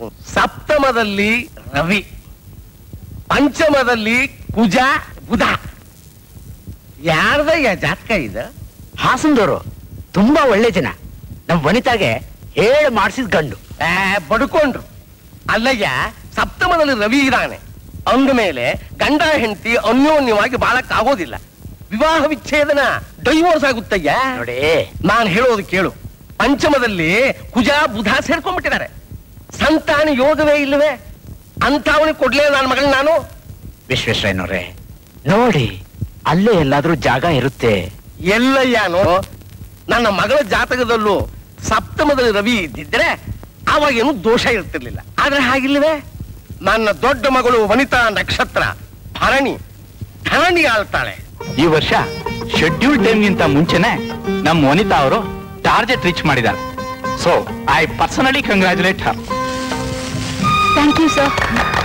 ಸಪ್ತಮದಲ್ಲಿ ರವಿ ಪಂಚಮದಲ್ಲಿ ಕುಜ ಬುಧ ಯಾರ್ದಯ್ಯ ಜಾತಕ ಇದು ಹಾಸನದವರು ತುಂಬಾ ಒಳ್ಳೆ ಜನ ನಮ್ ವನಿತಾಗೆ ಹೇಳಿ ಮಾಡಿಸಿದ ಗಂಡು ಆ, ಬಡ್ಕೊಂಡ್ರು ಅಲ್ಲಯ್ಯ ಸಪ್ತಮದಲ್ಲಿ ರವಿ ಇದ್ದಾನೆ ಅಂದಮೇಲೆ ಗಂಡ ಹೆಂಡತಿ ಅನ್ಯೋನ್ಯವಾಗಿ ಬಾಳಕ್ಕಾಗೋದಿಲ್ಲ ವಿವಾಹ ವಿಚ್ಛೇದನ ಡೈವೋರ್ಸ್ ಆಗುತ್ತಯ್ಯ ನೋಡಿ ನಾನು ಹೇಳೋದು ಕೇಳು ಪಂಚಮದಲ್ಲಿ ಕುಜ ಬುಧ ಸೇರ್ಕೊಂಡ್ಬಿಟ್ಟಿದ್ದಾರೆ ಸಂತಾನ ಯೋಗವೇ ಇಲ್ಲವೇ ಅಂಥವನಿಗೆ ಕೊಡ್ಲೇ ನನ್ನ ಮಗಳನ್ನ ನಾನು ವಿಶ್ವೇಶ್ವರಯ್ಯನವ್ರೆ ನೋಡಿ ಅಲ್ಲೇ ಎಲ್ಲಾದ್ರೂ ಜಾಗ ಇರುತ್ತೆ ಎಲ್ಲಯ್ಯಾನು ನನ್ನ ಮಗಳ ಜಾತಕದಲ್ಲೂ ಸಪ್ತಮದಲ್ಲಿ ರವಿ ಇದ್ದಿದ್ರೆ ಅವಾಗೇನು ದೋಷ ಇರ್ತಿರ್ಲಿಲ್ಲ ಆದ್ರೆ ಹಾಗಿಲ್ವೇ ನನ್ನ ದೊಡ್ಡ ಮಗಳು ವನಿತಾ ನಕ್ಷತ್ರ ಭರಣಿ ಧರಣಿ ಆಳ್ತಾಳೆ ಈ ವರ್ಷ ಶೆಡ್ಯೂಲ್ ಟೈಮ್ಗಿಂತ ಮುಂಚೆನೆ ನಮ್ಮ ವನಿತಾ ಅವರು ಟಾರ್ಗೆಟ್ ರೀಚ್ ಮಾಡಿದ್ದಾರೆ so I personally congratulate her thank you sir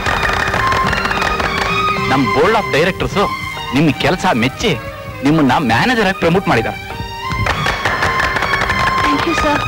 ನಮ್ಮ ಬೋರ್ಡ್ ಆಫ್ ಡೈರೆಕ್ಟರ್ಸು ನಿಮ್ಮ ಕೆಲಸ ಮೆಚ್ಚಿ ನಿಮ್ಮನ್ನ ಮ್ಯಾನೇಜರ್ ಆಗಿ ಪ್ರಮೋಟ್ ಮಾಡಿದ್ದಾರೆ ಥ್ಯಾಂಕ್ ಯು ಸರ್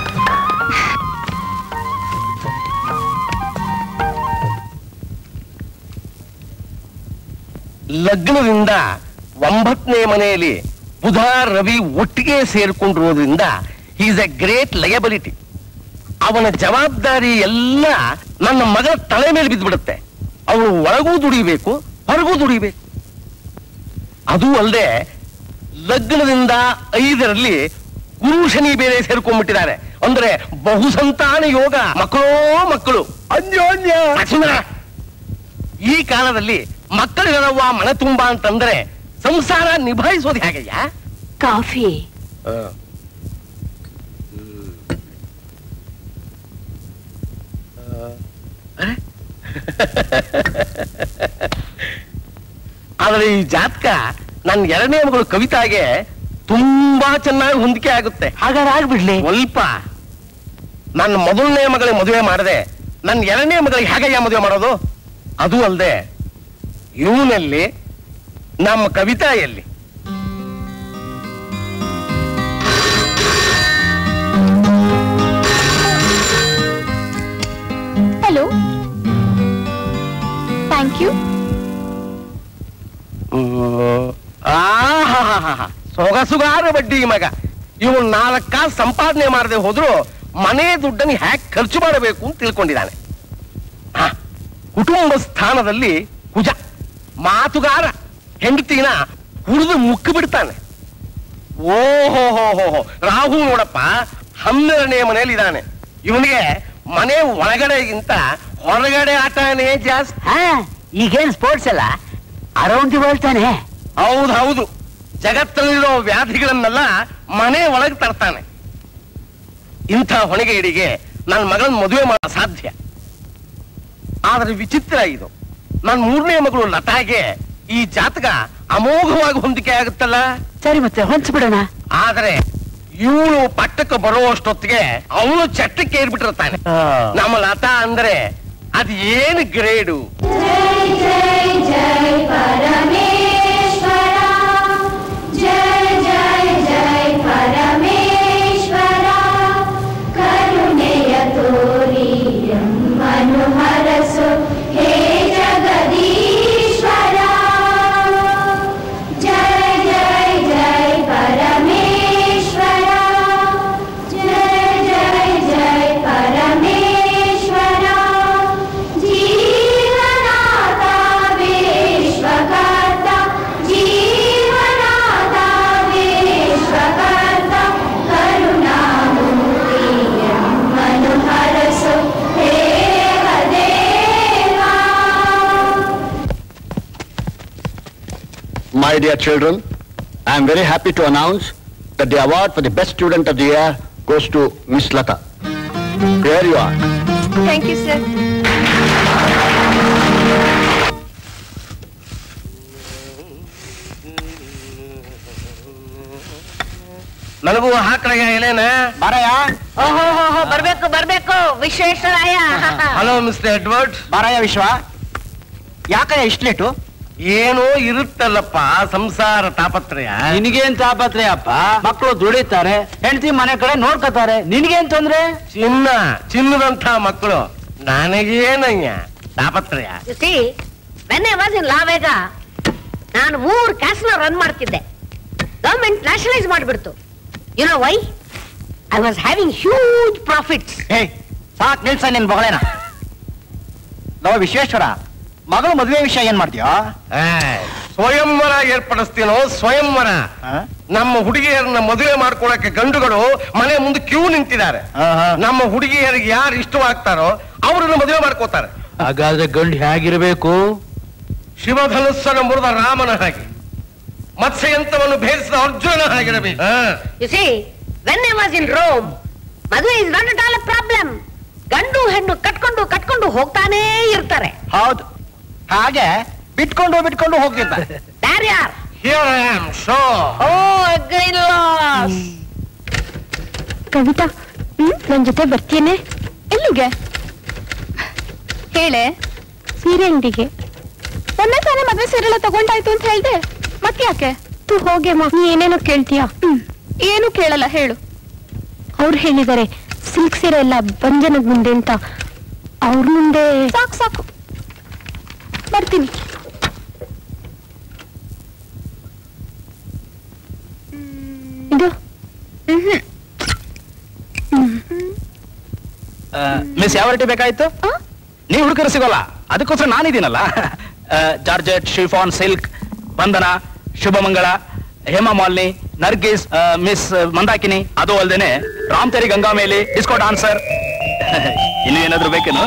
ಲಗ್ನದಿಂದ ಒಂಬತ್ತನೇ ಮನೆಯಲ್ಲಿ ಬುಧ ರವಿ ಒಟ್ಟಿಗೆ ಸೇರ್ಕೊಂಡಿರೋದ್ರಿಂದ ಈಸ್ ಎ ಗ್ರೇಟ್ ಲಯಬಿಲಿಟಿ ಅವನ ಜವಾಬ್ದಾರಿ ಎಲ್ಲ ನನ್ನ ಮಗಳ ತಲೆ ಮೇಲೆ ಬಿದ್ದುಬಿಡುತ್ತೆ ಅವಳು ಒಳಗೂ ದುಡಿಬೇಕು ಹೊರಗೂ ದುಡಿಬೇಕು ಅದು ಅಲ್ಲದೆ ಲಗ್ನದಿಂದ ಐದರಲ್ಲಿ ಗುರು ಶನಿ ಬೇರೆ ಸೇರ್ಕೊಂಡ್ಬಿಟ್ಟಿದ್ದಾರೆ ಅಂದ್ರೆ ಬಹುಸಂತಾನ ಯೋಗ ಮಕ್ಕಳೋ ಮಕ್ಕಳು ಅನ್ಯೋನ್ಯ ಸುಂದರ ಈ ಕಾಲದಲ್ಲಿ ಮಕ್ಕಳಿರವ ಮನ ತುಂಬಾ ಅಂತಂದ್ರೆ ಸಂಸಾರ ನಿಭಾಯಿಸೋದು ಹೇಗಯ್ಯ ಕಾಫಿ ಆದ್ರೆ ಈ ಜಾತಕ ನನ್ನ ಎರಡನೇ ಮಗಳು ಕವಿತಾಗೆ ತುಂಬಾ ಚೆನ್ನಾಗಿ ಹೊಂದಿಕೆ ಆಗುತ್ತೆ ಹಾಗಾದ್ರೆ ಆಗ್ಬಿಡ್ಲಿ ಸ್ವಲ್ಪ ನನ್ನ ಮೊದಲನೇ ಮಗಳಿಗೆ ಮದುವೆ ಮಾಡದೆ ನನ್ನ ಎರಡನೇ ಮಗಳಿಗೆ ಹೇಗಯ್ಯ ಮದುವೆ ಮಾಡೋದು ಅದು ಅಲ್ಲದೆ ಇವನಲ್ಲಿ ನಮ್ಮ ಕವಿತಾ ಎಲ್ಲಿ ಹಲೋ ಥ್ಯಾಂಕ್ ಯು ಆಹಾಹಾಹಾ. ಸೊಗಸುಗಾರ ಬಡ್ಡಿ ಮಗ ಇವು ನಾಲ್ಕ ಕಾಸು ಸಂಪಾದನೆ ಮಾಡದೆ ಹೋದ್ರು ಮನೆ ದುಡ್ಡನ್ನು ಹ್ಯಾಕ್ ಖರ್ಚು ಮಾಡಬೇಕು ಅಂತ ತಿಳ್ಕೊಂಡಿದ್ದಾನೆ ಹಾ, ಕುಟುಂಬ ಸ್ಥಾನದಲ್ಲಿ ಕುಜ ಮಾತುಗಾರ ಹೆಂಡತಿನ ಹುರಿದು ಮುಕ್ಕು ಬಿಡ್ತಾನೆ ಓಹೋ ಹೋ ಹೋ ಹೋ ರಾಹು ನೋಡಪ್ಪ ಹನ್ನೆರಡನೇ ಮನೆಯಲ್ಲಿ ಇದ್ದಾನೆ ಇವನಿಗೆ ಮನೆ ಒಳಗಡೆಗಿಂತ ಹೊರಗಡೆ ಆಟನೇ ಜಾಸ್ತಿ ಹಾ ಈಗೇನ್ ಸ್ಪೋರ್ಟ್ಸ್ ಅಲ್ಲ ಅರೌಂಡ್ ದಿ ವರ್ಲ್ಡ್ ತಾನೆ ಹೌದು ಹೌದು ಜಗತ್ತಲ್ಲಿರೋ ವ್ಯಾಧಿಗಳನ್ನೆಲ್ಲ ಮನೆ ಒಳಗೆ ತರ್ತಾನೆ ಇಂಥ ಹೊಣೆಗೇಡಿಗೆ ನನ್ನ ಮಗಳನ್ನ ಮದುವೆ ಮಾಡ ಸಾಧ್ಯ ಆದ್ರೆ ವಿಚಿತ್ರ ಇದು ನನ್ನ ಮೂರನೇ ಮಗಳು ಲತಾಗೆ ಈ ಜಾತಕ ಅಮೋಘವಾಗಿ ಹೊಂದಿಕೆ ಆಗುತ್ತಲ್ಲ ಸರಿ ಮತ್ತೆ ಹೊಂಚ್ಬಿಡೋಣ ಆದ್ರೆ ಇವಳು ಪಟ್ಟಕ್ಕೆ ಬರುವಷ್ಟೊತ್ತಿಗೆ ಅವನು ಚಟ್ಟಕ್ಕೆ ಏರ್ಬಿಟ್ಟಿರ್ತಾನೆ ನಮ್ಮ ಲತಾ ಅಂದ್ರೆ ಅದ್ ಏನು grade My dear children, I am very happy to announce that the award for the best student of the year goes to Miss Lata. Here you are. Thank you sir ನನಗೂ ಹಾಕಳಗ ಎಲೆನ ಬಾರಯ್ಯ ಬರ್ಬೇಕು ಬರ್ಬೇಕು ವಿಶ್ವೇಶ್ವರಾಯ ಹಲೋ ಮಿಸ್ಟರ್ ಎಡ್ವರ್ಡ್ ಬಾರಯ್ಯ ವಿಶ್ವ ಯಾಕಯ್ಯ ಇಷ್ಟು late ಏನೋ ಇರುತ್ತಲ್ಲಪ್ಪ ಸಂಸಾರ ತಾಪತ್ರಯ ನಿನಗೇನ್ ತಾಪತ್ರೆ ಅಪ್ಪ ಮಕ್ಕಳು ದುಡಿತಾರೆ ಹೆಂಡತಿ ಮನೆ ಕಡೆ ನೋಡ್ಕೋತಾರೆ ನಿನಗೇನ್ ತೊಂದ್ರೆ ಚಿನ್ನ ಚಿನ್ನದಂಥ ಮಕ್ಕಳು ನನಗೇನಯ್ಯ ತಾಪತ್ರಯ you see when I was in Las Vegas ನಾನು ಮೂರು ಕ್ಯಾಸ್ನ ರನ್ ಮಾಡ್ತಿದ್ದೆ ಗವರ್ಮೆಂಟ್ ನ್ಯಾಷನಲೈಸ್ ಮಾಡಿಬಿಡ್ತು you know why I was having huge profits ಹೇ ಸಾಕ್ ನಿಲ್ಸ ನಿನ್ ಬಗಳೇನ ಲೋ ವಿಶ್ವೇಶ್ವರ ಮಗಳು ಮದುವೆ ವಿಷಯ ಏನ್ ಮಾಡ್ತೀಯೋ ಸ್ವಯಂವರ ಏರ್ಪಡಿಸ್ತೀನೋ ಸ್ವಯಂವರ ನಮ್ಮ ಹುಡುಗಿಯರನ್ನ ಮದುವೆ ಮಾಡ್ಕೊಳಕ್ಕೆ ಗಂಡುಗಳು ಮನೆ ಮುಂದೆ ಕ್ಯೂ ನಿಂತಿದ್ದಾರೆ ನಮ್ಮ ಹುಡುಗಿಯರಿಗೆ ಯಾರು ಇಷ್ಟವಾಗ್ತಾರೋ ಅವ್ರನ್ನ ಮದುವೆ ಮಾಡ್ಕೋತಾರೆ ಹಾಗಾದ್ರೆ ಗಂಡು ಹೇಗಿರ್ಬೇಕು ಶಿವಧನುಸ್ಸನ್ನು ಮುರಿದ ರಾಮನ ಹಾಗೆ ಮತ್ಸ್ಯಂತವನ್ನು ಭೇದಿಸಿದ ಅರ್ಜುನನ ಹಾಗಿರಬೇಕು ಹಾ. You see when I was in Rome ಮದುವೆ is not at all problem ಗಂಡು ಹೆಣ್ಣು ಕಟ್ಕೊಂಡು ಕಟ್ಕೊಂಡು ಹೋಗ್ತಾನೇ ಇರ್ತಾರೆ ಹೌದು ಹಾಗೆ ಬಿಟ್ಕೊಂಡು ಬಿಟ್ಕೊಂಡು ಹೋಗ್ತಿದ್ದ ಯಾರ್ ಯಾರ್ Here I am, sure. ಓ ಅಗ್ರಿಲಾಸ್ ಕವಿತಾ ಹ್ಮ್ ನನ್ ಜೊತೆ ಬರ್ತೀನಿ ಎಲ್ಲಿಗೆ ಹೇಳೆ ಸೀರೆ ಅಂಗಡಿಗೆ ಒಂದೇ ತಾನೇ ಮದ್ವೆ ಸೀರೆ ಎಲ್ಲ ತಗೊಂಡಾಯ್ತು ಅಂತ ಹೇಳ್ದೆ ಮತ್ತೆ ಯಾಕೆ ತು ಹೋಗೆಮ್ಮ ನೀ ಏನೇನೋ ಕೇಳ್ತೀಯ ಹ್ಮ್ ಏನು ಕೇಳಲ್ಲ ಹೇಳು ಅವ್ರು ಹೇಳಿದ್ದಾರೆ ಸಿಲ್ಕ್ ಸೀರೆ ಎಲ್ಲ ಬಂಜನದ ಮುಂದೆ ಅಂತ ಅವ್ರ ಮುಂದೆ ಸಾಕು ಸಾಕು ಬರ್ತೀನಿ ಇದು ಮಿಸ್ ಯಾವ ರೇಟಿ ಬೇಕಾಯ್ತು ಆ? ನೀವು ಹುಡುಕರು ಸಿಗೋಲ್ಲ ಅದಕ್ಕೋಸ್ಕರ ನಾನಿದ್ದೀನಲ್ಲ ಜಾರ್ಜೆಟ್ ಶಿಫಾನ್ ಸಿಲ್ಕ್ ಬಂಧನ ಶುಭಮಂಗಳ ಹೇಮಾ ಮಾಲಿನಿ ನರ್ಗಿಸ್ ಆ, ಮಿಸ್ ಮಂದಾಕಿನಿ ಅದು ಅಲ್ದೇನೆ ರಾಮ್ ತೆರಿ ಗಂಗಾ ಮೇಲಿ ಡಿಸ್ಕೋ ಡಾನ್ಸರ್ ಇನ್ನು ಏನಾದ್ರು ಬೇಕೇನು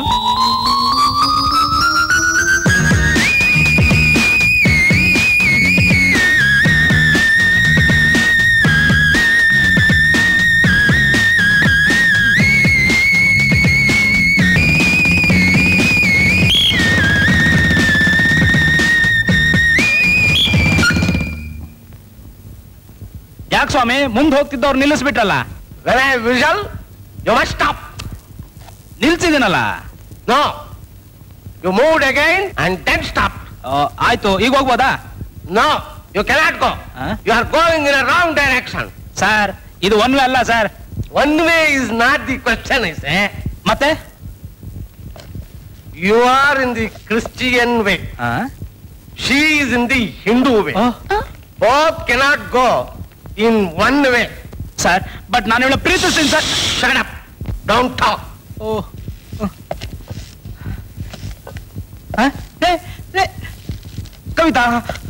ಯಾಕೆ ಸ್ವಾಮಿ ಮುಂದೆ ಹೋಗ್ತಿದ್ದವ್ರು ನಿಲ್ಲಿಸ್ಬಿಟ್ರಲ್ಲ When I whistle, you must stop. ನಿಲ್ಸಿದ್ದೀನಲ್ಲ No. You moved again and then stop. ಆ, ಆಯ್ತು ಈಗ ಹೋಗ್ಬೋದಾ No, you cannot go. Huh? You are going in a wrong direction. Sir ಇದು ಒನ್ ವೇ ಅಲ್ಲ sir One way is not the question, I say. ಮತ್ತೆ You are in the Christian way. ಆ? She is in the Hindu way. ಓ, Both cannot go in one way. Sir but ನಾನು ಇವಳ ಪ್ರೀತಿಸ್ತೀನಿ sir Shut up. Don't talk. ಓ ಆ? ಏ, ಏ, ಕವಿತಾ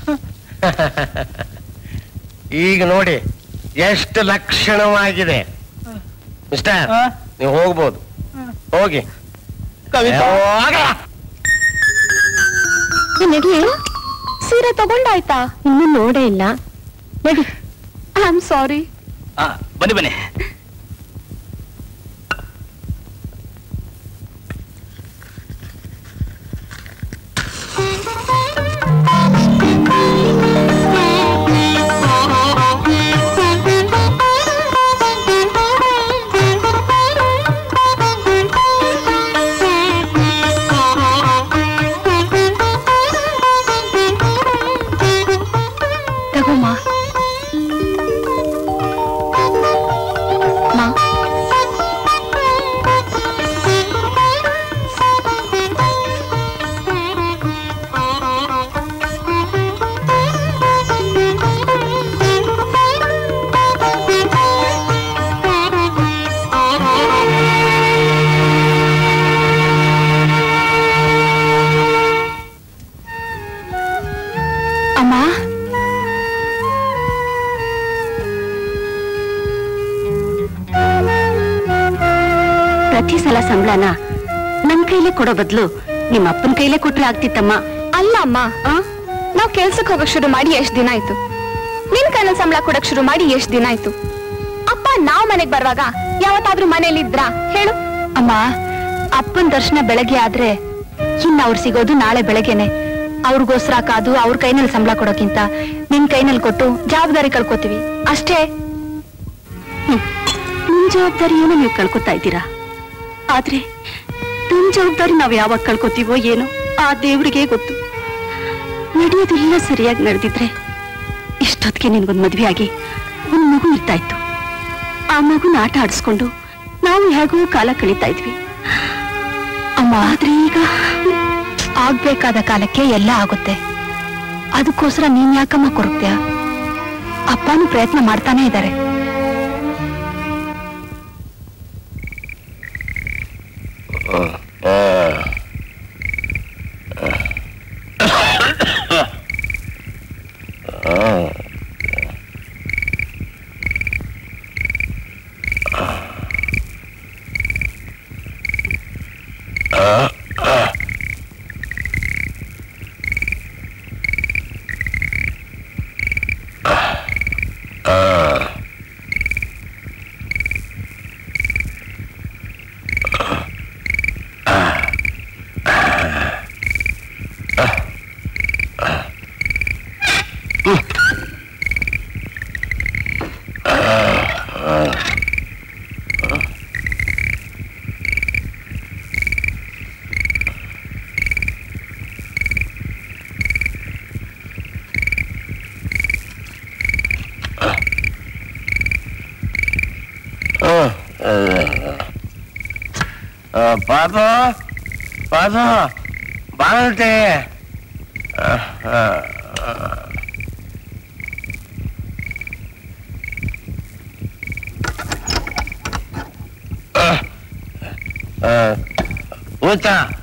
ಈಗ ನೋಡಿ ಎಷ್ಟು ಲಕ್ಷಣವಾಗಿದೆ ಮಿಸ್ಟರ್ ಆ? ನೀವು ಹೋಗ್ಬೋದು ಹೋಗಿ ಕವಿತಾ ಹೋಗ. ನಡಿ ಸೀರೆ ತಗೊಂಡಾಯ್ತಾ ಇನ್ನೂ ನೋಡೇ ಇಲ್ಲ ನಡಿ ಐ ಆಮ್ ಸಾರಿ ಆ, ಬನ್ನಿ ಬನ್ನಿ ತಗೋಮ್ಮ ಮಾ ಅಮ್ಮ ಪ್ರತಿ ಸಲ ಸಂಬಳನ ನನ್ ಕೈಲೇ ಕೊಡೋ ಬದಲು ನಿಮ್ಮ ಅಪ್ಪನ ಕೈಲೇ ಕೊಟ್ರೆ ಆಗ್ತಿತ್ತಮ್ಮ ಅಲ್ಲ ಅಮ್ಮ ನಾವ್ ಕೆಲ್ಸಕ್ಕೆ ಹೋಗಕ್ ಶುರು ಮಾಡಿ ಎಷ್ಟ್ ದಿನ ಆಯ್ತು ನಿನ್ ಕೈನಲ್ಲಿ ಸಂಬಳ ಕೊಡಕ್ ಶುರು ಮಾಡಿ ಎಷ್ಟ್ ದಿನ ಆಯ್ತು ಅಪ್ಪ ನಾವ್ ಮನೆಗ್ ಬರುವಾಗ ಯಾವತ್ತಾದ್ರೂ ಮನೇಲಿ ಇದ್ರಾ ಹೇಳು ಅಮ್ಮ ಅಪ್ಪನ್ ದರ್ಶನ ಬೆಳಗ್ಗೆ ಆದ್ರೆ ಇನ್ನ ಅವ್ರು ಸಿಗೋದು ನಾಳೆ ಬೆಳಗ್ಗೆನೆ ಅವ್ರಿಗೋಸ್ಕರ ಕಾದು ಅವ್ರ ಕೈನಲ್ಲಿ ಸಂಬಳ ಕೊಡೋಕ್ಕಿಂತ ನಿನ್ ಕೈನಲ್ಲಿ ಕೊಟ್ಟು ಜವಾಬ್ದಾರಿ ಕಳ್ಕೊತೀವಿ ಅಷ್ಟೇ ನಿಮ್ ಜವಾಬ್ದಾರಿಯನ್ನು ನೀವು ಕಳ್ಕೊತಾ ಇದ್ದೀರಾ ಆದ್ರೆ ನಮ್ ಜವಾಬ್ದಾರಿ ನಾವ್ ಯಾವಾಗ ಕಳ್ಕೊತೀವೋ ಏನೋ ಆ ದೇವ್ರಿಗೆ ಗೊತ್ತು ನಡೆಯೋದೆಲ್ಲ ಸರಿಯಾಗಿ ನಡೆದಿದ್ರೆ ಇಷ್ಟೊತ್ತಿಗೆ ನಿನ್ಗೊಂದ್ ಮದ್ವೆ ಆಗಿ ಒಂದ್ ಮಗು ಇರ್ತಾ ಇತ್ತು ಆ ಮಗುನ ಆಟ ಆಡಿಸ್ಕೊಂಡು ನಾವು ಹೇಗೋ ಕಾಲ ಕಳೀತಾ ಇದ್ವಿ ಅಮ್ಮ ಅಮ್ಮ ಆದ್ರೆ ಈಗ ಆಗ್ಬೇಕಾದ ಕಾಲಕ್ಕೆ ಎಲ್ಲ ಆಗುತ್ತೆ ಅದಕ್ಕೋಸ್ಕರ ನೀನ್ ಯಾಕಮ್ಮ ಕೊರಗ್ತೀಯ ಅಪ್ಪನೂ ಪ್ರಯತ್ನ ಮಾಡ್ತಾನೆ ಇದ್ದಾರೆ ಪಾದು ಪಾದು ಬಾಳಂತೆ ಊಟ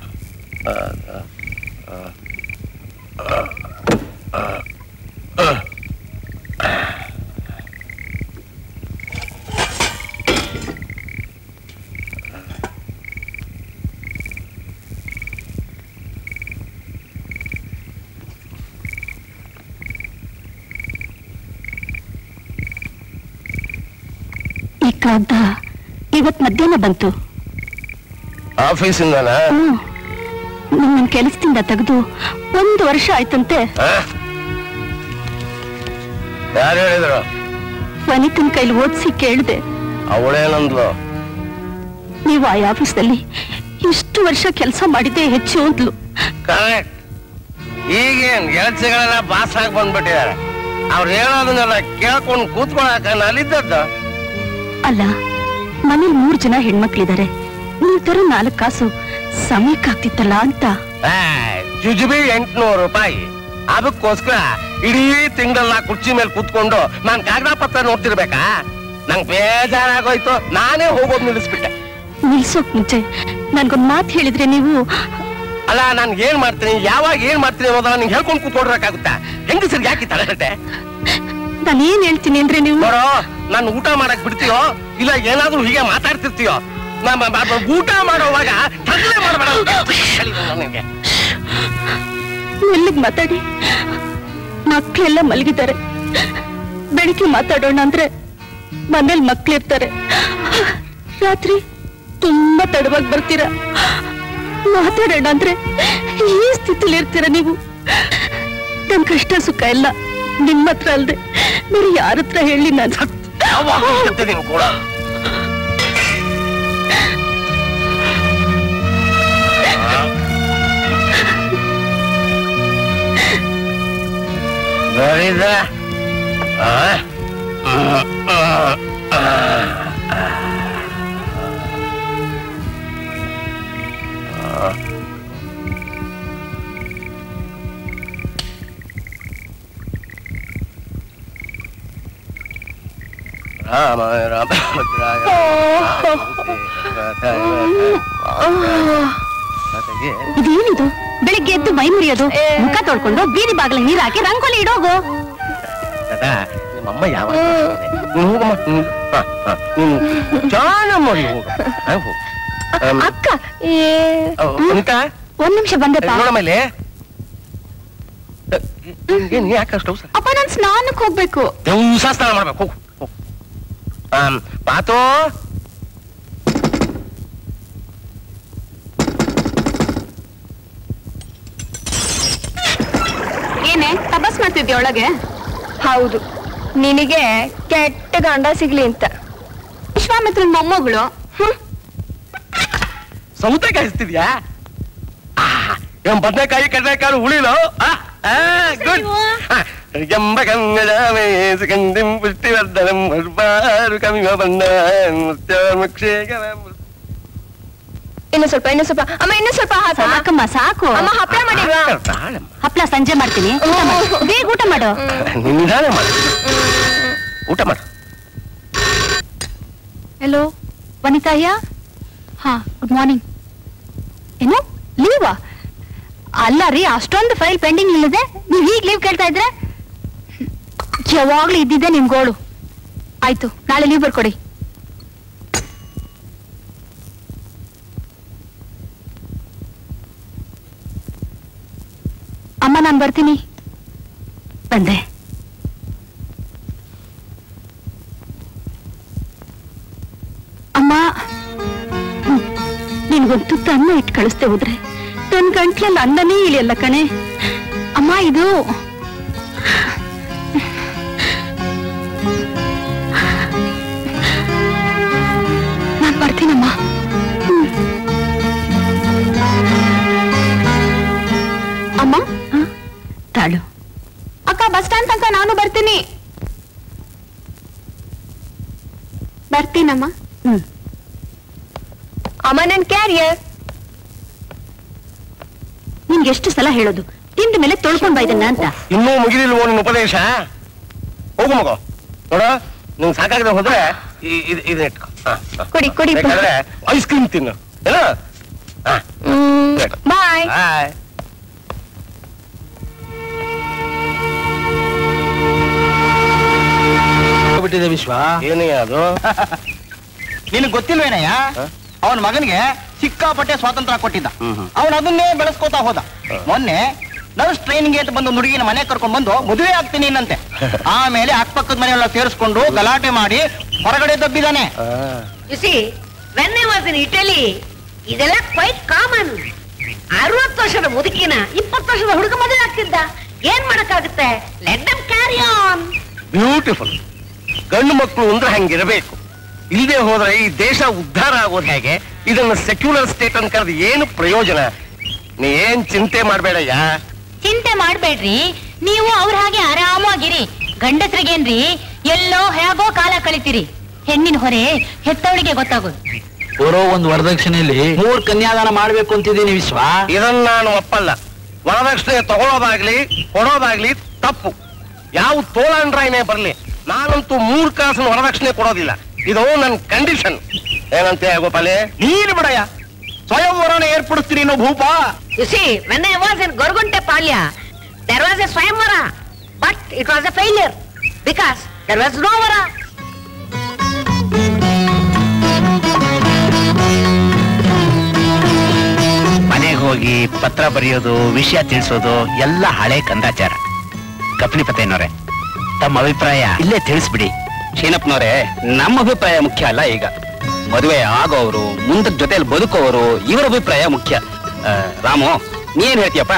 ಈ ಕಾಗ್ದ ಇವತ್ ಮಧ್ಯಾಹ್ನ ಬಂತು ಆಫೀಸಿಂದನ ಹ್ಮ್ ನಿಮ್ಮನ್ ಕೆಲಸದಿಂದ ತೆಗೆದು ಒಂದು ವರ್ಷ ಆಯ್ತಂತೆ ಯಾರು ಹೇಳಿದ್ರು ವನಿತನ್ ಕೈಲಿ ಓದಿಸಿ ಕೇಳ್ದೆ ಅವಳೇನಂದ್ಲು ನೀವು ಆ ಆಫೀಸ್ನಲ್ಲಿ ಇಷ್ಟು ವರ್ಷ ಕೆಲಸ ಮಾಡಿದ್ದೆ ಹೆಚ್ಚು ಅಂದ್ಲು ಕರೆಕ್ಟ್ ಈಗೇನ್ ಗೆಳತಿಗಳೆಲ್ಲ ಬಾಸ್ ಆಗಿ ಬಂದ್ಬಿಟ್ಟಿದ್ದಾರೆ ಅವ್ರು ಹೇಳೋದನ್ನೆಲ್ಲ ಕೇಳ್ಕೊಂಡು ಕೂತ್ಕೊಳಕ ಅಲ್ಲಿದ್ದದ್ದು ಅಲ್ಲ ಮನೇಲಿ ಮೂರ್ ಜನ ಹೆಣ್ಮಕ್ಳಿದ್ದಾರೆ ನೀವ್ ತರೋ ನಾಲ್ಕು ಕಾಸು ಸಮಯಕ್ಕಾಗ್ತಿತ್ತಲ್ಲ ಅಂತ ಜುಜುಬಿ ಎಂಟ್ನೂರು ರೂಪಾಯಿ ಅದಕ್ಕೋಸ್ಕರ ಇಡೀ ತಿಂಗಳಲ್ಲ ಕುರ್ಚಿ ಮೇಲೆ ಕೂತ್ಕೊಂಡು ನಾನ್ ಕಾಗದ ಪತ್ರ ನೋಡ್ತಿರ್ಬೇಕಾ ನಂಗ್ ಬೇಜಾರಾಗೋಯ್ತು ನಾನೇ ಹೋಗೋದು ನಿಲ್ಲಿಸ್ಬಿಟ್ಟೆ ನಿಲ್ಸೋಕ್ ಮುಂಚೆ ನನ್ಗೊಂದ್ ಮಾತು ಹೇಳಿದ್ರೆ ನೀವು ಅಲ್ಲ ನಾನ್ ಏನ್ ಮಾಡ್ತೀನಿ ಯಾವಾಗ ಏನ್ ಮಾಡ್ತೀನಿ ಅನ್ನೋದನ್ನ ನಿಂಗೆ ಹೇಳ್ಕೊಂಡು ಕೂತ್ಕೊಡ್ಬೇಕಾಗುತ್ತಾ ಹೆಂಗಸರಿಗೆ ಯಾಕೆ ತಲೆಗಟ್ಟೆ ನಾನು ಏನ್ ಹೇಳ್ತೀನಿ ಅಂದ್ರೆ ನೀವು ನೋಡೋ ನಾನು ಊಟ ಮಾಡಕ್ ಬಿಡ್ತೀಯೋ ಇಲ್ಲ ಏನಾದ್ರೂ ಹೀಗೆ ಮಾತಾಡ್ತಿರ್ತೀಯೋ ನಮ್ಮ ಬ- ಬ- ಊಟ ಮಾಡೋವಾಗ ತಗಲೇ ಮಾಡಬೇಡ ನನಗೆ ಮೆಲ್ಲಿಗ್ ಮಾತಾಡಿ ಮಕ್ಳೆಲ್ಲ ಮಲಗಿದ್ದಾರೆ ಬೆಳಿಗ್ಗೆ ಮಾತಾಡೋಣ ಅಂದ್ರೆ ಮನೇಲಿ ಮಕ್ಳಿರ್ತಾರೆ ರಾತ್ರಿ ತುಂಬಾ ತಡವಾಗಿ ಬರ್ತೀರಾ ಮಾತಾಡೋಣ ಅಂದ್ರೆ ಈ ಸ್ಥಿತಿಲಿ ಇರ್ತೀರ ನೀವು ನನ್ ಕಷ್ಟ ಸುಖ ಎಲ್ಲ ನಿಮ್ಮ ಹತ್ರ ಅಲ್ದೆ ಬೇರೆ ಯಾರ ಹತ್ರ ಹೇಳಿ ನಾನು ಯಾವಾಗ ಇರುತ್ತೆ ನೀನು ಕೂಡ ಬರೀದ ರಾಮ ರಾಮ ಭದ್ರಾಯ ಇದೇನಿದು ಬೆಳಿಗ್ಗೆ ಎದ್ದು ಮೈ ಮುರಿಯೋದು ಮುಖ ತೊಳ್ಕೊಂಡು ಬೀದಿ ಬಾಗಿಲ ನೀರ್ ಹಾಕಿ ರಂಗೋಲಿ ಇಡೋಗು ಅದ ನಿಮ್ಮಮ್ಮ ಯಾವ ನೀನು ಹೋಗಮ್ಮ ನೀನು ಹಾ, ಹಾ, ನೀನು ಜಾನ ಮಾಡಿ ಹೋಗ ಹಾ, ಹೋಗು. ಆಮ್, ಅಕ್ಕ ಅವ್, ಅನಿತಾ ಒಂದ್ ನಿಮಿಷ ಬಂದಪ್ಪ ನೋಡಮ್ಮ ಇಲ್ಲಿ ಏನ್ ಯಾಕೆ ಅಷ್ಟು ಅವಸರ ಅಪ್ಪ ನಾನ್ ಸ್ನಾನಕ್ ಹೋಗ್ಬೇಕು ದಿವಸ ಸ್ನಾನ ಮಾಡ್ಬೇಕು ಹೋಗು ಹೋಗು ಆಮ್, ಪಾತು ಏನೇ ತಪಸ್ ಮಾಡ್ತಿದ್ಯ ಒಳಗೆ ಹೌದು ನಿನಗೆ ಕೆಟ್ಟ ಗಂಡ ಸಿಗ್ಲಿ ಅಂತ ವಿಶ್ವಾಮಿತ್ರನ್ ಮೊಮ್ಮಗಳು ಹ್ಮ್ ಸೌತೆಕಾಯಿ ಹಚ್ತಿದ್ಯಾ ಏನ್ ಬದನೆಕಾಯಿ ಕಡಲೆಕಾಳು ಹುಳಿಲು ಗುಡ್ ಎಂಬ ಕನ್ನಡಾಮೇ ಸುಗಂಧಿಂ ಪುಷ್ಟಿವರ್ಧನಂ ಬರ್ಬಾರು ಕಮಿವ ಬಂದ ಮುಖ್ಯೇಗ ಇನ್ನು ಸ್ವಲ್ಪ ಇನ್ನು ಸ್ವಲ್ಪ ಅಮ್ಮ ಇನ್ನು ಸ್ವಲ್ಪ ಹಾಕು ಅಮ್ಮ. ಸಾಕಮ್ಮ ಸಾಕು ಅಮ್ಮ ಹಪ್ಪಳ ಮಾಡಿಲ್ವಾ ತಾಳಮ್ಮ. ಹಪ್ಳ ಸಂಜೆ ಮಾಡ್ತೀನಿ ಊಟ ಮಾಡು. ಬೇಗ ಊಟ ಮಾಡು ನಿಧಾನ ಮಾಡು ಊಟ ಮಾಡು ಹಲೋ ವನಿತಾಯ್ಯ ಹಾ ಗುಡ್ ಮಾರ್ನಿಂಗ್ ಏನು ಲೀವಾ ಅಲ್ಲ ರೀ ಅಷ್ಟೊಂದು ಫೈಲ್ ಪೆಂಡಿಂಗ್ ಇಲ್ಲದೆ ನೀವ್ ಈಗ ಲೀವ್ ಕೇಳ್ತಾ ಇದ್ರೆ ಯಾವಾಗ್ಲೂ ಇದ್ದಿದ್ದೆ ನಿಮ್ ಗೋಳು ಆಯ್ತು ನಾಳೆ ಲೀವ್ ಬರ್ಕೊಡಿ ಅಮ್ಮ ನಾನು ಬರ್ತೀನಿ ಬಂದೆ ಅಮ್ಮ ಹ್ಮ್. ನಿನ್ಗೊಂದು ತುತ್ತು ಅನ್ನ ಇಟ್ಟು ಕಳಿಸ್ದೆ ಹೋದ್ರೆ ನನ್ ಗಂಟ್ಲಲ್ಲಿ ಅನ್ನನೇ ಇಳಿಯಲ್ಲ ಕಣೆ ಅಮ್ಮ ಇದು ನಾನ್ ಬರ್ತೀನಮ್ಮ ಹ್ಮ್. ಅಮ್ಮ ಹ? ತಾಳು ಅಕ್ಕ ಬಸ್ ಸ್ಟ್ಯಾಂಡ್ ತನಕ ನಾನು ಬರ್ತೀನಿ ಬರ್ತೀನಮ್ಮ ಹ್ಮ್ ಅಮ್ಮ ನನ್ ಕ್ಯಾರಿಯರ್ ನಿನ್ಗೆ ಎಷ್ಟು ಸಲ ಹೇಳೋದು ತಿಂದ ಮೇಲೆ ತೊಳ್ಕೊಂಡ್ ಬಾ ಇದನ್ನ ಅಂತ ಇನ್ನೂ ಮುಗಿಲಿಲ್ವೋ ನಿನ್ನ ಉಪದೇಶ ಹೋಗು ಮಗು ನೋಡ ನಿಂಗೆ ಸಾಕಾಗದೆ ಹೋದ್ರೆ ಈ- ಇದ್- ಇದನ್ನ ಇಟ್ಕೊ ಹಾ, ಹಾ. ಕೊಡಿ ಕೊಡಿ ಬೇಕಾದ್ರೆ ಐಸ್ ಕ್ರೀಮ್ ತಿನ್ನು ಏನು ಹಾ ಬಾಯ್ ಬಾಯ್ ಬಿಟ್ಟಿದೆ ವಿಶ್ವ ಏನೇ ಅದು ನಿನಗೆ ಗೊತ್ತಿಲ್ವೇನಯ್ಯ ಹ? ಅವನ ಮಗನಿಗೆ ಸಿಕ್ಕಾಪಟ್ಟೆ ಸ್ವಾತಂತ್ರ್ಯ ಕೊಟ್ಟಿದ್ದ ಹ್ಮ್ ಹ್ಮ್. ಅವನು ಅದನ್ನೇ ಬೆಳೆಸ್ಕೋತಾ ಹೋದ ಹ. ಮೊನ್ನೆ ನರ್ಸ್ ಟ್ರೈನಿಂಗ್ ಅಂತ ಬಂದು ಒಂದು ಹುಡುಗಿನ ಮನೆ ಕರ್ಕೊಂಡ್ ಬಂದು ಮದುವೆ ಆಗ್ತೀನಿ ಇನ್ನಂತೆ ಆಮೇಲೆ ಅಕ್ಕಪಕ್ಕದ ಮನೆಯೆಲ್ಲ ಸೇರಿಸ್ಕೊಂಡು ಗಲಾಟೆ ಮಾಡಿ ಹೊರಗಡೆ ದಬ್ಬಿದಾನೆ ಆ. You see when I was in Italy ಇದೆಲ್ಲ ಕ್ವೈಟ್ ಕಾಮನ್ ಅರವತ್ತು ವರ್ಷದ ಮುದುಕಿನ ಇಪ್ಪತ್ತು ವರ್ಷದ ಹುಡುಗ ಮದುವೆ ಆಗ್ತಿದ್ದ ಏನ್ ಮಾಡಕ್ಕಾಗುತ್ತೆ let them carry on beautiful ಗಂಡು ಮಕ್ಕಳು ಅಂದ್ರೆ ಹಂಗಿರಬೇಕು ಇಲ್ಲದೆ ಹೋದ್ರೆ ಈ ದೇಶ ಉದ್ಧಾರ ಆಗೋದು ಹೇಗೆ ಇದನ್ನ ಸೆಕ್ಯುಲರ್ ಸ್ಟೇಟ್ ಅಂತ ಕರೆದು ಏನು ಪ್ರಯೋಜನ ನೀ ಏನ್ ಚಿಂತೆ ಮಾಡ್ಬೇಡಯ್ಯ ಚಿಂತೆ ಮಾಡ್ಬೇಡ್ರಿ ನೀವು ಅವ್ರ ಹಾಗೆ ಆರಾಮಾಗಿರಿ ಗಂಡಸ್ರಿಗೇನ್ರಿ ಎಲ್ಲೋ ಹೇಗೋ ಕಾಲ ಕಳಿತೀರಿ ಹೆಣ್ಣಿನ ಹೊರೆ ಹೆತ್ತವಳಿಗೆ ಗೊತ್ತಾಗೋದು ಬರೋ ಒಂದು ವರದಕ್ಷಿಣೆಯಲ್ಲಿ ಮೂರ್ ಕನ್ಯಾದಾನ ಮಾಡ್ಬೇಕು ಅಂತಿದ್ದೀನಿ ವಿಶ್ವ ಇದನ್ನ ನಾನು ಒಪ್ಪಲ್ಲ ವರದಕ್ಷಿಣೆ ತಗೊಳ್ಳೋದಾಗ್ಲಿ ಕೊಡೋದಾಗ್ಲಿ ತಪ್ಪು ಯಾವ ತೋಳಂಡ್ರಾಯ್ನೇ ಬರ್ಲಿ ನಾನಂತೂ ಮೂರ್ ಕಾಸು ವರದಕ್ಷಿಣೆ ಕೊಡೋದಿಲ್ಲ ಇದು ನನ್ನ ಕಂಡೀಷನ್ ಏನಂತೆ ಗೋಪಾಲೆ ನೀನು ಬಿಡಯ್ಯ ಸ್ವಯಂವರನ ಏರ್ಪಡಿಸ್ತೀನಿ ಅನ್ನೋ ಭೂಪ you see when I was in Goragunte Palya there was a swayamvara but it was a failure because there was no vara ಮನೆಗೆ ಹೋಗಿ ಪತ್ರ ಬರೆಯೋದು ವಿಷಯ ತಿಳಿಸೋದು ಎಲ್ಲ ಹಳೆ ಕಂದಾಚಾರ ಕಪ್ಲಿಪತೇನವ್ರೆ ತಮ್ಮ ಅಭಿಪ್ರಾಯ ಇಲ್ಲೇ ತಿಳಿಸ್ಬಿಡಿ ಶೀನಪ್ಪನವರೇ ನಮ್ಮ ಅಭಿಪ್ರಾಯ ಮುಖ್ಯ ಅಲ್ಲ ಈಗ ಮದುವೆ ಆಗೋರು ಮುಂದಕ್ಕೆ ಜೊತೆಲಿ ಬದುಕೋರು ಇವರ ಅಭಿಪ್ರಾಯ ಮುಖ್ಯ ಆ, ರಾಮು ನೀನ್ ಹೇಳ್ತೀಯಪ್ಪ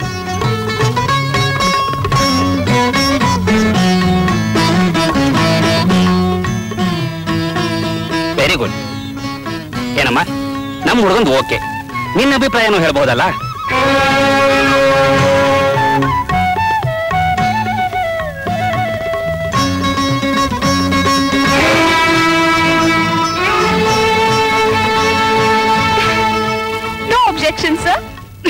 ವೆರಿ ಗುಡ್ ಏನಮ್ಮ ನಮ್ಮ ಹುಡುಗಂದು ಓಕೆ ನಿನ್ನ ಅಭಿಪ್ರಾಯನೂ ಹೇಳ್ಬಹುದಲ್ಲ ನೋ ಅಬ್ಜೆಕ್ಷನ್ ಸರ್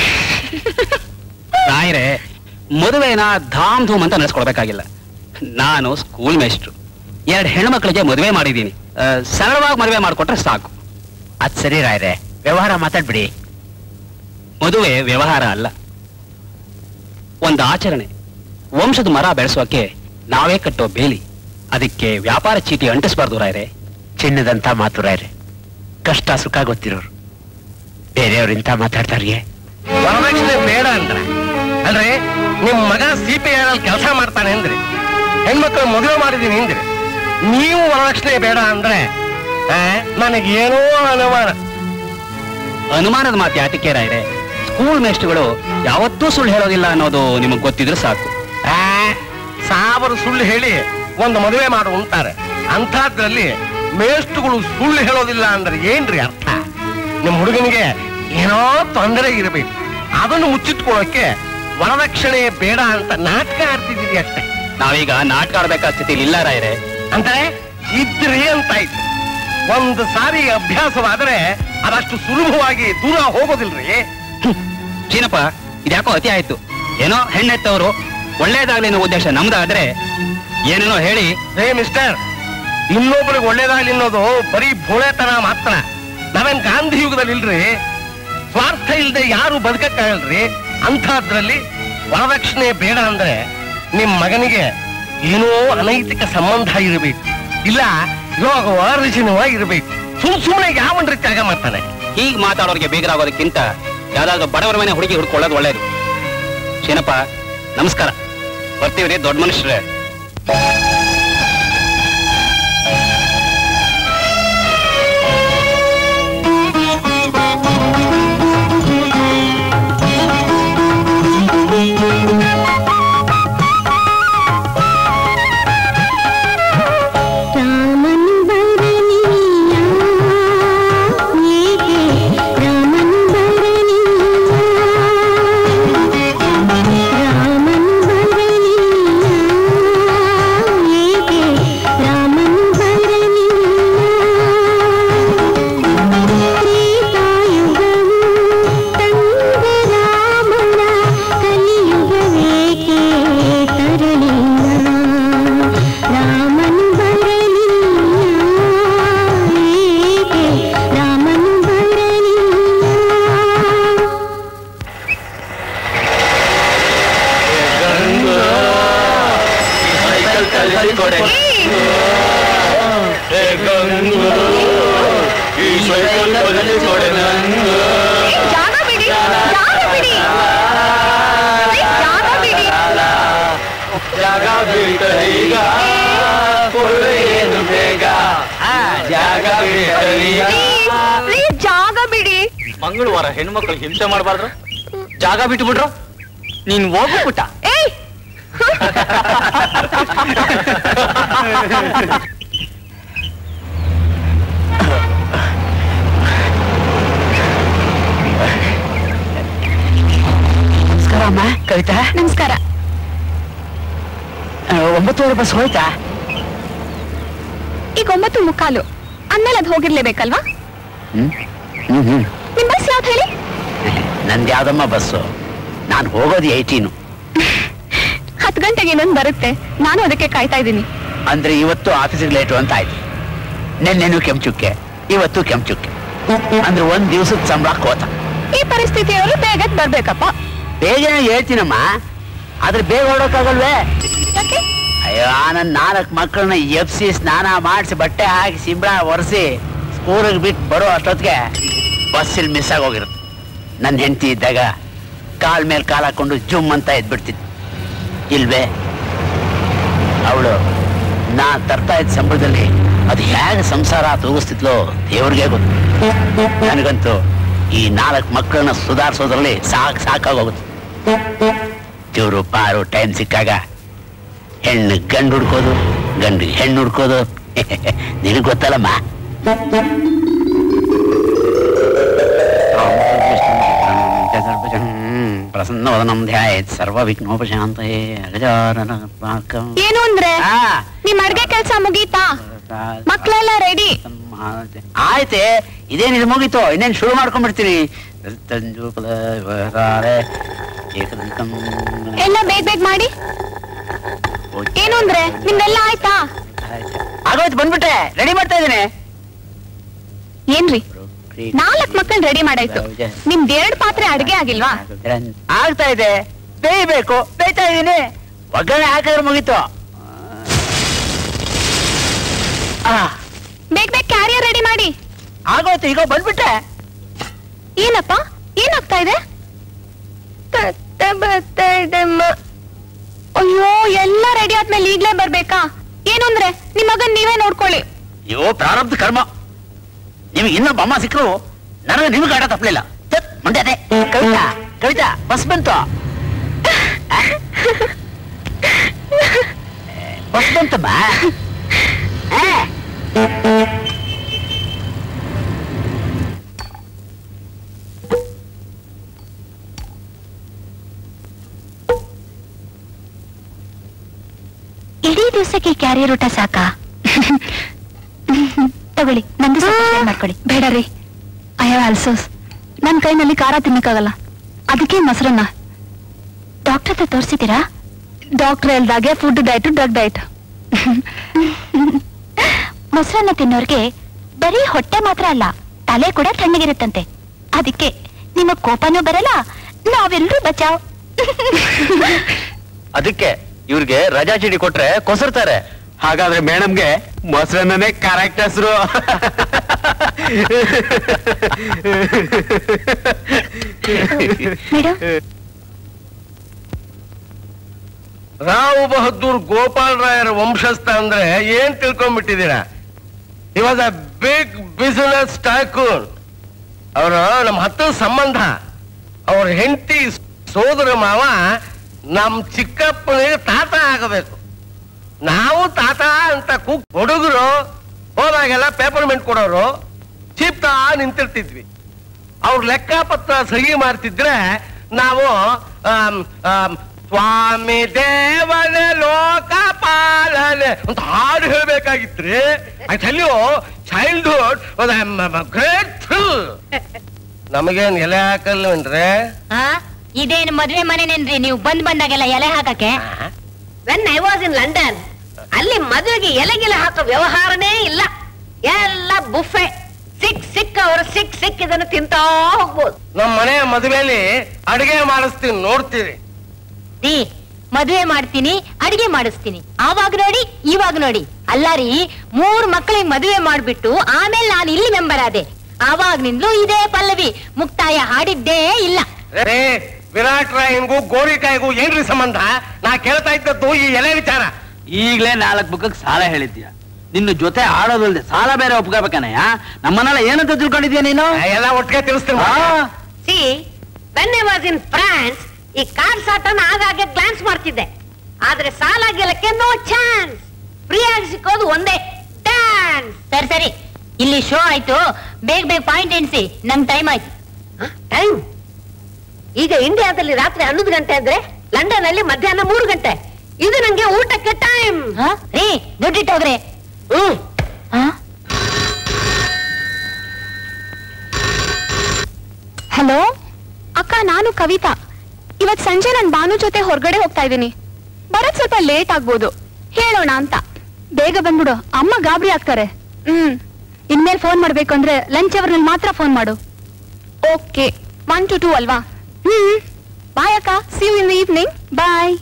ರಾಯರೇ ಮದುವೆನ ಧಾಮ್ ಧೂಮ್ ಅಂತ ನಡೆಸ್ಕೊಡ್ಬೇಕಾಗಿಲ್ಲ ನಾನು ಸ್ಕೂಲ್ ಮೇಸ್ಟ್ರು ಎರಡು ಹೆಣ್ಮಕ್ಳಿಗೆ ಮದುವೆ ಮಾಡಿದ್ದೀನಿ ಆ, ಸರಳವಾಗಿ ಮದುವೆ ಮಾಡಿಕೊಟ್ರೆ ಸಾಕು ಅದ್ ಸರಿ ರಾಯ್ರೆ ವ್ಯವಹಾರ ಮಾತಾಡ್ಬಿಡಿ ಮದುವೆ ವ್ಯವಹಾರ ಅಲ್ಲ ಒಂದು ಆಚರಣೆ ವಂಶದ ಮರ ಬೆಳೆಸೋಕೆ ನಾವೇ ಕಟ್ಟೋ ಬೇಲಿ ಅದಕ್ಕೆ ವ್ಯಾಪಾರ ಚೀಟಿ ಅಂಟಿಸ್ಬಾರ್ದು ರಾಯರೇ ಚಿನ್ನದಂತ ಮಾತು ರಾಯ್ರೆ ಕಷ್ಟ ಸುಖ ಗೊತ್ತಿರೋರು ಬೇರೆಯವ್ರು ಇಂಥ ಮಾತಾಡ್ತಾರ್ಗೆ ವರದಕ್ಷಿಣೆ ಬೇಡ ಅಂದ್ರೆ ಅಂದ್ರೆ ನಿಮ್ ಮಗ ಸಿ ಪಿ ಅಲ್ಲಿ ಕೆಲಸ ಮಾಡ್ತಾನೆ ಅಂದ್ರೆ ಹೆಣ್ಮಕ್ಳು ಮದುವೆ ಮಾಡಿದೀನಿ ಅಂದ್ರೆ ನೀವು ವರದಕ್ಷಿಣೆ ಬೇಡ ಅಂದ್ರೆ ಆ, ನನಗೇನೋ ಅನುಮಾನ ಅನುಮಾನದ ಮಾತು ಯಾತಕ್ಕೆ ರಾಯರೇ ಸ್ಕೂಲ್ ಮೇಸ್ಟ್ರುಗಳು ಯಾವತ್ತೂ ಸುಳ್ಳು ಹೇಳೋದಿಲ್ಲ ಅನ್ನೋದು ನಿಮಗೆ ಗೊತ್ತಿದ್ರೆ ಸಾಕು ಆ, ಸಾವಿರ ಸುಳ್ಳು ಹೇಳಿ ಒಂದು ಮದುವೆ ಮಾಡು ಅಂತಾರೆ ಅಂಥದ್ರಲ್ಲಿ ಮೇಷ್ಟ್ರುಗಳು ಸುಳ್ಳು ಹೇಳೋದಿಲ್ಲ ಅಂದ್ರೆ ಏನ್ರಿ ಅರ್ಥ ನಿಮ್ ಹುಡುಗನಿಗೆ ಏನೋ ತೊಂದರೆ ಇರಬೇಕು ಅದನ್ನು ಮುಚ್ಚಿಟ್ಕೊಳ್ಳೋಕೆ ವರದಕ್ಷಿಣೆ ಬೇಡ ಅಂತ ನಾಟಕ ಆಡ್ತಿದ್ದೀರಿ ಅಷ್ಟೇ ನಾವೀಗ ನಾಟಕ ಆಡ್ಬೇಕಾದ ಸ್ಥಿತಿಲಿ ಇಲ್ಲ ರಾಯರೇ ಅಂದ್ರೆ ಇದ್ರಿ ಅಂತಾಯ್ತು ಒಂದು ಸಾರಿ ಅಭ್ಯಾಸವಾದರೆ ಅದಷ್ಟು ಸುಲಭವಾಗಿ ದೂರ ಹೋಗೋದಿಲ್ರಿ ಚೀನಪ್ಪ ಇದ್ಯಾಕೋ ಅತಿ ಆಯ್ತು ಏನೋ ಹೆಣ್ಣೆತ್ತವರು ಒಳ್ಳೇದಾಗ್ಲಿ ಅನ್ನೋ ಉದ್ದೇಶ ನಮ್ದಾದ್ರೆ ಏನೇನೋ ಹೇಳಿ ರೇ ಮಿಸ್ಟರ್ ಇನ್ನೊಬ್ರಿಗೆ ಒಳ್ಳೇದಾಗ್ಲಿ ಅನ್ನೋದು ಬರೀ ಭೋಳೆತನ ಮಾತ್ರ ನಾವೇನ್ ಗಾಂಧಿ ಯುಗದಲ್ಲಿ ಇಲ್ರಿ ಸ್ವಾರ್ಥ ಇಲ್ಲದೆ ಯಾರು ಬದುಕಕ್ಕಾಗಲ್ರಿ ಅಂಥದ್ರಲ್ಲಿ ವರದಕ್ಷಿಣೆ ಬೇಡ ಅಂದ್ರೆ ನಿಮ್ ಮಗನಿಗೆ ಏನೋ ಅನೈತಿಕ ಸಂಬಂಧ ಇರಬೇಕು ಇಲ್ಲ ಇವಾಗ ವರದಕ್ಷಿಣವ ಇರಬೇಕು ಸುಮ್ ಸುಮ್ಮನೆ ಯಾವನ್ರಿ ತ್ಯಾಗ ಮಾಡ್ತಾನೆ ಹೀಗ್ ಮಾತಾಡೋರಿಗೆ ಬೇಗರಾಗೋದಕ್ಕಿಂತ ಯಾವ್ದಾದ್ರು ಬಡವರ ಮನೆ ಹುಡುಗಿ ಹುಡ್ಕೊಳ್ಳೋದು ಒಳ್ಳೇದು ಚೀನಪ್ಪ ನಮಸ್ಕಾರ ಬರ್ತೀವ್ರಿ ದೊಡ್ಡ ಮನುಷ್ಯರೇ ರಾಮನ್ ಬರಲಿಲ್ಲ ಏಕೆ ರಾಮನ್ ಬರಲಿಲ್ಲ ರಾಮನ್ ಬರಲಿಲ್ಲ ಏಕೆ ರಾಮನ್ ಬರಲಿಲ್ಲ ತ್ರೇತಾಯುಗವು ತಂದ ರಾಮನ ಕಲಿಯುಗವೇಕೆ ತರಲಿಲ್ಲ ರಾಮನು ಬರಲಿಲ್ಲ ಏಕೆ ರಾಮನು ಬರಲಿಲ್ಲ ಜಾಗ ಬಿಡಿ ಜಾಗ ಬಿಡಿ ಏ, ಜಾಗ ಬಿಡಿ ಪ್ಲೀಸ್ ಜಾಗ ಬಿಡಿ ಮಂಗಳವಾರ ಹೆಣ್ಮಕ್ಳು ಹಿಂಸೆ ಮಾಡಬಾರ್ದು ಜಾಗ ಬಿಟ್ಟು ಬಿಟ್ರು ನೀನ್ ಹೋಗ್ಬಿಟ್ಟ ಏಯ್ ನಮಸ್ಕಾರ ಅಮ್ಮ ಕವಿತಾ ನಮಸ್ಕಾರ ಒಂಬತ್ತುವರೆ ಬಸ್ ಹೋಯ್ತಾ ಈಗ ಒಂಬತ್ತು ಮುಕ್ಕಾಲು ಅಂದ್ಮೇಲೆ ಅದು ಹೋಗಿರ್ಲೇಬೇಕಲ್ವಾ ಹ್ಮ್ ಹ್ಮ್ ಹ್ಮ್ ನಿಮ್ ಬಸ್ ಯಾವ್ದು ಹೇಳಿ ನಂದು ಯಾವ್ದಮ್ಮ ಬಸ್ಸು ನಾನು ಹೋಗೋದು ಏಯ್ಟೀನು ಹತ್ತು ಗಂಟೆಗೆ ಇನ್ನೊಂದು ಬರುತ್ತೆ ನಾನು ಅದಕ್ಕೆ ಕಾಯ್ತಾ ಇದ್ದೀನಿ ಅಂದ್ರೆ ಇವತ್ತು ಆಫೀಸಿಗೆ ಲೇಟು ಅಂತ ಆಯ್ತು ನಿನ್ನೆನು ಕೆಂಚುಕ್ಕೆ ಇವತ್ತು ಕೆಂಚುಕ್ಕೆ ಅಂದ್ರೆ ಒಂದ್ ದಿವಸದ ಸಂಬಳ ಕೋತ ಈ ಪರಿಸ್ಥಿತಿಯವರು ಬೇಗ ಬರ್ಬೇಕಪ್ಪ ಬೇಗನೆ ಹೇಳ್ತೀನಮ್ಮ ಆದ್ರೆ ಬೇಗ ಹೊರಡೋಕ್ಕಾಗಲ್ವೇ ಯಾಕೆ ಅಯ್ಯೋ ನನ್ನ ನಾಲ್ಕು ಮಕ್ಕಳನ್ನ ಎಬ್ಸಿ ಸ್ನಾನ ಮಾಡಿಸಿ ಬಟ್ಟೆ ಹಾಕಿ ಸಿಂಬಳ ಒರೆಸಿ ಸ್ಕೂಲಿಗೆ ಬಿಟ್ಟು ಬರೋ ಅಷ್ಟೊತ್ತಿಗೆ ಬಸ್ಸಲ್ಲಿ ಮಿಸ್ ಆಗೋಗಿರುತ್ತೆ ನನ್ನ ಹೆಂಡತಿ ಇದ್ದಾಗ ಕಾಲ್ ಮೇಲೆ ಕಾಲ್ ಹಾಕೊಂಡು ಜುಮ್ ಅಂತ ಎದ್ಬಿಡ್ತಿದ್ದೆ ಇಲ್ವೇ ಅವಳು ನಾ ತರ್ತಾ ಇದ್ದ ಸಂಬಳದಲ್ಲಿ ಅದು ಹೇಗೆ ಸಂಸಾರ ತೂಗಿಸ್ತಿದ್ಲೋ ದೇವ್ರಿಗೆ ಗೊತ್ತು ನನಗಂತೂ ಈ ನಾಲ್ಕು ಮಕ್ಕಳನ್ನ ಸುಧಾರಿಸೋದ್ರಲ್ಲಿ ಸಾಕು ಸಾಕಾಗೋಗುತ್ತೆ ಚೂರು ಪಾರು ಟೈಮ್ ಸಿಕ್ಕಾಗ ಹೆಣ್ಣು ಗಂಡು ಹುಡ್ಕೋದು ಗಂಡು ಹೆಣ್ಣು ಹುಡ್ಕೋದು ನಿನಗೆ ಗೊತ್ತಲ್ಲಮ್ಮ ಪ್ರಸನ್ನವದನಂ ಧ್ಯಾಯೇತ್ ಸರ್ವ ವಿಘ್ನೋಪಶಾಂತಯೇ ಅಗಜಾನನ ಪಾಕಂ. ಏನು ಅಂದ್ರೆ ಆ, ನಿಮ್ ಅಡ್ಗೆ ಕೆಲ್ಸ ಮುಗೀತಾ ಮಕ್ಳೆಲ್ಲ ರೆಡಿ ಆಯ್ತೆ ಇದೇನ್ ಇದು ಮುಗೀತು ಇನ್ನೇನ್ ಶುರು ಮಾಡ್ಕೊಂಡ್ಬಿಡ್ತೀನಿ ತಂಜೂಕಲ ವರಾರೆ ಏಕದಂತಂ ಎಲ್ಲ ಬೇಗ ಬೇಗ ಮಾಡಿ ಏನು ಅಂದ್ರೆ ನಿಮ್ದೆಲ್ಲ ಆಯ್ತಾ ಆಗೋಯ್ತು ಬಂದ್ಬಿಟ್ಟೆ ರೆಡಿ ಮಾಡ್ತಾ ಇದ್ದೀನಿ ಏನ್ರಿ ನಾಲ್ಕ್ ಮಕ್ಕಳು ರೆಡಿ ಮಾಡಾಯ್ತು ನಿಮ್ದ್ ಎರಡ್ ಪಾತ್ರೆ ಅಡ್ಗೆ ಆಗಿಲ್ವಾ ಆಗ್ತಾ ಇದೆ ಬೇಯ್ಬೇಕು ಬೇಯ್ತಾ ಇದೀನಿ ಒಗ್ಗರಣೆ ಹಾಕಿದ್ರೆ ಮುಗೀತು ಆ, ಬೇಗ ಬೇಗ ಕ್ಯಾರಿಯರ್ ರೆಡಿ ಮಾಡಿ ಆಗೋಯ್ತು ಈಗ ಬಂದ್ಬಿಟ್ಟೆ ಏನಪ್ಪ ಏನಾಗ್ತಾ ಇದೆ ತತ್ತೆ ಬರ್ತಾ ಇದೆಮ್ಮ ಅಯ್ಯೋ ಎಲ್ಲ ರೆಡಿ ಆದ್ಮೇಲೆ ಈಗ್ಲೇ ಬರ್ಬೇಕಾ ಏನು ಅಂದ್ರೆ ನಿಮ್ ಮಗನ್ ನೀವೇ ನೋಡ್ಕೊಳ್ಳಿ ಅಯ್ಯೋ ಪ್ರಾರಬ್ಧ ಕರ್ಮ ನಿಮ್ಗೆ ಇನ್ನೊಬ್ಬ ಅಮ್ಮ ಸಿಕ್ಕರು ನನಗೆ ನಿಮ್ಗೆ ಆಟ ತಪ್ಪಲಿಲ್ಲ ಮಂಡ್ಯ ಅದೇ ಕವಿತಾ ಕವಿತಾ ಬಸ್ ಬಂತು ಆ? ಬಸ್ ಬಂತಮ್ಮ ಆ? ಇಡೀ ದಿವಸಕ್ಕೆ ಕ್ಯಾರಿಯರ್ ಊಟ ಸಾಕಾ ತಗೊಳ್ಳಿ ನಂದು ಸ್ವಲ್ಪ share ಮಾಡ್ಕೊಳ್ಳಿ ಬೇಡ ರೀ ಐ ಹ್ಯಾವ್ ಆಲ್ಸೋಸ್ ನನ್ನ ಕೈನಲ್ಲಿ ಖಾರ ತಿನ್ನಕ್ಕಾಗಲ್ಲ ಅದಕ್ಕೆ ಮೊಸರನ್ನ ಡಾಕ್ಟರ್ ಹತ್ರ ತೋರಿಸಿದ್ದೀರಾ ಡಾಕ್ಟರ್ ಹೇಳ್ದಾಗೆ ಫುಡ್ ಡಯಟ್ ಡ್ರಗ್ ಡಯಟ್ ಮೊಸರನ್ನ ತಿನ್ನೋರ್ಗೆ ಬರೀ ಹೊಟ್ಟೆ ಮಾತ್ರ ಅಲ್ಲ ತಲೆ ಕೂಡ ತಣ್ಣಗಿರುತ್ತಂತೆ ಅದಕ್ಕೆ ನಿಮ್ಮ ಕೋಪನೂ ಬರಲ್ಲ ನಾವೆಲ್ಲರೂ ಬಚಾವ್ ಅದಕ್ಕೆ ಇವ್ರಿಗೆ ರಜಾ ಚೀಟಿ ಕೊಟ್ರೆ ಕೊಸರ್ತಾರೆ ಹಾಗಾದ್ರೆ ಮೇಡಮ್ಗೆ ಮೊಸರನ್ನೇ ಕರೆಕ್ಟ್ ಹೆಸರು ಮೇಡಮ್ ರಾವ್ ಬಹದ್ದೂರ್ ಗೋಪಾಲ್ ರಾಯರ ವಂಶಸ್ಥ ಅಂದ್ರೆ ಏನ್ ತಿಳ್ಕೊಂಡ್ಬಿಟ್ಟಿದ್ದೀರಾ he was a big business tycoon ಅವರು ನಮ್ಮ ಹತ್ತು ಸಂಬಂಧ ಅವ್ರ ಹೆಂಡತಿ ಸೋದರ ಮಾವ ನಮ್ ಚಿಕ್ಕಪ್ಪನಿಗೆ ತಾತ ಆಗಬೇಕು ನಾವು ತಾತ ಅಂತ ಕೂಗ್ ಹುಡುಗರು ಹೋದಾಗೆಲ್ಲ ಪೇಪರ್ಮೆಂಟ್ ಕೊಡೋರು ಚೀಪ್ತಾ ನಿಂತಿರ್ತಿದ್ವಿ ಅವ್ರ ಲೆಕ್ಕಪತ್ರ ಸಹಿ ಮಾಡ್ತಿದ್ರೆ ನಾವು ಆಮ್, ಆಮ್, ಸ್ವಾಮಿ ದೇವನ ಲೋಕ ಪಾಲನೆ ಅಂತ ಹಾಡು ಹೇಳ್ಬೇಕಾಗಿತ್ರಿ I tell you childhood great thrill ನಮಗೇನ್ ಎಲೆ ಹಾಕಲ್ವೇನ್ರಿ ಆ ಇದೇನು ಮದ್ವೆ ಮನೆನೇನ್ರಿ ನೀವು ಬಂದ್ ಬಂದಾಗೆಲ್ಲ ಎಲೆ ಹಾಕಕ್ಕೆ when I was in London ಅಲ್ಲಿ ಮದುವೆಗೆ ಎಲೆಗೆಲೆ ಹಾಕೋ ವ್ಯವಹಾರನೇ ಇಲ್ಲ ಎಲ್ಲ ಬುಫೆ ಸಿಕ್ ಸಿಕ್ ಅವರು ಸಿಕ್ ಸಿಕ್ ಇದನ್ನು ತಿಂತಾ ಹೋಗ್ಬೋದು ನಮ್ಮ ಮನೆಯ ಮದುವೆಯಲ್ಲಿ ಅಡಿಗೆ ಮಾಡಿಸ್ತೀನಿ ನೋಡ್ತೀರಿ ರೀ ಮದುವೆ ಮಾಡ್ತೀನಿ ಅಡಿಗೆ ಮಾಡಿಸ್ತೀನಿ ಆವಾಗ ನೋಡಿ ಇವಾಗ ನೋಡಿ ಅಲ್ಲ ರೀ ಮೂರ್ ಮಕ್ಕಳಿಗೆ ಮದುವೆ ಮಾಡ್ಬಿಟ್ಟು ಆಮೇಲೆ ನಾನು ಇಲ್ಲಿ ಮೆಂಬರ್ ಆದೆ ಆವಾಗ್ನಿಂದಲೂ ಇದೇ ಪಲ್ಲವಿ ಮುಕ್ತಾಯ ಹಾಡಿದ್ದೇ ಇಲ್ಲ ರೇ ವಿರಾಟ್ ರಾಯನ್ಗೂ ಗೋರಿಕಾಯಿಗೂ ಏನ್ರಿ ಸಂಬಂಧ ನಾ ಕೇಳ್ತಾ ಇದ್ದದ್ದು ಈ ಎಲೆ ವಿಚಾರ ಈಗ್ಲೇ ನಾಲ್ಕು ಬುಕ್ಕಕ್ಕೆ ಸಾಲ ಹೇಳಿದ್ಯಾ ನಿನ್ನ ಜೊತೆ ಆಡೋದಲ್ದೆ ಸಾಲ ಬೇರೆ ಒಪ್ಕೋಬೇಕನಯ್ಯ ನಮ್ಮನ್ನೆಲ್ಲ ಏನಂತ ತಿಳ್ಕೊಂಡಿದ್ಯಾ ನೀನು ಎಲ್ಲ ಒಟ್ಟಿಗೆ ತಿಳಿಸ್ತೀನಿ see when I was in France ಈ ಕಾರ್ ಸಾಟನ ಆಗಾಗ್ಗೆ ಗ್ಲಾನ್ಸ್ ಮಾಡ್ತಿದ್ದೆ ಆದ್ರೆ ಸಾಲ ಗೆಲ್ಲಕ್ಕೆ ನೋ ಚಾನ್ಸ್ ಫ್ರೀ ಆಗಿ ಸಿಕ್ಕೋದು ಒಂದೇ ಡ್ಯಾನ್ಸ್ ಸರಿ ಸರಿ ಇಲ್ಲಿ ಶೋ ಆಯ್ತು ಬೇಗ ಬೇಗ ಪಾಯಿಂಟ್ ಎಣಿಸಿ ನಂಗ್ ಟೈಮ್ ಆಯ್ತು ಟೈಮ್ ಈಗ ಇಂಡಿಯಾದಲ್ಲಿ ರಾತ್ರಿ ಹನ್ನೊಂದು ಗಂಟೆ ಅಂದ್ರೆ ಲಂಡನ್ ಅಲ್ಲಿ ಮಧ್ಯಾಹ್ನ ಮೂರು ಗಂಟೆ ಇದು ನಂಗೆ ಊಟಕ್ಕೆ ಟೈಮ್ ಹ? ರೀ ದುಡ್ಡಿಟ್ಟೋಗ್ರೆ ಹ್ಮ್ ಹಲೋ ಅಕ್ಕ ನಾನು ಕವಿತಾ ಇವತ್ ಸಂಜೆ ನನ್ ಬಾನು ಜೊತೆ ಹೊರಗಡೆ ಹೋಗ್ತಾ ಇದ್ದೀನಿ ಬರಕ್ ಸ್ವಲ್ಪ ಲೇಟ್ ಆಗ್ಬೋದು ಹೇಳೋಣ ಅಂತ ಬೇಗ ಬಂದ್ಬಿಡು ಅಮ್ಮ ಗಾಬರಿ ಆಗ್ತಾರೆ ಹ್ಮ್ ಇನ್ಮೇಲೆ ಫೋನ್ ಮಾಡ್ಬೇಕು ಅಂದ್ರೆ ಲಂಚ್ ಅವರ್ನಲ್ಲಿ ಮಾತ್ರ ಫೋನ್ ಮಾಡು ಓಕೆ ಒನ್ ಟು ಟೂ ಅಲ್ವಾ ಹ್ಮ್ ಬಾಯ್ ಅಕ್ಕ see you in the evening bye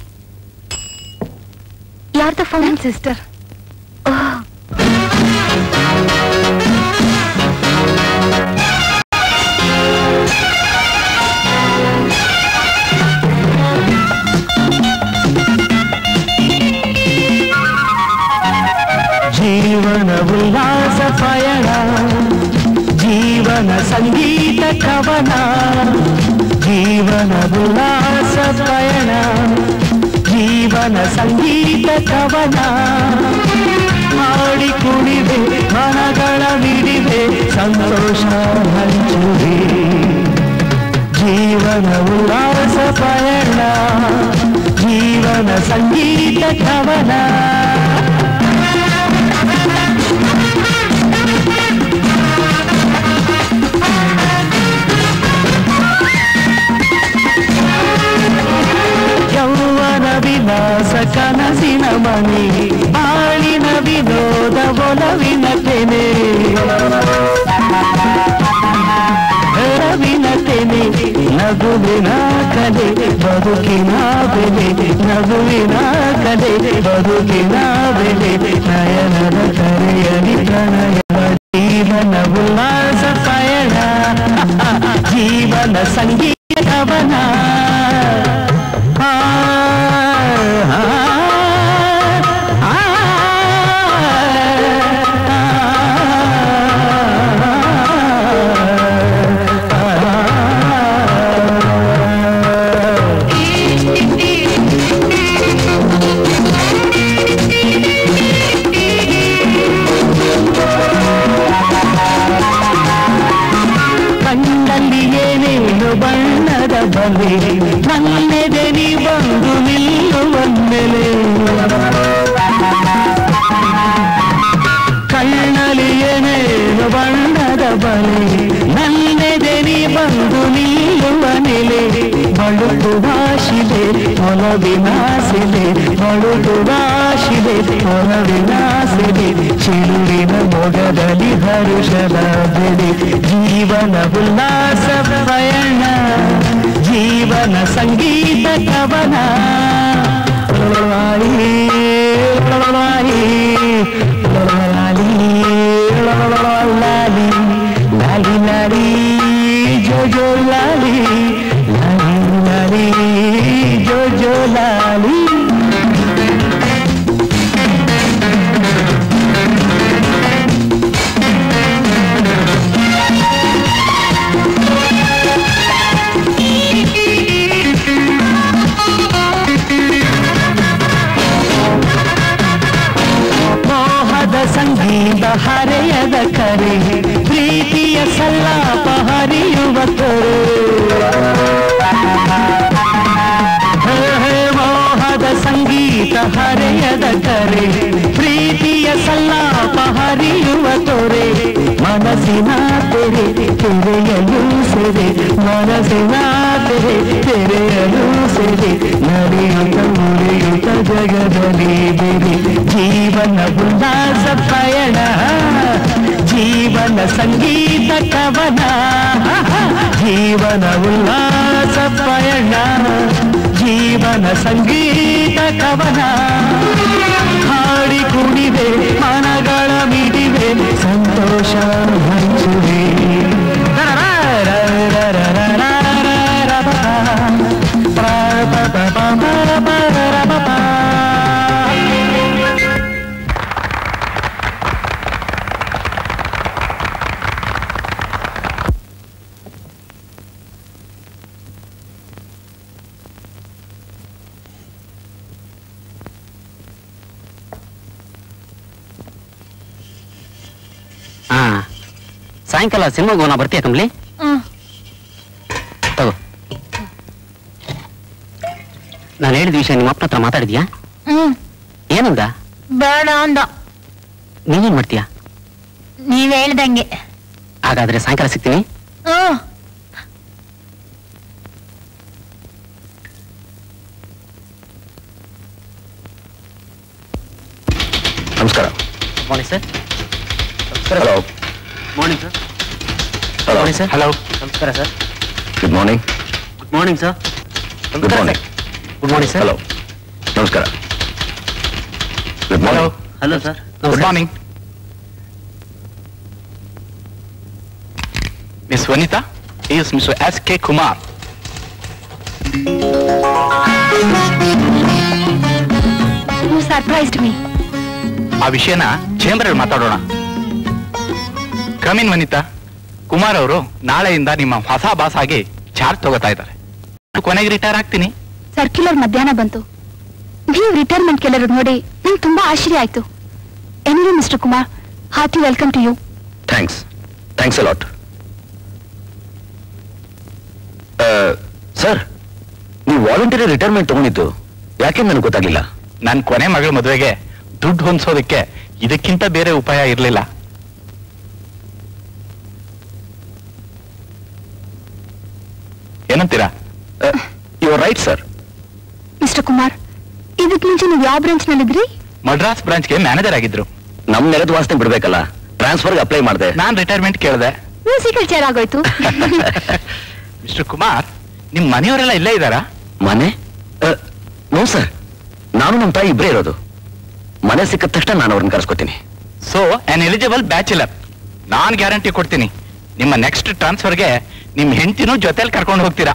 ಯಾರ್ದ ಫೋನ್ ಸಿಸ್ಟರ್ ಜೀವನ ಉಲ್ಲಾಸ ಪಯಣ ಜೀವನ ಸಂಗೀತ ಕವನ ಜೀವನ ಉಲ್ಲಾಸ ಪಯಣ ಜೀವನ ಸಂಗೀತ ಕವನ ಹಾಡಿ ಕುಣಿವೆ ಮನಗಳ ಮಿಡಿವೆ ಸಂತೋಷ ಹಂಚುವೆ ಜೀವನ ಉಲ್ಲಾಸ ಪಯಣ ಜೀವನ ಸಂಗೀತ ಕವನ ಯೌವನ ವಿಲಾಸ ಕನಸಿನ ಮನೆ ಬಾಳಿನ ವಿನೋದ ಒಲವಿನ ತೆನೆ ರವಿನ ತೆನೆ ನಗುವಿನ ಕಲೆ ಬದುಕಿನ ಬೆಲೆ ನಗುವಿನ ಕಲೆ ಬದುಕಿನ ಬೆಲೆ ನಯನದ ಕರೆಯಲಿ ಪ್ರಣಯವ ಜೀವನ ಉಲ್ಲಾಸ ಪಯಣ ಜೀವನ ಸಂಗೀತ ಕವನ ಆ, ಆ, ಆ, ಕಣ್ಣಲ್ಲಿ ಏನೇನು ಬಣ್ಣದ ಬಲೆ ನನ್ನೆದೆ ನೀ ಬಂದು ನಿಲ್ಲುವಂದೆಲೆ ಕಣ್ಣಲ್ಲಿ ಏನೇನು ಬಣ್ಣದ ಬಲೆ ನನ್ನೆದೆ ನೀ ಬಂದು ನಿಲ್ಲುವ ನೆಲೆ ಬಳುಕುವ ಶಿಲೆ ಒಲವಿನ ಸೆಲೆ ಬಳುಕುವ ಶಿಲೆ ಒಲವಿನ ಸೆಲೆ ಚಿರುವಿನ ಮೊಗದಲ್ಲಿ ಹರುಷದ ಬೆಲೆ ಜೀವನ ಉಲ್ಲಾಸ ಪಯಣ ಜೀವನ ಸಂಗೀತ ಕವನ ಲೊಳಲಾಲಿ, ಲೊಳಲಾಲಿ, ಲೊಳಲಾಲಿ, ಲೊಳಲಾಲಿ, ಲಾಲಿ ಲಾಲಿ, ಜೋ ಜೋ ಲಾಲಿ, ಲಾಲಿ ಲಾಲಿ, ಜೋ ಜೋ ಲಾಲಿ ಮೋಹದ ಸಂಗೀತ ಹರೆಯದ ಕರೆ ಪ್ರೀತಿಯ ಸಲ್ಲಾಪ ಹರಿಯುವ ತೊರೆ ಹೇ, ಹೇ, ಮೋಹದ ಸಂಗೀತ ಹರೆಯದ ಕರೆ ಪ್ರೀತಿಯ ಸಲ್ಲಾಪ ಹರಿಯುವ ತೊರೆ ಮನಸ್ಸಿನ ತೆರೆ ತೆರೆಯಲು ಸೆರೆ ಮನಸ್ಸಿನ ತೆರೆ ತೆರೆಯಲು ಸೆರೆ ನಡೆಯುತ್ತ ಉಳಿಯುತ್ತ ಜಗದಲ್ಲಿ ಬೆರೆ ಜೀವನ ಉಲ್ಲಾಸ ಪಯಣ ಜೀವನ ಸಂಗೀತ ಕವನ ಜೀವನ ಉಲ್ಲಾಸ ಪಯಣ ಜೀವನ ಸಂಗೀತ ಕವನ ಹಾಡಿ ಕುಣಿವೆ ಮನಗಳ ಮಿಡಿವೆ ಸಂತೋಷ ಹಂಚುವೆ ಹಾ ಸಾಯಂಕಾಲ ಸಿನಿಮಾಗೆ ಹೋಗೋಣ ಬರ್ತೀಯ ಕಮ್ಲಿ ಹ್ಮ್ ತಗೋ ನಾನು ಹೇಳಿದ ವಿಷಯ ನಿಮ್ಮ ಅಪ್ಪನ ಹತ್ರ ಮಾತಾಡಿದ್ಯಾ ಹ್ಮ್ ಏನಂದ ಬೇಡ ಅಂದ ನೀನೇನ್ ಮಾಡ್ತೀಯಾ ನೀವ್ ಹೇಳ್ದಂಗೆ ಹಾಗಾದ್ರೆ ಸಾಯಂಕಾಲ ಸಿಗ್ತೀನಿ ಹ್ಮ್ ನಮಸ್ಕಾರ morning sir hello morning sir hello morning sir hello ನಮಸ್ಕಾರ sir good morning good morning sir good morning good morning sir hello ನಮಸ್ಕಾರ good hello morning hello sir good morning miss Vanitha is miss S K Kumar you surprised me ಆ ವಿಷಯನ chamber ಅಲ್ಲಿ ಮಾತಾಡೋಣ come in ವನಿತಾ ಕುಮಾರ್ ಅವರು ನಾಳೆಯಿಂದ ನಿಮ್ಮ ಹೊಸ ಬಾಸ್ ಆಗಿ ಚಾರ್ಜ್ ತಗೋತಾ ಇದ್ದಾರೆ ಕೊನೆಗೆ ರಿಟೈರ್ ಆಗ್ತೀನಿ ಸರ್ಕ್ಯುಲರ್ ಮಧ್ಯಾಹ್ನ ಬಂತು ನೀವು ರಿಟೈರ್ಮೆಂಟ್ ಕೆಲವರು ನೋಡಿ ನಂಗೆ ತುಂಬಾ ಆಶ್ಚರ್ಯ ಆಯ್ತು anyway mister Kumar hearty welcome to you thanks thanks a lot sir ನೀವು ವಾಲಂಟರಿ ರಿಟೈರ್ಮೆಂಟ್ ತಗೊಂಡಿದ್ದು ಯಾಕೆ ನನಗೆ ಗೊತ್ತಾಗ್ಲಿಲ್ಲ ನನ್ ಕೊನೆ ಮಗಳ ಮದುವೆಗೆ ದುಡ್ಡು ಹೊಂದ್ಸೋದಕ್ಕೆ ಇದಕ್ಕಿಂತ ಬೇರೆ ಉಪಾಯ ಇರಲಿಲ್ಲ ಏನಂತೀರಾ you are right sir mister Kumar ಇದಕ್ಕೆ ಮುಂಚೆ ನೀವು ಯಾವ ಬ್ರಾಂಚ್ ನಲ್ಲಿದ್ರಿ ಮಡ್ರಾಸ್ ಬ್ರಾಂಚ್ಗೆ ಮ್ಯಾನೇಜರ್ ಆಗಿದ್ರು ನಮ್ ನೆಲದ ವಾಸನೆ ಬಿಡ್ಬೇಕಲ್ಲ ಟ್ರಾನ್ಸ್ಫರ್ಗೆ ಅಪ್ಲೈ ಮಾಡಿದೆ ನಾನ್ ರಿಟೈರ್ಮೆಂಟ್ ಕೇಳಿದೆ ಮ್ಯೂಸಿಕಲ್ ಚೇರ್ ಆಗೋಯ್ತು ಮಿಸ್ಟರ್ ಕುಮಾರ್ ನಿಮ್ ಮನೆಯವರೆಲ್ಲ ಇಲ್ಲೇ ಇದ್ದಾರಾ ಮನೆ ನೋ ಸರ್ ನಾನು ನಮ್ಮ ತಾಯಿ ಇಬ್ಬರೇ ಇರೋದು ಮನೆ ಸಿಕ್ಕಿದ ತಕ್ಷಣ ನಾನು ಅವ್ರನ್ನ ಕರ್ಸ್ಕೊತೀನಿ ಸೊ ಅನ್ ಎಲಿಜಿಬಲ್ ಬ್ಯಾಚುಲರ್ ನಾನ್ ಗ್ಯಾರಂಟಿ ಕೊಡ್ತೀನಿ ನಿಮ್ಮ ನೆಕ್ಸ್ಟ್ ಟ್ರಾನ್ಸ್ಫರ್ಗೆ ನಿಮ್ ಹೆಂಡತಿನೂ ಜೊತೆಲಿ ಕರ್ಕೊಂಡು ಹೋಗ್ತೀರಾ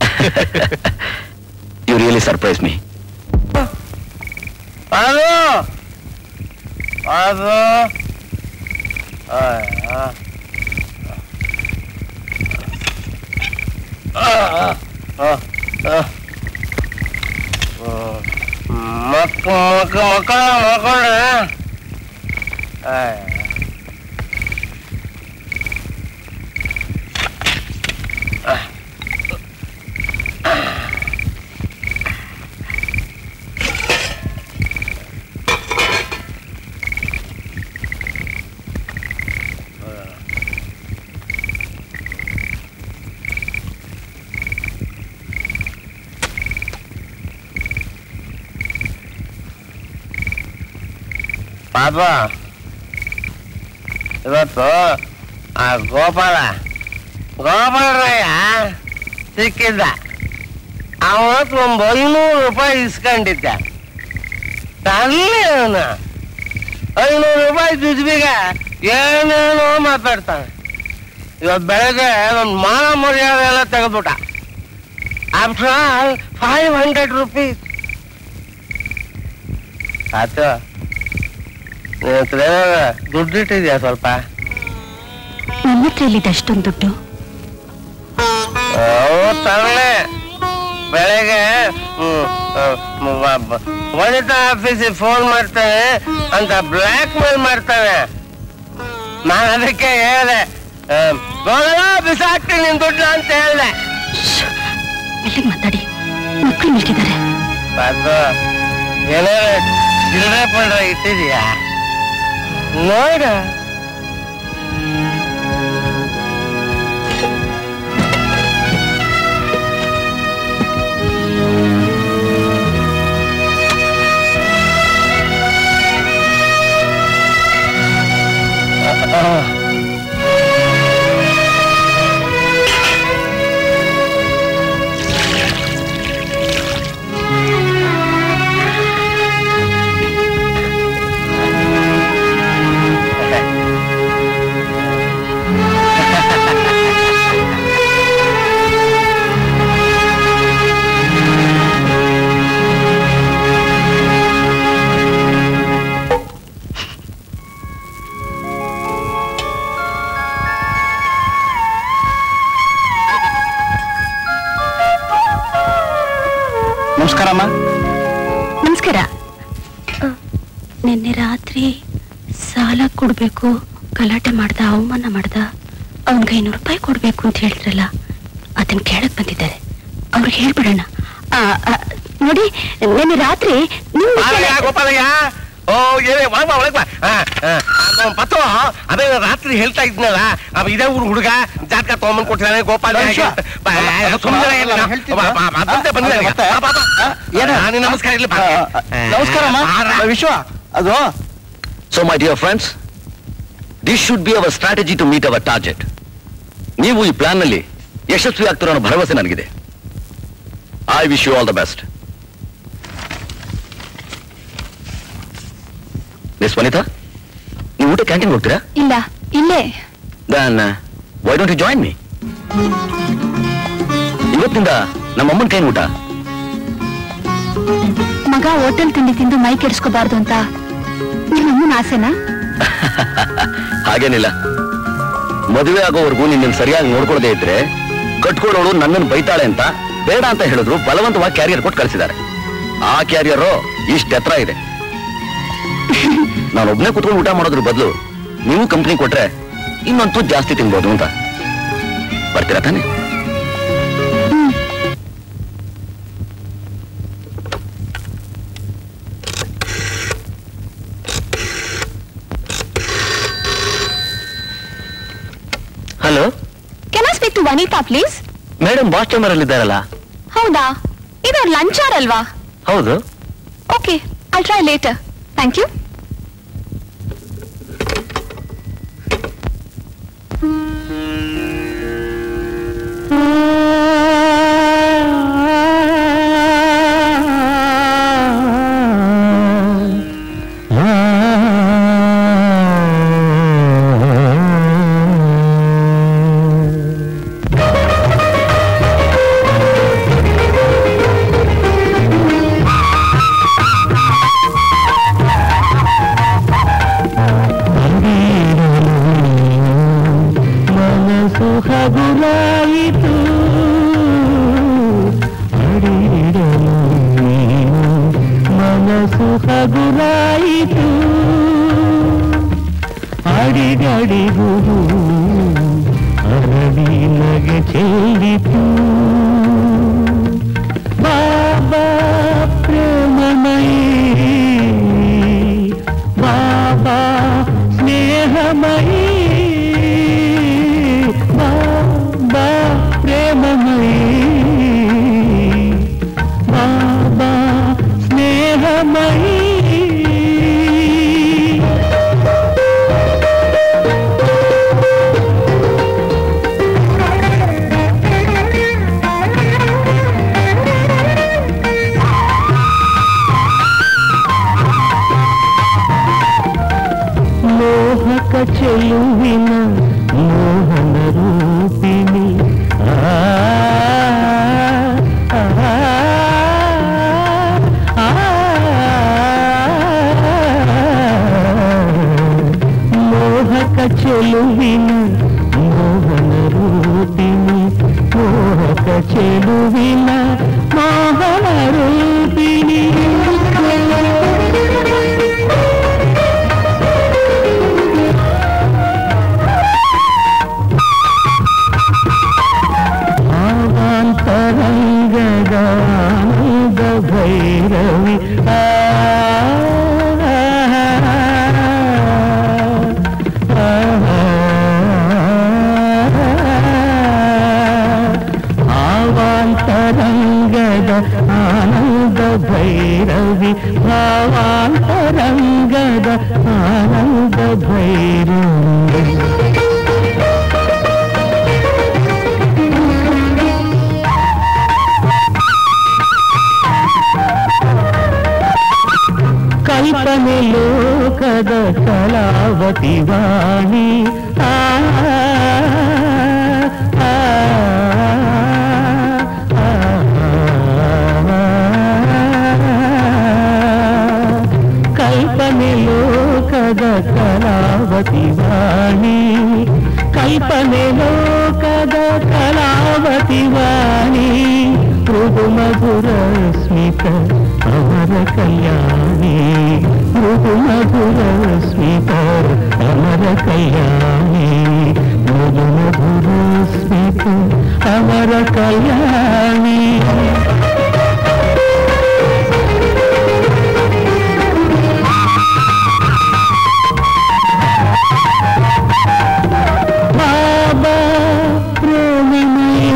ಯು ರಿಯಲಿ ಸರ್ಪ್ರೈಸ್ ಮೀ ಅದು ಅದು ಮಕ್ಕ ಮಕ್ಕ ಮಕ್ಕಳ ಮಕ್ಕಳ್ರೆ ಪಾಪ ಇವತ್ತು ಆ ಗೋಪಾಲ ಗೋಪಾಲರಾಯ ಸಿಕ್ಕಿದ್ದ ಅವತ್ತು ಒಂದು ಐನೂರು ರೂಪಾಯಿ ಇಸ್ಕೊಂಡಿದ್ದ ತರಲಿ ಅವನು ಐನೂರು ರೂಪಾಯಿ ದುಡ್ಬಿಗ ಏನೇನೋ ಮಾತಾಡ್ತಾನೆ ಇವತ್ತು ಬೆಳಗ್ಗೆ ಒಂದು ಮಾನ ಮರ್ಯಾದೆ ಎಲ್ಲ ತೆಗೆದ್ಬಿಟ್ಟ after all five hundred rupees ಆಯ್ತು ನಿನ್ ಹತ್ರ ಏನಾರ ದುಡ್ಡು ಇಟ್ಟಿದ್ಯಾ ಸ್ವಲ್ಪ ನನ್ನ ಹತ್ರ ಎಲ್ಲಿದೆ ಅಷ್ಟೊಂದು ದುಡ್ಡು ಅವು ತರಲೆ ಬೆಳಗ್ಗೆ ಹ್ಮ್, ಆ, ಮ- ವ- ಬ- ವನಿತಾ ಆಫೀಸಿಗೆ ಫೋನ್ ಮಾಡ್ತಾನೆ ಅಂತ ಬ್ಲ್ಯಾಕ್ ಮೇಲ್ ಮಾಡ್ತಾನೆ ನಾನು ಅದಕ್ಕೆ ಹೇಳಿದೆ ನೋಡಲ್ಲ ಬಿಸಾಕ್ತೀನಿ ನಿನ್ ದುಡ್ಡು ಅಂತ ಹೇಳ್ದೆ ಮೆಲ್ಲಿಗೆ ಮಾತಾಡಿ ಮಕ್ಕಳು ಮಿಲ್ಕಿದ್ದಾರೆ ಅದು ಏನಾರ ಚಿಲ್ಲರೆ ಪಲ್ರೆ ಇಟ್ಟಿದ್ಯಾ ನೋಡ ನಮಸ್ಕಾರಮ್ಮ ನಮಸ್ಕಾರ ಅ, ನಿನ್ನೆ ರಾತ್ರಿ ಸಾಲ ಕೊಡ್ಬೇಕು ಗಲಾಟೆ ಮಾಡ್ದ ಅವಮಾನ ಮಾಡ್ದ ಅವನ್ಗೆ ಐನೂರು ರೂಪಾಯಿ ಕೊಡ್ಬೇಕು ಅಂತ ಹೇಳಿದ್ರಲ್ಲ ಅದನ್ನ ಕೇಳಕ್ ಬಂದಿದ್ದಾರೆ ಅವ್ರಿಗೆ ಹೇಳ್ಬಿಡೋಣ ಆ, ಆ, ನೋಡಿ ನಿನ್ನೆ ರಾತ್ರಿ ನಿಮ್ ಬಾರಯ್ಯ, ಗೋಪಾಲಯ್ಯ ಓ ಏನೇ ಒಳಗ್ ಬಾ ಒಳಗ್ ಬಾ ಆ, ಆ, ಅದು ಪತ್ತು ಅದೇ ರಾತ್ರಿ ಹೇಳ್ತಾ ಇದ್ನಲ್ಲ ಅವ ಇದೇ ಊರು ಹುಡುಗ ಜಾತಕ ತಗೊಂಬಂದ್ ಕೊಟ್ಟಿದ್ದಾನೆ ಗೋಪಾಲ ಮನುಷ್ಯ. ಸುಮ್ಮನೆ ನಾನು ಹೇಳ್ತಿದ್ದೆ. ಬಂದ್ರೆ ಮತ್ತೆ? ಏನು? ನಮಸ್ಕಾರ ಇರ್ಲಿ ಬಾ. ನಮಸ್ಕಾರಮ್ಮ ಬಾರ. ವಿಶ್ವ ಅದು So, my dear friends, this should be our strategy to meet our target. ನೀವು ಈ ಪ್ಲಾನ್ ನಲ್ಲಿ ಯಶಸ್ವಿ ಆಗ್ತಿರೋ ಅನ್ನೋ ಭರವಸೆ ನನಗಿದೆ I wish you all the best miss Vanitha ನೀವು ಊಟ ಕ್ಯಾಂಟೀನ್ ಹೋಗ್ತೀರಾ ಇಲ್ಲ ಇಲ್ಲೇ then why don't you join me ಇವತ್ತಿಂದ ನಮ್ಮ ಅಮ್ಮನ ಕೈನ ಊಟ ಮಗ ಹೋಟೆಲ್ ತಿಂಡಿ ತಿಂದು ಮೈ ಕೆಡಿಸ್ಕೋಬಾರ್ದು ಅಂತ ನಿಮ್ಮಮ್ಮನ ಆಸೆನಾ ಹಾಗೇನಿಲ್ಲ ಮದುವೆ ಆಗೋವರೆಗೂ ನಿನ್ನನ್ನು ಸರಿಯಾಗಿ ನೋಡ್ಕೊಳ್ಳದೆ ಇದ್ರೆ ಕಟ್ಕೊಳ್ಳೋಳು ನನ್ನನ್ನು ಬೈತಾಳೆ ಅಂತ ಬೇಡ ಅಂತ ಹೇಳಿದ್ರು ಬಲವಂತವಾಗಿ ಕ್ಯಾರಿಯರ್ ಕೊಟ್ಟು ಕಳಿಸಿದ್ದಾರೆ ಆ ಕ್ಯಾರಿಯರ್ ಇಷ್ಟ ಎತ್ತರ ಇದೆ ನಾನು ಒಬ್ನೇ ಕುತ್ಕೊಂಡು ಊಟ ಮಾಡೋದ್ರ ಬದಲು ನೀವು ಕಂಪ್ನಿ ಕೊಟ್ರೆ ಇನ್ನೊಂದು ತುತ್ತು ಜಾಸ್ತಿ ತಿನ್ಬೋದು ಅಂತ ಬರ್ತೀರಾ ತಾನೆ hello can I speak to Vanitha please madam boss chamber ಅಲ್ಲಿ ಇದ್ದಾರಲ್ಲ ಹೌದಾ ಇದು ಲಂಚ್ ಅವರ್ ಅಲ್ವಾ ಹೌದು okay I try later thank you ಮನಸ್ಸು ಹಗುರಾಯಿತು ಅಡಿಡಲು ನೀನು ಮನಸ್ಸು ಹಗುರಾಯಿತು ಅಡಿಗಡಿಗೂ ಅರಳಿ ನಗೆ ಚೆಲ್ಲಿತು ಬಾಬಾ ಪ್ರೇಮಮಯಿ ಬಾಬಾ ಸ್ನೇಹಮಯಿ ಬಾಬಾ ಪ್ರೇಮಮಯಿ ಬಾಬಾ ಸ್ನೇಹಮಯಿ ಚೆಲುವಿನ ಮೋಹನ ರೂಪಿಣಿ ಆ, ಆ, ಆ, ಮೋಹಕ ಚೆಲುವಿನ ಮೋಹನ ರೂಪಿಣಿ ಮೋಹಕ ಚೆಲುವಿನ ಮೋಹನ ರೂಪಿಣಿ ಭಾವಾಂತರಂಗದ ಆನಂದ ಭೈರವಿ ಆ, ಆ, ಭಾವಾಂತರಂಗದ ಆನಂದ ಭೈರವಿ ಭಾವಾಂತರಂಗದ ಆನಂದ ಭೈರವಿ ಕಲ್ಪನೆ ಲೋಕದ ಕಲಾವತಿ ವಾಣಿ ಆ, ಆ, ಆ, ಕಲ್ಪನೆ ಲೋಕದ ಕಲಾವತಿ ವಾಣಿ ಕಲ್ಪನೆ ಲೋಕದ ಕಲಾವತಿ ವಾಣಿ ಮೃದು ಮಧುರ ಸ್ಮಿತ ಅಮರ ಕಲ್ಯಾಣಿ ಮೃದು ಮಧುರ ಸ್ಮಿತ ಅಮರ ಕಲ್ಯಾಣಿ ಮೃದು ಮಧುರ ಸ್ಮಿತ ಅಮರ ಕಲ್ಯಾಣಿ ಬಾಬಾ ಪ್ರೇಮಮಯಿ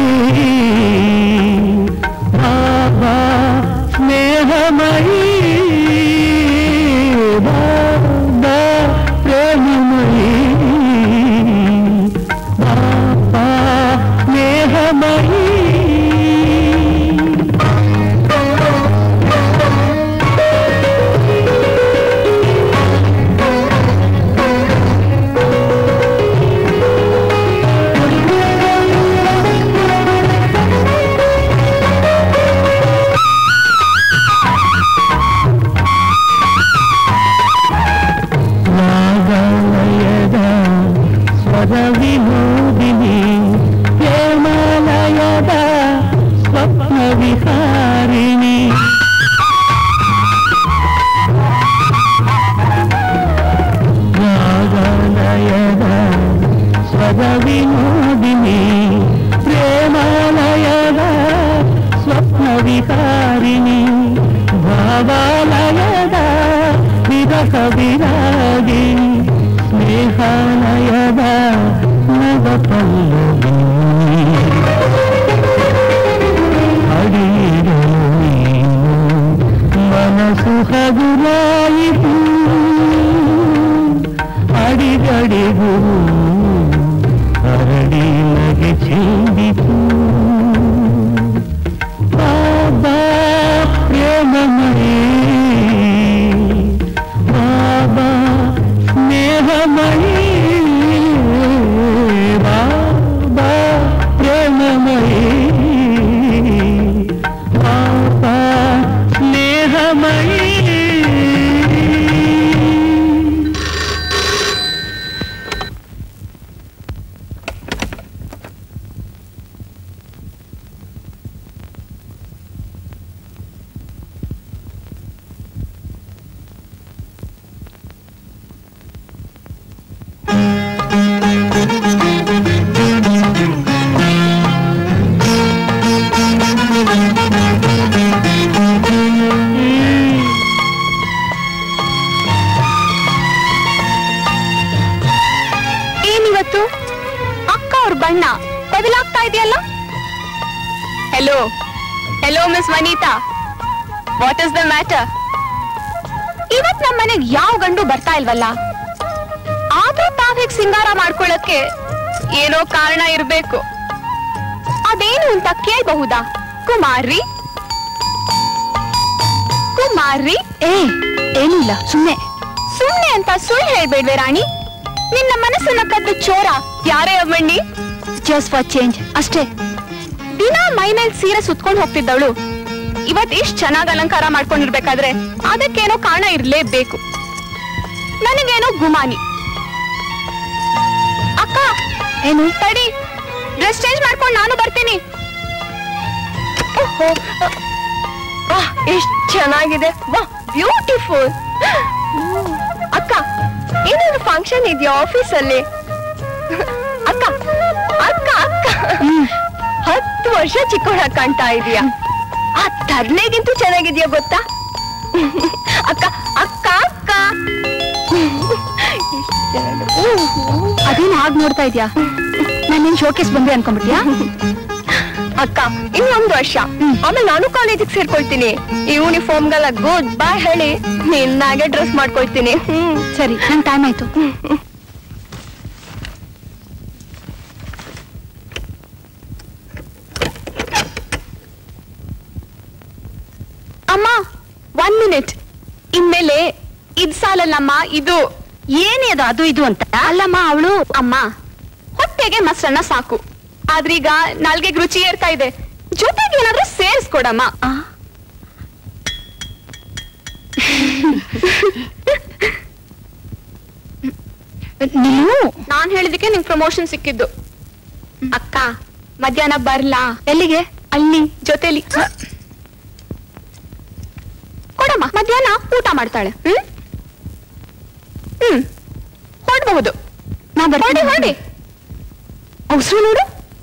ಬಾಬಾ ಸ್ನೇಹಮಯಿ ಬಾಬಾ ಪ್ರೇಮಮಯಿ ಬಾಬಾ ಸ್ನೇಹಮಯಿ ನಾಗಲಯದ ಸ್ವರ ವಿನೋದಿನಿ ಹೇಮಾಲಯದ ಸ್ವಪ್ನ ವಿಹಾರಿಣಿ ನಾಗಲಯದ ಸ್ವರ ವಿನೋದಿನಿ ಪ್ರೇಮಾಲಯದ ಸ್ವಪ್ನ ವಿಹಾರಿಣಿ ಭಾವಾಲಯದ ವಿರಹ ವಿರಾಗಿಣಿ ಸ್ನೇಹಾಲಯದ ನವ ಪಲ್ಲವಿ ಅಡಿಯಿರಲು ನೀನು ಮನಸ್ಸು ಹಗುರಾಯಿತು ಅಡಿಗಡಿಗೂ ಅರಡಿ ನಗೆ ಚೆಂದಿತು ಬಾಬಾ ಪ್ರೇಮಮಯಿ ಬಾಬಾ ಸ್ನೇಹಮಯಿ ಬಾಬಾ ಪ್ರೇಮಮಯಿ ಬಾಬಾ ಸ್ನೇಹಮಯಿ ಏನಿವತ್ತು ಅಕ್ಕ ಅವ್ರ ಬಣ್ಣ ಬದಲಾಗ್ತಾ ಇದೆಯಲ್ಲ hello hello miss Vanitha what is the matter ಇವತ್ ನಮ್ಮ ಮನೆಗ್ ಯಾವ ಗಂಡು ಬರ್ತಾ ಇಲ್ವಲ್ಲ ಆದ್ರೂ ತಾವ್ ಹೇಗ್ ಸಿಂಗಾರ ಮಾಡ್ಕೊಳ್ಳಕ್ಕೆ ಏನೋ ಕಾರಣ ಇರ್ಬೇಕು ಅದೇನು ಅಂತ ಕೇಳಬಹುದಾ ಕುಮಾರಿ ಕುಮಾರಿ ಏ ಏನಿಲ್ಲ ಸುಮ್ಮನೆ ಸುಮ್ನೆ ಅಂತ ಸುಳ್ಳು ಹೇಳ್ಬೇಡ್ವೆ ರಾಣಿ ನಿನ್ನ ಮನಸ್ಸನ್ನ ಕದ್ದು ಚೋರ ಯಾರೇ ಅವಣ್ಣಿ ಜಸ್ಟ್ ಫಾರ್ ಚೇಂಜ್ ಅಷ್ಟೇ ದಿನ ಮೈ ಮೇಲ್ ಸೀರೆ ಸುತ್ಕೊಂಡು ಹೋಗ್ತಿದ್ದವಳು ಇವತ್ ಇಷ್ಟ್ ಚೆನ್ನಾಗ್ ಅಲಂಕಾರ ಮಾಡ್ಕೊಂಡಿರ್ಬೇಕಾದ್ರೆ ಅದಕ್ಕೇನೋ ಕಾರಣ ಇರ್ಲೇಬೇಕು ನನಗೇನೋ ಗುಮಾನಿ ಅಕ್ಕ ಏನು ತಡಿ ಡ್ರೆಸ್ ಚೇಂಜ್ ಮಾಡ್ಕೊಂಡು ನಾನು ಬರ್ತೀನಿ ಓಹೋ ವಾಹ್ ಎಷ್ಟ್ ಚೆನ್ನಾಗಿದೆ ವಾಹ್ ಬ್ಯೂಟಿಫುಲ್ ಅಕ್ಕ ಏನಾದ್ರು ಫಂಕ್ಷನ್ ಇದೆಯಾ ಆಫೀಸಲ್ಲಿ ಅಕ್ಕ ಅಕ್ಕ ಅಕ್ಕ ಹತ್ತು ವರ್ಷ ಚಿಕ್ಕವಳ ಕಾಣ್ತಾ ಇದೀಯಾ ಆ ತರ್ಲೆಗಿಂತೂ ಚೆನ್ನಾಗಿದ್ಯಾ ಗೊತ್ತಾ ಅಕ್ಕ ಅಕ್ಕ ಅಕ್ಕ ಅದೇನು ಹಾಗೆ ನೋಡ್ತಾ ಇದ್ಯಾ ನಾನೇನ್ ಶೋಕೇಸ್ ಬಂದೆ ಅನ್ಕೊಂಡ್ಬಿಟ್ಯಾ ಅಕ್ಕ ಇನ್ನೊಂದು ವರ್ಷ ಆಮೇಲೆ ನಾನು ಕಾಲೇಜಿಗೆ ಸೇರ್ಕೊಳ್ತೀನಿ ಈ ಯೂನಿಫಾರ್ಮ್ಗೆಲ್ಲ ಗುಡ್ ಬಾಯ್ ಹೇಳಿ ನಿನ್ನಾಗೆ ಡ್ರೆಸ್ ಮಾಡ್ಕೊಳ್ತೀನಿ ಹ್ಮ್ ಸರಿ ನನ್ ಟೈಮ್ ಆಯ್ತು ಅಮ್ಮ ಒನ್ ಮಿನಿಟ್ ಇನ್ಮೇಲೆ ಇದ್ ಸಾಲಲ್ಲಮ್ಮ ಇದು ಏನೇ ಅದು ಅದು ಇದು ಅಂತ ಅಲ್ಲಮ್ಮ ಅವಳು ಅಮ್ಮ ಹೊಟ್ಟೆಗೆ ಮೊಸರನ್ನ ಸಾಕು ಆದ್ರೀಗ ನಾಲ್ಗೆಗ್ ರುಚಿ ಏರ್ತಾ ಇದೆ ಜೊತೆಗೆ ಏನಾದ್ರೂ ಸೇರಿಸ್ಕೊಡಮ್ಮ ನೀವು ನಾನ್ ಹೇಳಿದಕ್ಕೆ ನಿಂಗ್ ಪ್ರಮೋಷನ್ ಸಿಕ್ಕಿದ್ದು ಅಕ್ಕ ಮಧ್ಯಾಹ್ನ ಬರ್ಲಾ ಎಲ್ಲಿಗೆ ಅಲ್ಲಿ ಜೊತೆಲಿ ಕೊಡಮ್ಮ ಮಧ್ಯಾಹ್ನ ಊಟ ಮಾಡ್ತಾಳೆ ಹ್ಮ್ ಹ್ಮ್ ಹೊರಡ್ಬಹುದು ನಾ ಹೊರಡಿ ಹೊರಡಿ ಅವಸರು ನೋಡು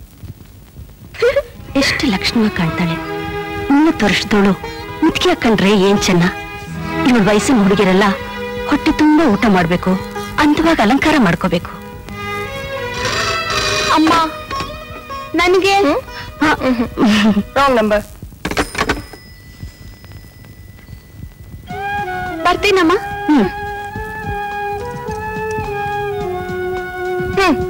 ಎಷ್ಟು ಲಕ್ಷಣವಾಗಿ ಕಾಣ್ತಾಳೆ ಮೂವತ್ತು ವರ್ಷದವಳು ಮುದುಕಿ ಹಾಕೊಂಡ್ರೆ ಏನ್ ಚೆನ್ನ ಇವಳ ವಯಸ್ಸಿನ ಹುಡುಗಿರೆಲ್ಲ ಹೊಟ್ಟೆ ತುಂಬಾ ಊಟ ಮಾಡ್ಬೇಕು ಅಂದವಾಗ ಅಲಂಕಾರ ಮಾಡ್ಕೋಬೇಕು ಅಮ್ಮ ನನಗೆ ರಾಂಗ್ ನಂಬರ್ ಬರ್ತೀನಮ್ಮ ಹ್ಮ್ ಹ್ಮ್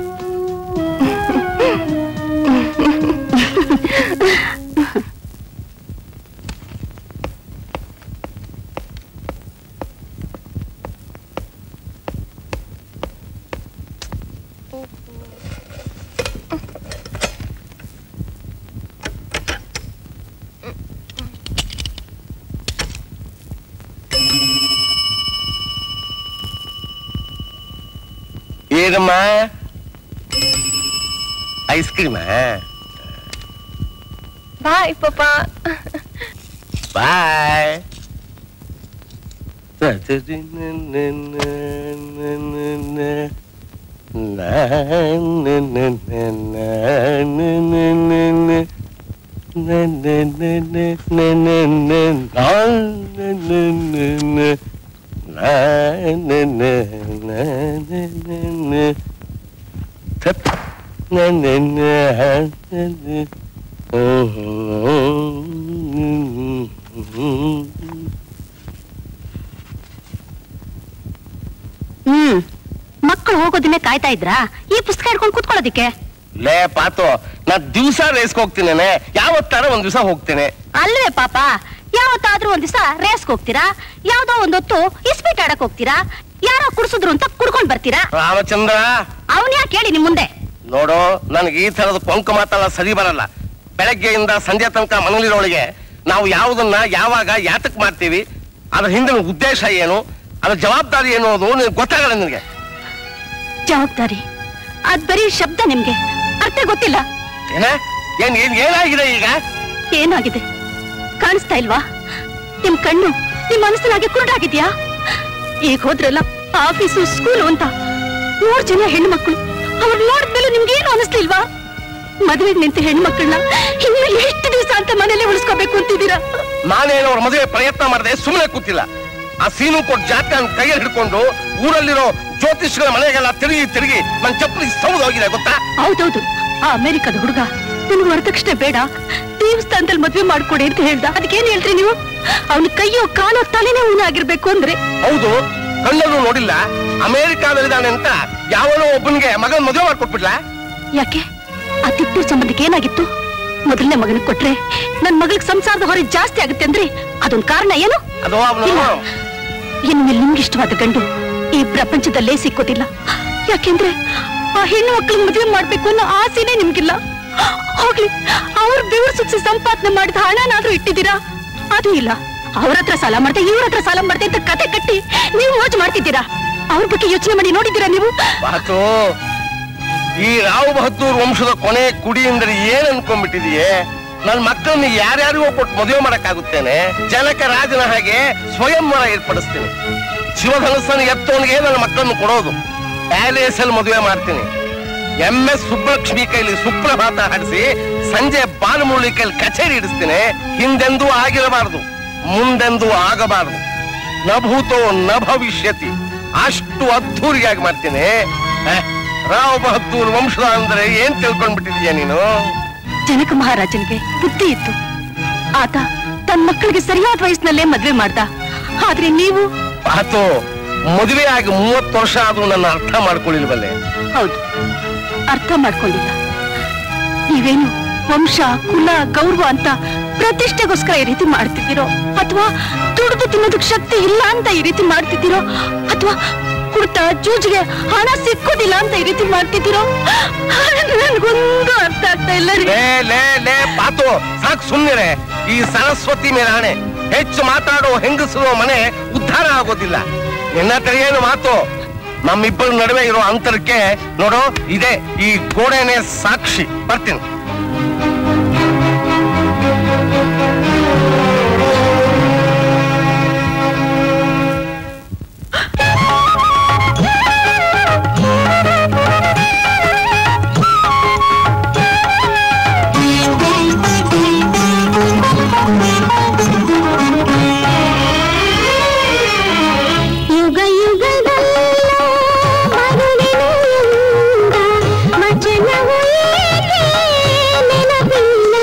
ಏನಮ್ಮ ಐಸ್ ಕ್ರೀಮ್ ಬಾಯ್ ಪಾಪ ಬಾಯ್ ಹ್ಮ್ ಮಕ್ಕಳು ಹೋಗೋದನ್ನೇ ಕಾಯ್ತಾ ಇದ್ರಾ ಈ ಪುಸ್ತಕ ಹಿಡ್ಕೊಂಡು ಕೂತ್ಕೊಳ್ಳೋದಿಕ್ಕೆ ಲೇ ಪಾತು ನಾ ದಿವ್ಸ ರೇಸ್ಗೆ ಹೋಗ್ತೀನಿ ಯಾವತ್ತಾರ ಒಂದ್ ದಿವಸ ಹೋಗ್ತೇನೆ ಅಲ್ವೇ ಪಾಪ ಯಾವತ್ತಾದ್ರೂ ಒಂದ್ ದಿವಸ ರೇಸ್ಗೆ ಹೋಗ್ತೀರಾ ಯಾವ್ದೋ ಒಂದೊತ್ತು ಇಸ್ಪೀಟ್ ಆಡಕ್ ಹೋಗ್ತೀರಾ ಯಾರೋ ಕುಡ್ಸಿದ್ರು ಅಂತ ಕುಡ್ಕೊಂಡ್ ಬರ್ತೀರಾ ರಾಮಚಂದ್ರ ಅವನ್ ಯಾಕೆ ಹೇಳಿ ನಿಮ್ ಮುಂದೆ ನೋಡು ನನಗೆ ಈ ತರದ ಕೊಂಕ ಮಾತೆಲ್ಲ ಸರಿ ಬರಲ್ಲ ಬೆಳಗ್ಗೆಯಿಂದ ಸಂಜೆ ತನಕ ಮನೇಲಿರೋಳಿಗೆ ನಾವು ಯಾವುದನ್ನ ಯಾವಾಗ ಯಾತಕ್ ಮಾಡ್ತೀವಿ ಅದ್ರ ಹಿಂದಿನ ಉದ್ದೇಶ ಏನು ಅದ್ರ ಜವಾಬ್ದಾರಿ ಏನು ಅನ್ನೋದು ನಿನಗೆ ಗೊತ್ತಾಗಲ್ಲ ನಿನಗೆ ಜವಾಬ್ದಾರಿ ಅದ್ ಬರೀ ಶಬ್ದ ನಿಮ್ಗೆ ಅರ್ಥ ಗೊತ್ತಿಲ್ಲ ಏನ ಏನ್ ಏನ್ ಏನಾಗಿದೆ ಈಗ ಏನಾಗಿದೆ ಕಾಣಿಸ್ತಾ ಇಲ್ವಾ ನಿಮ್ ಕಣ್ಣು ನಿಮ್ ಮನಸ್ಸಿನಾಗೆ ಕುರುಡಾಗಿದ್ಯಾ ಈಗ ಹೋದ್ರಲ್ಲ ಆಫೀಸು ಸ್ಕೂಲು ಅಂತ ಮೂರ್ ಜನ ಹೆಣ್ಮಕ್ಳು ಅವ್ರು ನೋಡಿದ್ಮೇಲೆ ನಿಮ್ಗೆ ಏನು ಅನಿಸ್ಲಿಲ್ವಾ ಮದುವೆಗೆ ನಿಂತ ಹೆಣ್ಮಕ್ಳನ್ನ ಇನ್ನು ಎಷ್ಟು ದಿವಸ ಅಂತ ಮನೇಲಿ ಉಳಿಸ್ಕೋಬೇಕು ಅಂತಿದ್ದೀರಾ ನಾನೇನು ಅವ್ರ ಮದುವೆ ಪ್ರಯತ್ನ ಮಾಡದೆ ಸುಮ್ಮನೆ ಕೂತಿಲ್ಲ ಆ ಸೀನು ಕೊಟ್ಟು ಜಾತಕ ಕೈಯಲ್ಲಿ ಹಿಡ್ಕೊಂಡು ಊರಲ್ಲಿರೋ ಜ್ಯೋತಿಷ್ಗಳ ಮನೆಗೆಲ್ಲ ತಿರುಗಿ ತಿರುಗಿ ನನ್ನ ಚಪ್ಪಲಿಗೆ ಸೌದು ಹೋಗಿದೆ ಗೊತ್ತಾ ಹೌದೌದು ಆ ಅಮೆರಿಕದ ಹುಡುಗ ನಿಮ್ಗೆ ವರದಕ್ಷಿಣೆ ಬೇಡ ದೇವಸ್ಥಾನದಲ್ಲಿ ಮದ್ವೆ ಮಾಡ್ಕೊಡಿ ಅಂತ ಹೇಳ್ದ ಅದಕ್ಕೇನ್ ಹೇಳ್ರಿ ನೀವು ಅವನ ಕೈಯೋ ಕಾಲೋ ತಲೆನೇ ಊನ ಆಗಿರ್ಬೇಕು ಅಂದ್ರೆ ಹೌದು ಕಣ್ಣಲ್ಲೂ ನೋಡಿಲ್ಲ ಅಮೆರಿಕಾದಲ್ಲಿದ್ದಾನೆ ಅಂತ ಯಾವನೋ ಒಬ್ಬನಿಗೆ ಮಗನ ಮದುವೆ ಮಾಡ್ಕೊಟ್ಬಿಡ್ಲಾ ಯಾಕೆ ಆ ತಿಪ್ಪೂರ್ ಸಂಬಂಧಕ್ಕೆ ಏನಾಗಿತ್ತು ಮೊದಲನೇ ಮಗನಿಗೆ ಕೊಟ್ರೆ ನನ್ ಮಗಳಿಗೆ ಸಂಸಾರದ ಹೊರೆ ಜಾಸ್ತಿ ಆಗುತ್ತೆ ಅಂದ್ರೆ ಅದೊಂದ್ ಕಾರಣ ಏನು ಅದು ಅವನು ಇಲ್ಲ. ಇನ್ಮೇಲೆ ನಿಮ್ಗೆ ಇಷ್ಟವಾದ ಗಂಡು ಈ ಪ್ರಪಂಚದಲ್ಲೇ ಸಿಕ್ಕೋದಿಲ್ಲ ಯಾಕೆಂದ್ರೆ ಆ ಹೆಣ್ಣು ಮಕ್ಕಳು ಮದುವೆ ಮಾಡ್ಬೇಕು ಅನ್ನೋ ಆಸೆನೇ ನಿಮ್ಗಿಲ್ಲ ಹೋಗ್ಲಿ ಅವ್ರ ಬೆವರು ಸುತ್ಸಿ ಸಂಪಾದನೆ ಮಾಡಿದ ಹಣನಾದ್ರೂ ಇಟ್ಟಿದ್ದೀರಾ ಅದು ಇಲ್ಲ ಅವ್ರ ಹತ್ರ ಸಾಲ ಮಾಡ್ದೆ ಇವ್ರ ಹತ್ರ ಸಾಲ ಮಾಡ್ದೆ ಅಂತ ಕತೆ ಕಟ್ಟಿ ನೀವು ಮೋಜು ಮಾಡ್ತಿದ್ದೀರಾ ಅವ್ರ ಬಗ್ಗೆ ಯೋಚನೆ ಮಾಡಿ ನೋಡಿದ್ದೀರಾ ನೀವು ಮಾತು ಈ ರಾವ್ ಬಹದ್ದೂರ್ ವಂಶದ ಕೊನೆ ಕುಡಿ ಅಂದ್ರೆ ಏನ್ ಅನ್ಕೊಂಡ್ಬಿಟ್ಟಿದೀಯೇ ನನ್ ಮಕ್ಕಳನ್ನ ಯಾರ್ಯಾರಿಗೋ ಕೊಟ್ಟು ಮದುವೆ ಮಾಡಕ್ಕಾಗುತ್ತೇನೆ ಜನಕ ರಾಜನ ಹಾಗೆ ಸ್ವಯಂವರ ಏರ್ಪಡಿಸ್ತೀನಿ ಶಿವಧನಸ್ಸನ್ನು ಎತ್ತೋನ್ಗೆ ನನ್ನ ಮಕ್ಕಳನ್ನು ಕೊಡೋದು ಪ್ಯಾಲೇಸ್ ಅಲ್ಲಿ ಮದುವೆ ಮಾಡ್ತೀನಿ ಎಂ ಎಸ್ ಸುಬ್ಬಲಕ್ಷ್ಮಿ ಕೈಲಿ ಸುಪ್ರಭಾತ ಹಾಡಿಸಿ ಸಂಜೆ ಬಾಲಮುರಳಿ ಕೈಲಿ ಕಚೇರಿ ಇಡಿಸ್ತೀನಿ ಹಿಂದೆಂದೂ ಆಗಿರಬಾರದು ಮುಂದೆಂದೂ ಆಗಬಾರದು ನ ಭೂತೋ ನ ಭವಿಷ್ಯತಿ ಅಷ್ಟು ಅದ್ಧೂರಿಯಾಗಿ ಮಾಡ್ತೀನಿ ಏ, ರಾವ್ ಬಹದ್ದೂರ್ ವಂಶದ ಅಂದ್ರೆ ಏನ್ ತಿಳ್ಕೊಂಡ್ಬಿಟ್ಟಿದೀಯ ನೀನು ಜನಕ ಮಹಾರಾಜನಿಗೆ ಬುದ್ಧಿ ಇತ್ತು ಆತ ತನ್ನ ಮಕ್ಕಳಿಗೆ ಸರಿಯಾದ ವಯಸ್ಸಿನಲ್ಲೇ ಮದ್ವೆ ಮಾಡ್ದ ಆದ್ರೆ ನೀವು ಆತು ಮದುವೆ ಆಗಿ ಮೂವತ್ತು ವರ್ಷ ಆದ್ರೂ ನನ್ನ ಅರ್ಥ ಮಾಡ್ಕೊಳ್ಳಿಲ್ವಲ್ಲೇ ಹೌದು ಅರ್ಥ ಮಾಡ್ಕೊಂಡಿಲ್ಲ ನೀವೇನು ವಂಶ ಕುಲ ಗೌರವ ಅಂತ ಪ್ರತಿಷ್ಠೆಗೋಸ್ಕರ ಈ ರೀತಿ ಮಾಡ್ತಿದ್ದೀರೋ ಅಥವಾ ದುಡಿದು ತಿನ್ನೋದಕ್ಕೆ ಶಕ್ತಿ ಇಲ್ಲ ಅಂತ ಈ ರೀತಿ ಮಾಡ್ತಿದ್ದೀರೋ ಅಥವಾ ಕುಡ್ತ ಜೂಜಿಗೆ ಹಣ ಸಿಕ್ಕೋದಿಲ್ಲ ಅಂತ ಈ ರೀತಿ ಮಾಡ್ತಿದ್ದೀರೋ ನನ್ಗೊಂದು ಅರ್ಥ ಆಗ್ತಾ ಇಲ್ಲ ರೀ ಲೇ ಲೇ ಲೇ ಪಾತು ಸಾಕು ಸುಮ್ಮನೆ ಈ ಸರಸ್ವತಿ ಮೇಲೆ ಆಣೆ ಹೆಚ್ಚು ಮಾತಾಡೋ ಹೆಂಗಸರು ಮನೆ ಉದ್ಧಾರ ಆಗೋದಿಲ್ಲ ನಿನ್ನ ಹತ್ರ ಏನು ಮಾತು ನಮ್ಮಿಬ್ಬರ ನಡುವೆ ಇರೋ ಅಂತರಕ್ಕೆ ನೋಡು ಇದೆ ಈ ಗೋಡೆನೆ ಸಾಕ್ಷಿ ಬರ್ತೀನಿ ಯುಗ ಯುಗದಲ್ಲೂ ಮರುಳಿನ ವಚನವು ಏಕೆ ನೆನಪಿಲ್ಲ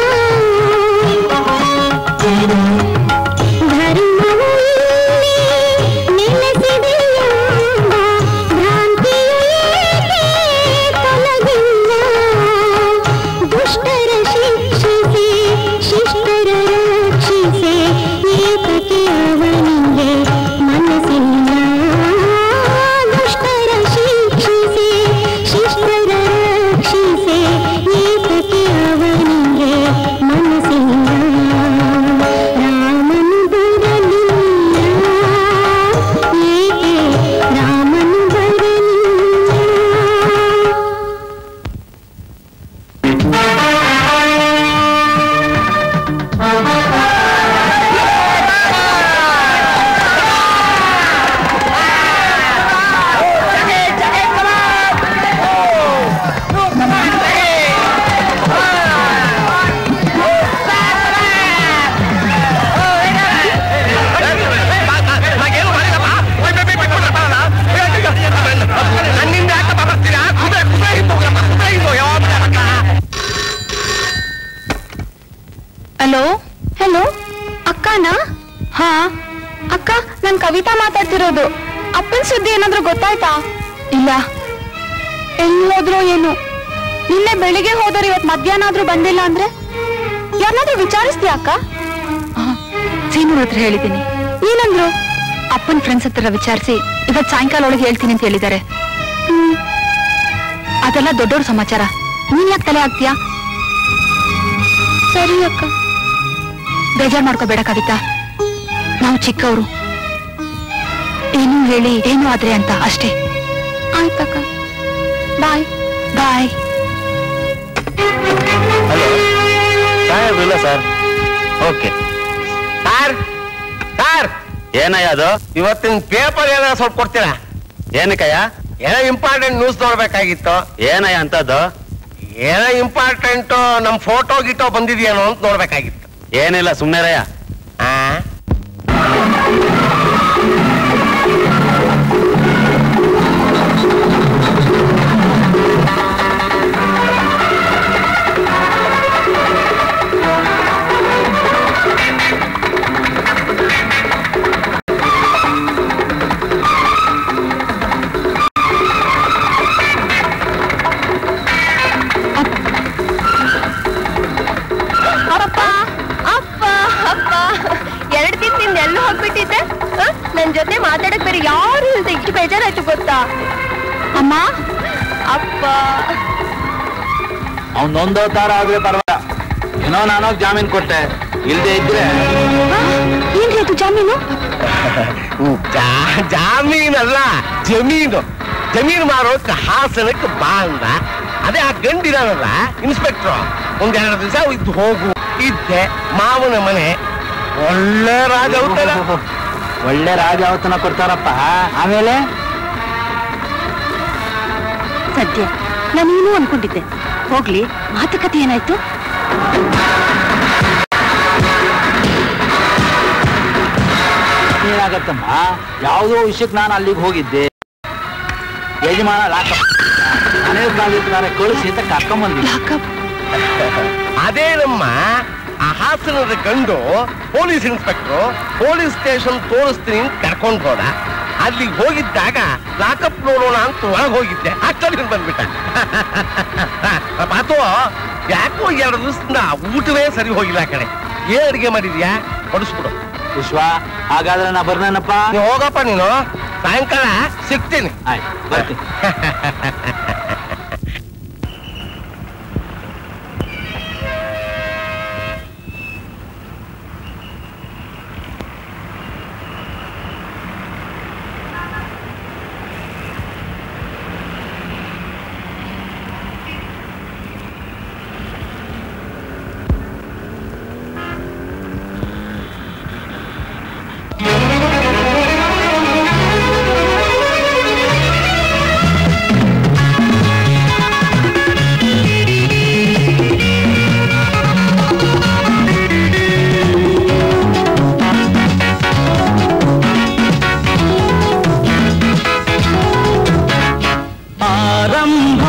ಧರ್ಮವು ಇಲ್ಲಿ ನೆಲೆಸಿದೆಯೆಂಬ ಭ್ರಾಂತಿಯು ಏಕೆ ತೊಲಗಿಲ್ಲ ದುಷ್ಟರ ಶಿಕ್ಷಿಸಿ ಶಿಷ್ಟರ ರಕ್ಷಿಸಿ ಏತಕ್ಕೆ ಅವನಿಗೆ ಮನಸ್ಸಿಲ್ಲ ದುಷ್ಟರ ಶಿಕ್ಷಿಸಿ ಶಿಷ್ಟರ ರಕ್ಷಿಸಿ ಏತಕ್ಕೆ ಅವನಿಗೆ ಮನಸ್ಸಿಲ್ಲ ರಾಮನು ಬರಲಿಲ್ಲ ಏಕೆ ರಾಮನು ಬರಲಿಲ್ಲ ನನ್ನಿಂದ ಯಾಕಪ್ಪ ಬರ್ತೀರಾ ಕುದುರೆ ಕುದುರೆ ಹಿಂದೆ ಹೋಗ್ರಪ್ಪ, ಕುದುರೆ ಹಿಂದೆ ಹೋಗಿ, ಯಾವಾಗ ಬರ್ತೀರಾ? ಹಲೋ ಹಲೋ ಅಕ್ಕನಾ ಹಾ ಅಕ್ಕ ನಾನ್ ಕವಿತಾ ಮಾತಾಡ್ತಿರೋದು ಅಪ್ಪನ್ ಸುದ್ದಿ ಏನಾದ್ರೂ ಗೊತ್ತಾಯ್ತಾ ಇಲ್ಲ ಎಲ್ಲೋದ್ರೋ ಏನು ನಿನ್ನೆ ಬೆಳಿಗ್ಗೆ ಹೋದವ್ರು ಇವತ್ ಮಧ್ಯಾಹ್ನ ಆದ್ರೂ ಬಂದಿಲ್ಲ ಅಂದ್ರೆ ಯಾರನ್ನಾದ್ರೂ ವಿಚಾರಿಸ್ತೀಯ ಅಕ್ಕ ಸೀನೂರ್ ಹತ್ರ ಹೇಳಿದ್ದೀನಿ ಏನಂದ್ರು ಅಪ್ಪನ್ ಫ್ರೆಂಡ್ಸ್ ಹತ್ರ ವಿಚಾರಿಸಿ ಇವತ್ ಸಾಯಂಕಾಲ ಒಳಗೆ ಹೇಳ್ತೀನಿ ಅಂತ ಹೇಳಿದ್ದಾರೆ ಅದೆಲ್ಲ ದೊಡ್ಡವ್ರ ಸಮಾಚಾರ ನೀನ್ ಯಾಕೆ ತಲೆ ಆಗ್ತೀಯಾ ಸರಿ ಅಕ್ಕ ಬೇಜಾರ್ ಮಾಡ್ಕೋಬೇಡ ಕವಿತಾ ನಾವು ಚಿಕ್ಕವರು ಏನು ಹೇಳಿ ಏನು ಆದ್ರೆ ಅಂತ ಅಷ್ಟೇ ಆಯ್ತಕ್ಕ ಬಾಯ್ ಬಾಯ್ ಇಲ್ಲ ಸರ್ ಓಕೆ ಸರ್ ಸರ್ ಏನಯ್ಯ ಅದು ಇವತ್ತಿನ ಪೇಪರ್ ಏನಾರ ಸ್ವಲ್ಪ ಕೊಡ್ತೀರಾ ಏನಕ್ಕಯ್ಯ ಏನೋ ಇಂಪಾರ್ಟೆಂಟ್ ನ್ಯೂಸ್ ನೋಡ್ಬೇಕಾಗಿತ್ತು ಏನಯ್ಯ ಅಂತದ್ದು ಏನೋ ಇಂಪಾರ್ಟೆಂಟ್ ನಮ್ ಫೋಟೋ ಗಿಟೋ ಬಂದಿದ್ಯೇನೋ ಅಂತ ನೋಡ್ಬೇಕಾಗಿತ್ತು ಏನಿಲ್ಲ ಸುಮ್ನೆರಯ್ಯ ಆ ಅಪ್ಪ ಅಪ್ಪ ಅಪ್ಪ ಎರಡ್ ದಿನದಿಂದ ಎಲ್ಲ ಹೋಗ್ಬಿಟ್ಟಿದ್ದೆ ಆ? ನನ್ ಜೊತೆ ಮಾತಾಡಕ್ ಬೇರೆ ಯಾರು ಇಲ್ದೆ ಇಷ್ಟು ಬೇಜಾರಾಯ್ತು ಗೊತ್ತಾ ಅಮ್ಮ ಅಪ್ಪ ಅವ್ನ್ ನೊಂದೋ ತರ ಆದ್ರೆ ಪರವಾಗಿಲ್ಲ ಏನೋ ನಾನೋ ಜಾಮೀನ್ ಕೊಟ್ಟೆ ಇಲ್ದೇ ಇದ್ರೆ ಏನ್ರಿ ಅದು ಜಾಮೀನು ಜಾ- ಜಾಮೀನಲ್ಲ ಜಮೀನು ಜಮೀನು ಮಾರೋಕ್ ಹಾಸನಕ್ಕೆ ಬಾ ಅಂದ ಅದೇ ಆ ಗಂಡಿದಾನಲ್ಲ ಇನ್ಸ್ಪೆಕ್ಟ್ರು ಒಂದೆರಡು ದಿವಸ ಇದ್ದು ಹೋಗು ಇದ್ದೆ ಮಾವನ ಮನೆ ಒಳ್ಳೆ ರಾಜ ಔತಣ ಒಳ್ಳೆ ರಾಜ ಅವತನ ಕೊಡ್ತಾರಪ್ಪ ಆಮೇಲೆ ಸದ್ಯ ನಾನೇನು ಅನ್ಕೊಂಡಿದ್ದೆ ಹೋಗ್ಲಿ ಮಾತುಕತೆ ಏನಾಯ್ತು ಏನಾಗತ್ತಮ್ಮ ಯಾವುದೋ ವಿಷಯಕ್ಕೆ ನಾನು ಅಲ್ಲಿಗೆ ಹೋಗಿದ್ದೆ ಯಜಮಾನ ಲಾಕಪ್ ಮನೆ ಕಾಲಿದ್ದಾರೆ ಕಳಿಸಿ ಅಂತ ಕರ್ಕೊಂಬಂದಿದ್ದೆ ಅದೇ ನಮ್ಮ ಆ ಹಾಸನದ ಗಂಡು ಪೊಲೀಸ್ ಇನ್ಸ್ಪೆಕ್ಟ್ರು ಪೊಲೀಸ್ ಸ್ಟೇಷನ್ ತೋರಿಸ್ತೀನಿ ಅಂತ ಕರ್ಕೊಂಡು ಹೋದ ಅಲ್ಲಿಗೆ ಹೋಗಿದ್ದಾಗ ಲಾಕಪ್ ನೋಡೋಣ ಅಂತ ಒಳಗೆ ಹೋಗಿದ್ದೆ ಅಷ್ಟಲ್ಲಿ ಬಂದ್ಬಿಟ್ಟ ಪಾತು ಯಾಕೋ ಎರಡು ದಿವಸದಿಂದ ಊಟವೇ ಸರಿ ಹೋಗಿಲ್ಲ ಆ ಕಡೆ ಏನ್ ಅಡಿಗೆ ಮಾಡಿದ್ಯಾ ಹೊಡಿಸ್ಬಿಡು ವಿಶ್ವ ಹಾಗಾದ್ರೆ ನಾ ಬರ್ನೇನಪ್ಪ ನೀ ಹೋಗಪ್ಪ ನೀನು ಸಾಯಂಕಾಲ ಸಿಗ್ತೀನಿ ಆಯ್ತು ಬರ್ತೀನಿ ಆರಂಭ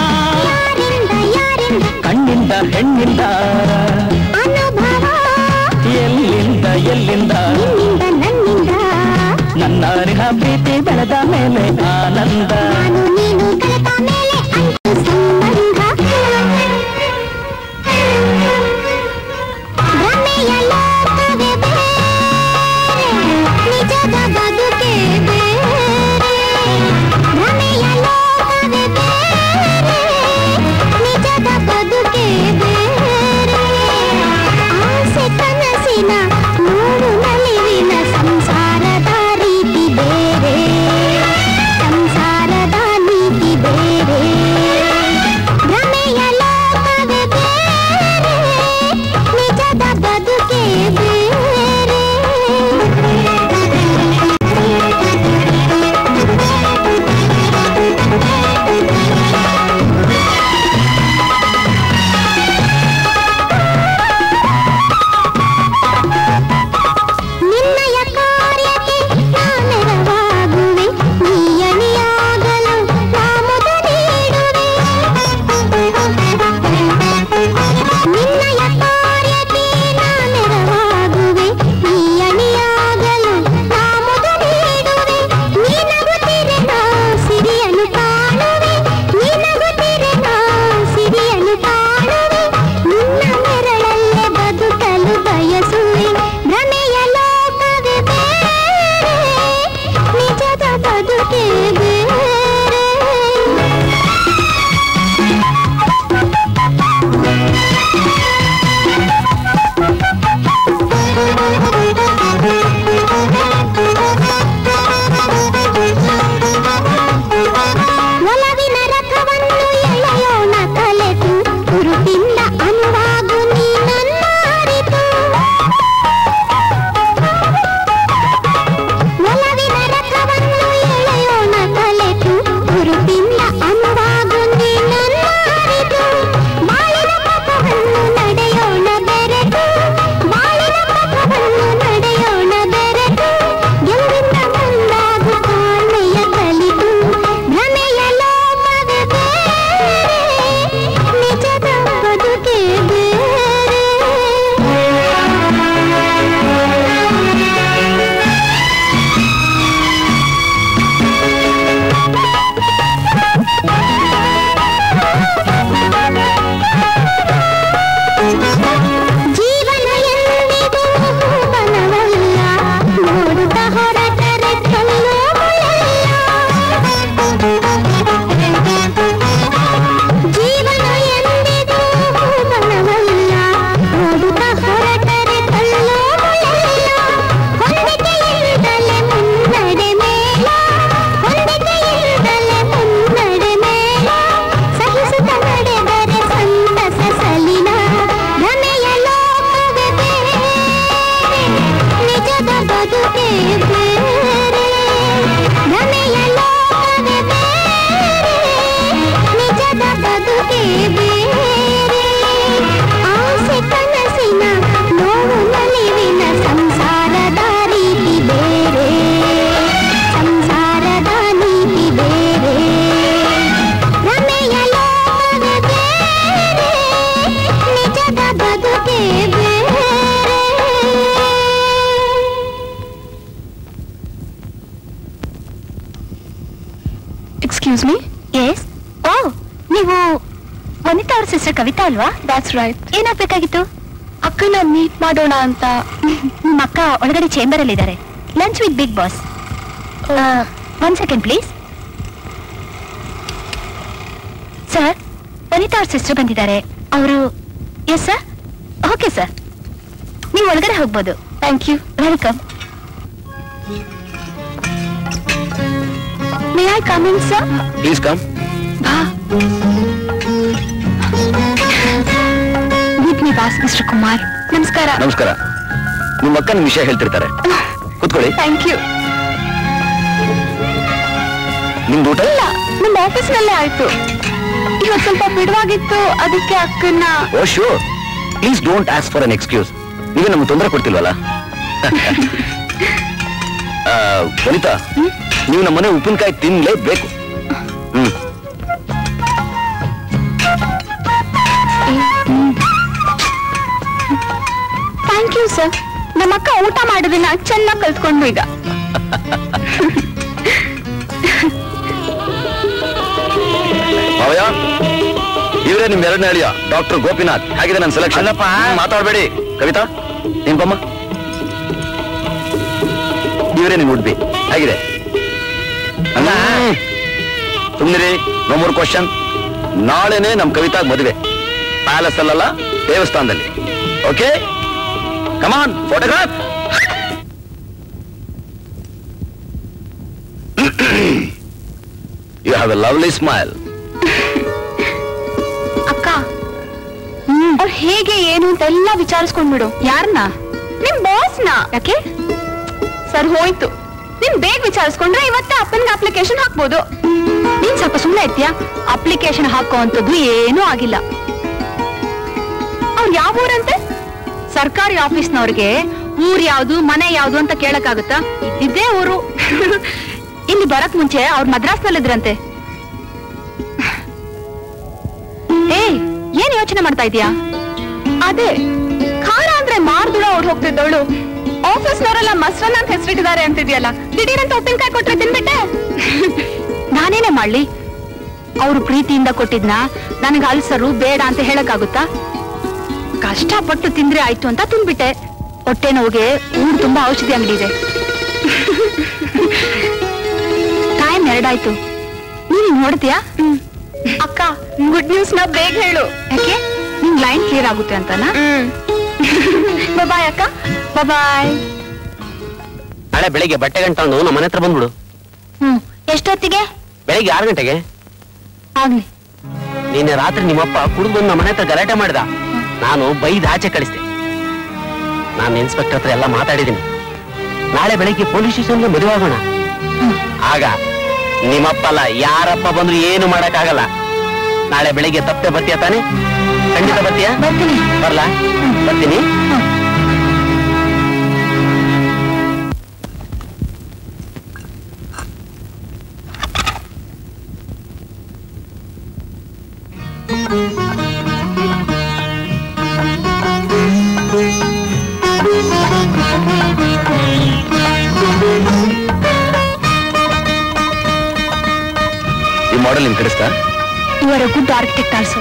ಕಣ್ಣಿಂದ ಹೆಣ್ಣಿಂದ ಎಲ್ಲಿಂದ ಎಲ್ಲಿಂದ ನನ್ನ ನಿಹ ಪ್ರೀತಿ ಬೆಳೆದ ಮೇಲೆ ಆನಂದ ಮೂರು ನಲಿವಿನ ಸಂಸಾರದ ರೀತಿ ಬೇರೆ ಸಂಸಾರದ ನೀತಿ ಬೇರೆ ಬೇರೆ ಭ್ರಮೆಯ ಲೋಕವೇ ಬೇರೆ ನಿಜದ ಬದುಕೆ ಬೇರೆ ಆಸೆ ಕನಸಿನ ನೋವು ನಲಿವಿನ ಸಂಸಾರದ ರೀತಿ ಬೇರೆ ಸಂಸಾರದ ನೀತಿ ಬೇರೆ ಭ್ರಮೆಯ ಲೋಕವೇ ಬೇರೆ ನಿಜದ ಬದುಕೆ ಬೇರೆ ಎಕ್ಸ್ಕ್ಯೂಸ್ ಮೀ ಎಸ್ ಓ ನೀವು ವನಿತಾ ಅವ್ರ ಸಿಸ್ಟರ್ ಕವಿತಾ ಅಲ್ವಾ ದಾಟ್ಸ್ ರೈಟ್ ಏನಾಗ್ಬೇಕಾಗಿತ್ತು ಅಕ್ಕನ ಮೀಟ್ ಮಾಡೋಣ ಅಂತ ನಿಮ್ಮ ಅಕ್ಕ ಒಳಗಡೆ ಚೇಂಬರ್ ಅಲ್ಲಿ ಇದ್ದಾರೆ lunch with big boss one second please sir Vanitha ಅವ್ರ ಸಿಸ್ಟರ್ ಬಂದಿದ್ದಾರೆ ಅವರು ಎಸ್ ಸರ್ ಓಕೆ ಸರ್ ನೀವು ಒಳಗಡೆ ಹೋಗ್ಬೋದು thank you welcome may I come in sir please come ಬಾ meet me boss mister Kumar ನಮಸ್ಕಾರ ನಮಸ್ಕಾರ ನಿಮ್ಮ ಅಕ್ಕ ನಿಮ್ ವಿಷಯ ಹೇಳ್ತಿರ್ತಾರೆ ಕೂತ್ಕೊಳ್ಳಿ ಥ್ಯಾಂಕ್ ಯು ನಿಮ್ದು ಊಟ ಇಲ್ಲ ನಮ್ಮ ಆಫೀಸ್ನಲ್ಲೇ ಆಯ್ತು ಇವತ್ತು ಸ್ವಲ್ಪ ಬಿಡುವಾಗಿತ್ತು ಅದಕ್ಕೆ ಅಕ್ಕನ್ನ oh sure please don't ask for an excuse ನೀವೇ ನಮ್ಗೆ ತೊಂದರೆ ಕೊಡ್ತಿಲ್ವಲ್ಲ ಆ, ವನಿತಾ ನೀವು ನಮ್ಮ ಮನೆ ಉಪ್ಪಿನಕಾಯಿ ತಿನ್ಲೇಬೇಕು ಹ್ಮ್ ಥ್ಯಾಂಕ್ ಯು ಸರ್ ನಮ್ಮ ಅಕ್ಕ ಊಟ ಮಾಡೋದನ್ನ ಚೆನ್ನಾಗಿ ಕಲ್ತ್ಕೊಂಡು ಈಗ ಮಾವಯ್ಯ ಇವರೇ ನಿಮ್ ಎರಡನೇ ಅಳಿಯ ಡಾಕ್ಟರ್ ಗೋಪಿನಾಥ್ ಹೇಗಿದೆ ನನ್ನ ಸೆಲೆಕ್ಷನ್ ಅಲ್ಲಪ್ಪ. ಮಾತಾಡಬೇಡಿ ಕವಿತಾ ನಿಂಪಮ್ಮ ಇವರೇ ನಿಮ್ ಉಡ್ಬಿ ಹೇಗಿದೆ ಅಲ್ಲ. ಸುಮ್ಮನಿರಿ ನೋ ಮೋರ್ ಕ್ವಶನ್ ನಾಳೆನೆ ನಮ್ ಕವಿತಾಗ್ ಮದುವೆ ಪ್ಯಾಲೇಸ್ ಅಲ್ಲಲ್ಲ ದೇವಸ್ಥಾನದಲ್ಲಿ okay come on photograph you have a lovely smile ಅಕ್ಕ ಅವ್ರು ಹೇಗೆ ಏನು ಅಂತೆಲ್ಲ ವಿಚಾರಿಸ್ಕೊಂಡ್ಬಿಡು ಯಾರನ್ನ ನಿಮ್ ಬಾಸ್ನ ಯಾಕೆ ಸರ್ ಹೋಯ್ತು ನೀನ್ ಬೇಗ ವಿಚಾರಿಸ್ಕೊಂಡ್ರೆ ಇವತ್ತೇ ಅಪ್ಪನ್ಗೆ ಅಪ್ಲಿಕೇಶನ್ ಹಾಕ್ಬೋದು ನೀನ್ ಸ್ವಲ್ಪ ಸುಮ್ಮನೆ ಇರ್ತೀಯಾ ಅಪ್ಲಿಕೇಶನ್ ಹಾಕೋ ಅಂತದ್ದು ಏನೂ ಆಗಿಲ್ಲ ಅವ್ರು ಯಾವ ಊರಂತೆ ಸರ್ಕಾರಿ ಆಫೀಸ್ನವ್ರಿಗೆ ಊರ್ ಯಾವ್ದು ಮನೆ ಯಾವ್ದು ಅಂತ ಕೇಳಕ್ಕಾಗುತ್ತಾ ಇದ್ದೇ ಊರು ಇಲ್ಲಿ ಬರಕ್ ಮುಂಚೆ ಅವ್ರು ಮದ್ರಾಸ್ನಲ್ಲಿದ್ರಂತೆ ಏಯ್ ಏನ್ ಯೋಚನೆ ಮಾಡ್ತಾ ಇದೀಯಾ ಅದೇ ಖಾರ ಅಂದ್ರೆ ಮಾರ್ದುಳ ಅವ್ರು ಹೋಗ್ತಿದ್ದವಳು ಆಫೀಸ್ನವರೆಲ್ಲ ಮಸ್ರನ್ನ ಅಂತ ಹೆಸರಿಟ್ಟಿದ್ದಾರೆ ಅಂತಿದ್ಯಲ್ಲ ದಿಢೀರಂತ ಉಪ್ಪಿನಕಾಯಿ ಕೊಟ್ರೆ ತಿನ್ಬಿಟ್ಟೆ ನಾನೇನೇ ಮಾಡ್ಲಿ ಅವ್ರು ಪ್ರೀತಿಯಿಂದ ಕೊಟ್ಟಿದ್ನ ನನಗೆ ಅಲ್ಸರು ಬೇಡ ಅಂತ ಹೇಳಕ್ಕಾಗುತ್ತಾ ಕಷ್ಟಪಟ್ಟು ತಿಂದ್ರೆ ಆಯ್ತು ಅಂತ ತಿನ್ಬಿಟ್ಟೆ ಹೊಟ್ಟೆ ನೋವಿಗೆ ಊರು ತುಂಬಾ ಔಷಧಿ ಅಂಗಡಿ ಇದೆ ಟೈಮ್ ಎರಡಾಯ್ತು ನೀನು ನೋಡ್ತೀಯಾ ಅಕ್ಕ ಗುಡ್ ನ್ಯೂಸ್ ನ ಬೇಗ ಹೇಳು ಯಾಕೆ ನಿನ್ ಲೈನ್ ಕ್ಲಿಯರ್ ಆಗುತ್ತೆ ಅಂತನಾ ಬಾಯ್ ಅಕ್ಕ ಬಾಯ್ ನಾಳೆ ಬೆಳಿಗ್ಗೆ ಬಟ್ಟೆ ಗಂಟು ನಮ್ಮ ಮನೆ ಹತ್ರ ಬಂದ್ಬಿಡು ಹ್ಮ್ ಎಷ್ಟೊತ್ತಿಗೆ ಬೆಳಿಗ್ಗೆ ಆರು ಗಂಟೆಗೆ ಆಗ್ಲಿ ನಿನ್ನೆ ರಾತ್ರಿ ನಿಮ್ಮಪ್ಪ ಕುಡಿದು ಬಂದು ನಮ್ಮ ಮನೆ ಹತ್ರ ಗಲಾಟೆ ಮಾಡಿದ ನಾನು ಬೈದ್ ಆಚೆ ಕಳಿಸ್ದೆ ನಾನು ಇನ್ಸ್ಪೆಕ್ಟರ್ ಹತ್ರ ಎಲ್ಲ ಮಾತಾಡಿದ್ದೀನಿ ನಾಳೆ ಬೆಳಿಗ್ಗೆ ಪೊಲೀಸ್ ಸ್ಟೇಷನ್ಗೆ ಮದುವೆ ಆಗೋಣ ಆಗ ನಿಮ್ಮಪ್ಪಲ್ಲ ಯಾರಪ್ಪ ಬಂದ್ರು ಏನು ಮಾಡಕ್ಕಾಗಲ್ಲ ನಾಳೆ ಬೆಳಿಗ್ಗೆ ತಪ್ಪೆ ಬತ್ತೀಯ ತಾನೆ ಖಂಡಿತ ಬತ್ತೀಯ ಬರ್ತೀನಿ ಬರ್ಲಾ ಬರ್ತೀನಿ ಈ ಮಾಡೆಲ್ ನಿಮ್ ಕಡಿಸ್ತಾ you are a good architect also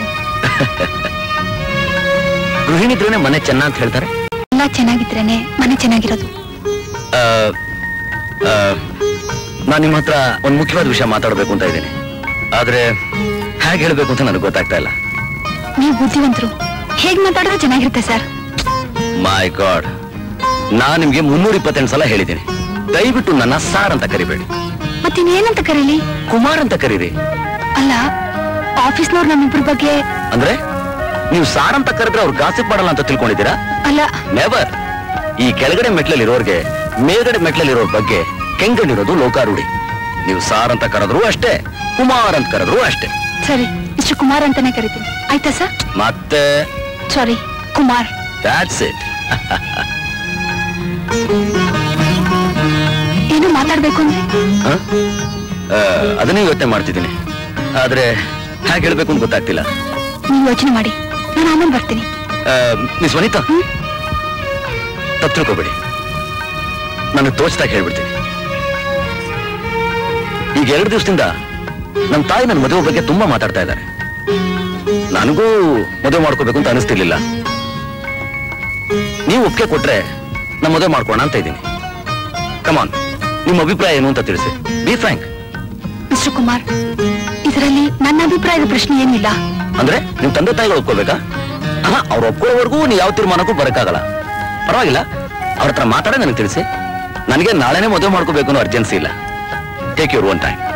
ಗೃಹಿಣಿದ್ರೇನೆ ಮನೆ ಚೆನ್ನ ಅಂತ ಹೇಳ್ತಾರೆ ಎಲ್ಲ ಚೆನ್ನಾಗಿದ್ರೇನೆ ಮನೆ ಚೆನ್ನಾಗಿರೋದು ಆ, ಆ, ನಾನ್ ನಿಮ್ಮ ಹತ್ರ ಒಂದ್ ಮುಖ್ಯವಾದ ವಿಷಯ ಮಾತಾಡಬೇಕು ಅಂತ ಇದ್ದೀನಿ ಆದ್ರೆ ಹೇಗೆ ಹೇಳ್ಬೇಕು ಅಂತ ನನಗೆ ಗೊತ್ತಾಗ್ತಾ ಇಲ್ಲ ನೀವು ಬುದ್ಧಿವಂತರು ಹೇಗ್ ಮಾತಾಡಿದ್ರೆ ಚೆನ್ನಾಗಿರುತ್ತೆ ಸರ್ ಮೈ ಗಾಡ್ ನಾನ್ ನಿಮ್ಗೆ ಮುನ್ನೂರ ಇಪ್ಪತ್ತೆಂಟು ಸಲ ಹೇಳಿದ್ದೀನಿ ದಯವಿಟ್ಟು ನನ್ನ ಸಾರ್ ಅಂತ ಕರಿಬೇಡಿ ಮತ್ತಿನ್ನೇನಂತ ಕರೀಲಿ ಕುಮಾರ್ ಅಂತ ಕರೀರಿ ಅಲ್ಲ ಆಫೀಸ್ನವ್ರು ನಮ್ಮಿಬ್ರ ಬಗ್ಗೆ ಅಂದ್ರೆ ನೀವು ಸಾರ್ ಅಂತ ಕರೆದ್ರೆ ಅವ್ರು ಗಾಸಿಪ್ ಮಾಡಲ್ಲ ಅಂತ ತಿಳ್ಕೊಂಡಿದ್ದೀರಾ ಅಲ್ಲ ನೆವರ್ ಈ ಕೆಳಗಡೆ ಮೆಟ್ಲಲ್ಲಿ ಇರೋರ್ಗೆ ಮೇಲ್ಗಡೆ ಮೆಟ್ಲಲ್ಲಿರೋ ಬಗ್ಗೆ ಕೆಂಗಣ್ಣಿರೋದು ಲೋಕಾರೂಢಿ ನೀವು ಸಾರ್ ಅಂತ ಕರೆದ್ರು ಅಷ್ಟೇ ಕುಮಾರ್ ಅಂತ ಕರೆದ್ರು ಅಷ್ಟೇ ಸರಿ ಮಿಸ್ಟರ್ ಕುಮಾರ್ ಅಂತಾನೆ ಕರಿತೀನಿ ಆಯ್ತಾ ಸರ್ ಮತ್ತೆ ಸಾರಿ ಕುಮಾರ್ ದ್ಯಾಟ್ಸ್ ಇಟ್ ಏನು ಮಾತಾಡ್ಬೇಕು ಅಂದ್ರೆ ಅದನ್ನೇ ಯೋಚನೆ ಮಾಡ್ತಿದ್ದೀನಿ ಆದ್ರೆ ಹೇಗೆ ಹೇಳ್ಬೇಕು ಅಂತ ಗೊತ್ತಾಗ್ತಿಲ್ಲ ನೀವು ಯೋಚನೆ ಮಾಡಿ ನಾನು ಆಮೇಲೆ ಬರ್ತೀನಿ ಆ, ಮಿಸ್ ವನಿತಾ ತಪ್ಪು ತಿಳ್ಕೊಬೇಡಿ ನಾನು ತೋಚ್ದಾಗ ಹೇಳ್ಬಿಡ್ತೀನಿ ಈಗ ಎರಡು ದಿವಸದಿಂದ ನಮ್ಮ ತಾಯಿ ನನ್ನ ಮದುವೆ ಬಗ್ಗೆ ತುಂಬಾ ಮಾತಾಡ್ತಾ ಇದ್ದಾರೆ ನನಗೂ ಮದುವೆ ಮಾಡ್ಕೋಬೇಕು ಅಂತ ಅನಿಸ್ತಿರ್ಲಿಲ್ಲ ನೀವು ಒಪ್ಪಿಗೆ ಕೊಟ್ರೆ ನಾನು ಮದುವೆ ಮಾಡ್ಕೋಣ ಅಂತ ಇದ್ದೀನಿ ಕಮಾನ್ ನಿಮ್ಮ ಅಭಿಪ್ರಾಯ ಏನು ಅಂತ ತಿಳಿಸಿ ಬಿ ಫ್ರ್ಯಾಂಕ್ ಮಿಸ್ಟರ್ ಕುಮಾರ್ ಇದರಲ್ಲಿ ನನ್ನ ಅಭಿಪ್ರಾಯದ ಪ್ರಶ್ನೆ ಏನಿಲ್ಲ ಅಂದ್ರೆ ನಿಮ್ ತಂದೆ ತಾಯಿಗಳು ಒಪ್ಕೋಬೇಕಾ ಹಾ ಅವ್ರು ಒಪ್ಕೊಳ್ಳೋವರೆಗೂ ನೀವು ಯಾವ ತೀರ್ಮಾನಕ್ಕೂ ಬರಕ್ಕಾಗಲ್ಲ ಪರವಾಗಿಲ್ಲ ಅವ್ರ ಹತ್ರ ಮಾತಾಡೇ ನನಗೆ ತಿಳಿಸಿ ನನಗೆ ನಾಳೆನೇ ಮದುವೆ ಮಾಡ್ಕೋಬೇಕು ಅನ್ನೋ ಅರ್ಜೆನ್ಸಿ ಇಲ್ಲ ಟೇಕ್ ಯುವರ್ ಒನ್ ಟೈಮ್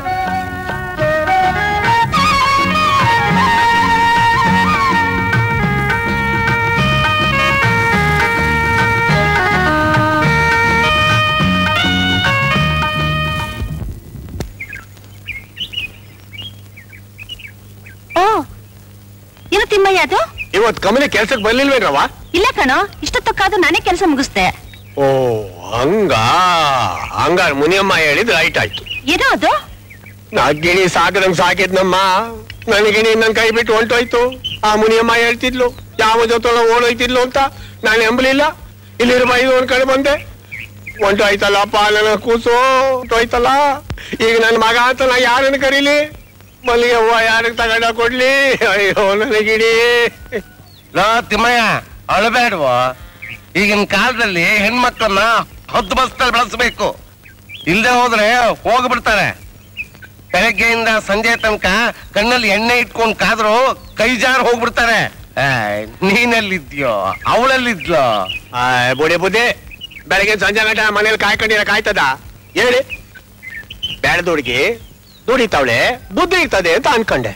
ಓ ಏನು ತಿಮ್ಮಯ್ಯ ಅದು ಇವತ್ ಕಮಲಿ ಕೆಲ್ಸಕ್ಕೆ ಬರ್ಲಿಲ್ವೇನವ ಇಲ್ಲ ಕಣೋ ಇಷ್ಟೊತ್ತಕ್ಕಾದ್ರೂ ನಾನೇ ಕೆಲಸ ಮುಗಿಸ್ದೆ ಓ ಹಂಗ ಹಂಗ ಮುನಿಯಮ್ಮ ಹೇಳಿದ್ ರೈಟ್ ಆಯ್ತು ಏನೋ ಅದು ನಾ ಗಿಣಿ ಸಾಕದಂಗ್ ಸಾಕಿದ್ನಮ್ಮ ನನ್ ಗಿಣಿ ನನ್ ಕೈ ಬಿಟ್ಟು ಹೊಂಟೋಯ್ತು ಆ ಮುನಿಯಮ್ಮ ಹೇಳ್ತಿದ್ಲು ಯಾವ ಜೊತೆ ಓಡೋಯ್ತಿದ್ಲು ಅಂತ ನಾನು ಎಂಬಲಿಲ್ಲ ಇಲ್ಲಿರುವ ಇದು ಒಂದ್ ಕಡೆ ಬಂದೆ ಹೊಂಟೋಯ್ತಲ್ಲಪ್ಪ ನನ್ನ ಕೂಸು ಹೊಂಟೋಯ್ತಲ್ಲ ಈಗ ನನ್ನ ಮಗ ಅಂತ ನಾ ಯಾರನ್ನ ಕರೀಲಿ ಮಲ್ಲಿಗೆ ಹೂವ ಯಾರಿಗೆ ತಗೊಂಡ ಕೊಡ್ಲಿ ಅಯ್ಯೋ ನನ್ನ ಗಿಣಿ ಲೋ ತಿಮ್ಮಯ್ಯ ಅಳಬೇಡ್ವ ಈಗಿನ ಕಾಲದಲ್ಲಿ ಹೆಣ್ಮಕ್ಳನ್ನ ಹದ್ದು ಬಸ್ತಲ್ಲಿ ಬೆಳೆಸ್ಬೇಕು ಇಲ್ದೆ ಹೋದ್ರೆ ಹೋಗ್ಬಿಡ್ತಾರೆ ಬೆಳಗ್ಗೆಯಿಂದ ಸಂಜೆ ತನಕ ಕಣ್ಣಲ್ಲಿ ಎಣ್ಣೆ ಇಟ್ಕೊಂಡ್ ಕಾದ್ರು ಕೈ ಜಾರ್ ಹೋಗ್ಬಿಡ್ತಾರೆ ಏಯ್, ನೀನೆಲ್ಲಿದ್ಯೋ ಅವಳಲ್ಲಿದ್ಲೋ ಆಯ್, ಬುಡಿ ಬುದ್ಧಿ ಬೆಳಗ್ಗೆ ಸಂಜೆ ಗಂಟೆ ಮನೇಲಿ ಕಾಯ್ಕೊಂಡಿರ ಕಾಯ್ತದ ಹೇಳಿ ಬೇಡ ಹುಡುಗಿ ದುಡಿತಾವಳೆ ಬುದ್ಧಿ ಇರ್ತದೆ ಅಂತ ಅನ್ಕೊಂಡೆ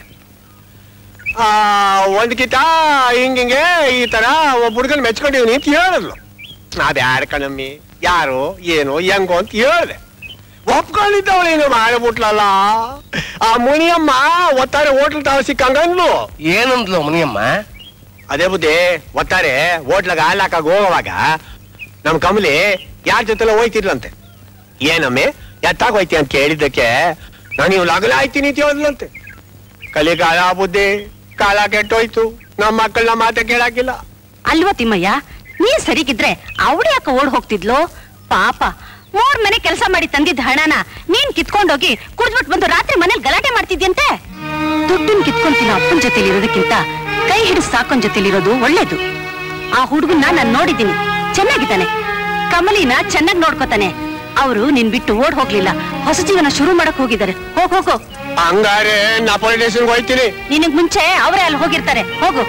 ಆ ಒಂದ್ ಕಿತ ಹಿಂಗಿಂಗೆ ಈ ತರ ಒಬ್ಬ ಹುಡುಗನ್ ಮೆಚ್ಕೊಂಡಿವ್ನಿ ಅಂತ ಹೇಳಿದ್ಲು ನಾವ್ ಯಾರ ಕಣಮ್ಮಿ ಯಾರು ಏನು ಹೆಂಗೋ ಅಂತ ಹೇಳ್ದೆ ಒಪ್ಕೊಂಡಿದ್ದವಳೇನು ಮಾಡ್ಬಿಟ್ಲಲ್ಲ ಆ ಮುನಿಯಮ್ಮ ಒತ್ತಾರೆ ಹೋಟ್ಲ್ ತಾವ ಸಿಕ್ಕಂಗಂದ್ಲು ಏನಂದ್ಲು ಮುನಿಯಮ್ಮ ಅದೇ ಬುದ್ಧಿ ಒತ್ತಾರೆ ಹೋಟ್ಲಾಗ ಹಾಲಾಕಾಗ ಹೋಗುವಾಗ ನಮ್ ಕಮಲಿ ಯಾರ ಜೊತೆಲ್ಲ ಹೋಯ್ತಿರ್ಲಂತೆ ಏನಮ್ಮೆ ಎತ್ತಾಗ ಹೋಯ್ತಿ ಅಂತ ಕೇಳಿದ್ದಕ್ಕೆ ನಾನು ನೀವು ಲಗಲ ಆಯ್ತೀನಿ ಅಂತ ಹೇಳಿದ್ಲಂತೆ ಕಲಿ ಕಾಲ ಬುದ್ಧಿ ಕಾಲ ಕೆಟ್ಟೋಯ್ತು ನಮ್ಮ ಮಕ್ಕಳನ್ನ ಮಾತೆ ಕೇಳಾಕಿಲ್ಲ ಅಲ್ವಾ ತಿಮ್ಮಯ್ಯ ನೀನ್ ಸರಿಗಿದ್ರೆ ಅವಳು ಯಾಕೆ ಓಡ್ ಹೋಗ್ತಿದ್ಲು ಪಾಪ ಮೂರ್ ಮನೆ ಕೆಲಸ ಮಾಡಿ ತಂದಿದ್ದ ಹಣನ ನೀನ್ ಕಿತ್ಕೊಂಡೋಗಿ ಕುಡ್ದ್ಬಿಟ್ ಬಂದು ರಾತ್ರಿ ಮನೇಲಿ ಗಲಾಟೆ ಮಾಡ್ತಿದ್ಯಂತೆ ದುಡ್ಡನ್ ಕಿತ್ಕೊಂತಿನ ಅಪ್ಪನ್ ಜೊತೆಲಿ ಇರೋದಕ್ಕಿಂತ ಕೈ ಹಿಡಿದು ಸಾಕೊಂಡ್ ಜೊತೆಲಿರೋದು ಒಳ್ಳೇದು ಆ ಹುಡುಗನ್ನ ನಾನ್ ನೋಡಿದ್ದೀನಿ ಚೆನ್ನಾಗಿದ್ದಾನೆ ಕಮಲಿನ ಚೆನ್ನಾಗಿ ನೋಡ್ಕೋತಾನೆ ಅವರು ನಿನ್ ಬಿಟ್ಟು ಓಡ್ ಹೋಗ್ಲಿಲ್ಲ ಹೊಸ ಜೀವನ ಶುರು ಮಾಡಕ್ ಹೋಗಿದ್ದಾರೆ ಹೋಗ್ ಹೋಗು ಹಂಗಾರೆ ನಾ ಪೊಲೀಸ್ ಸ್ಟೇಷನ್ಗೆ ಹೋಯ್ತೀನಿ ನಿನಗ್ ಮುಂಚೆ ಅವರೇ ಅಲ್ಲಿ ಹೋಗಿರ್ತಾರೆ ಹೋಗು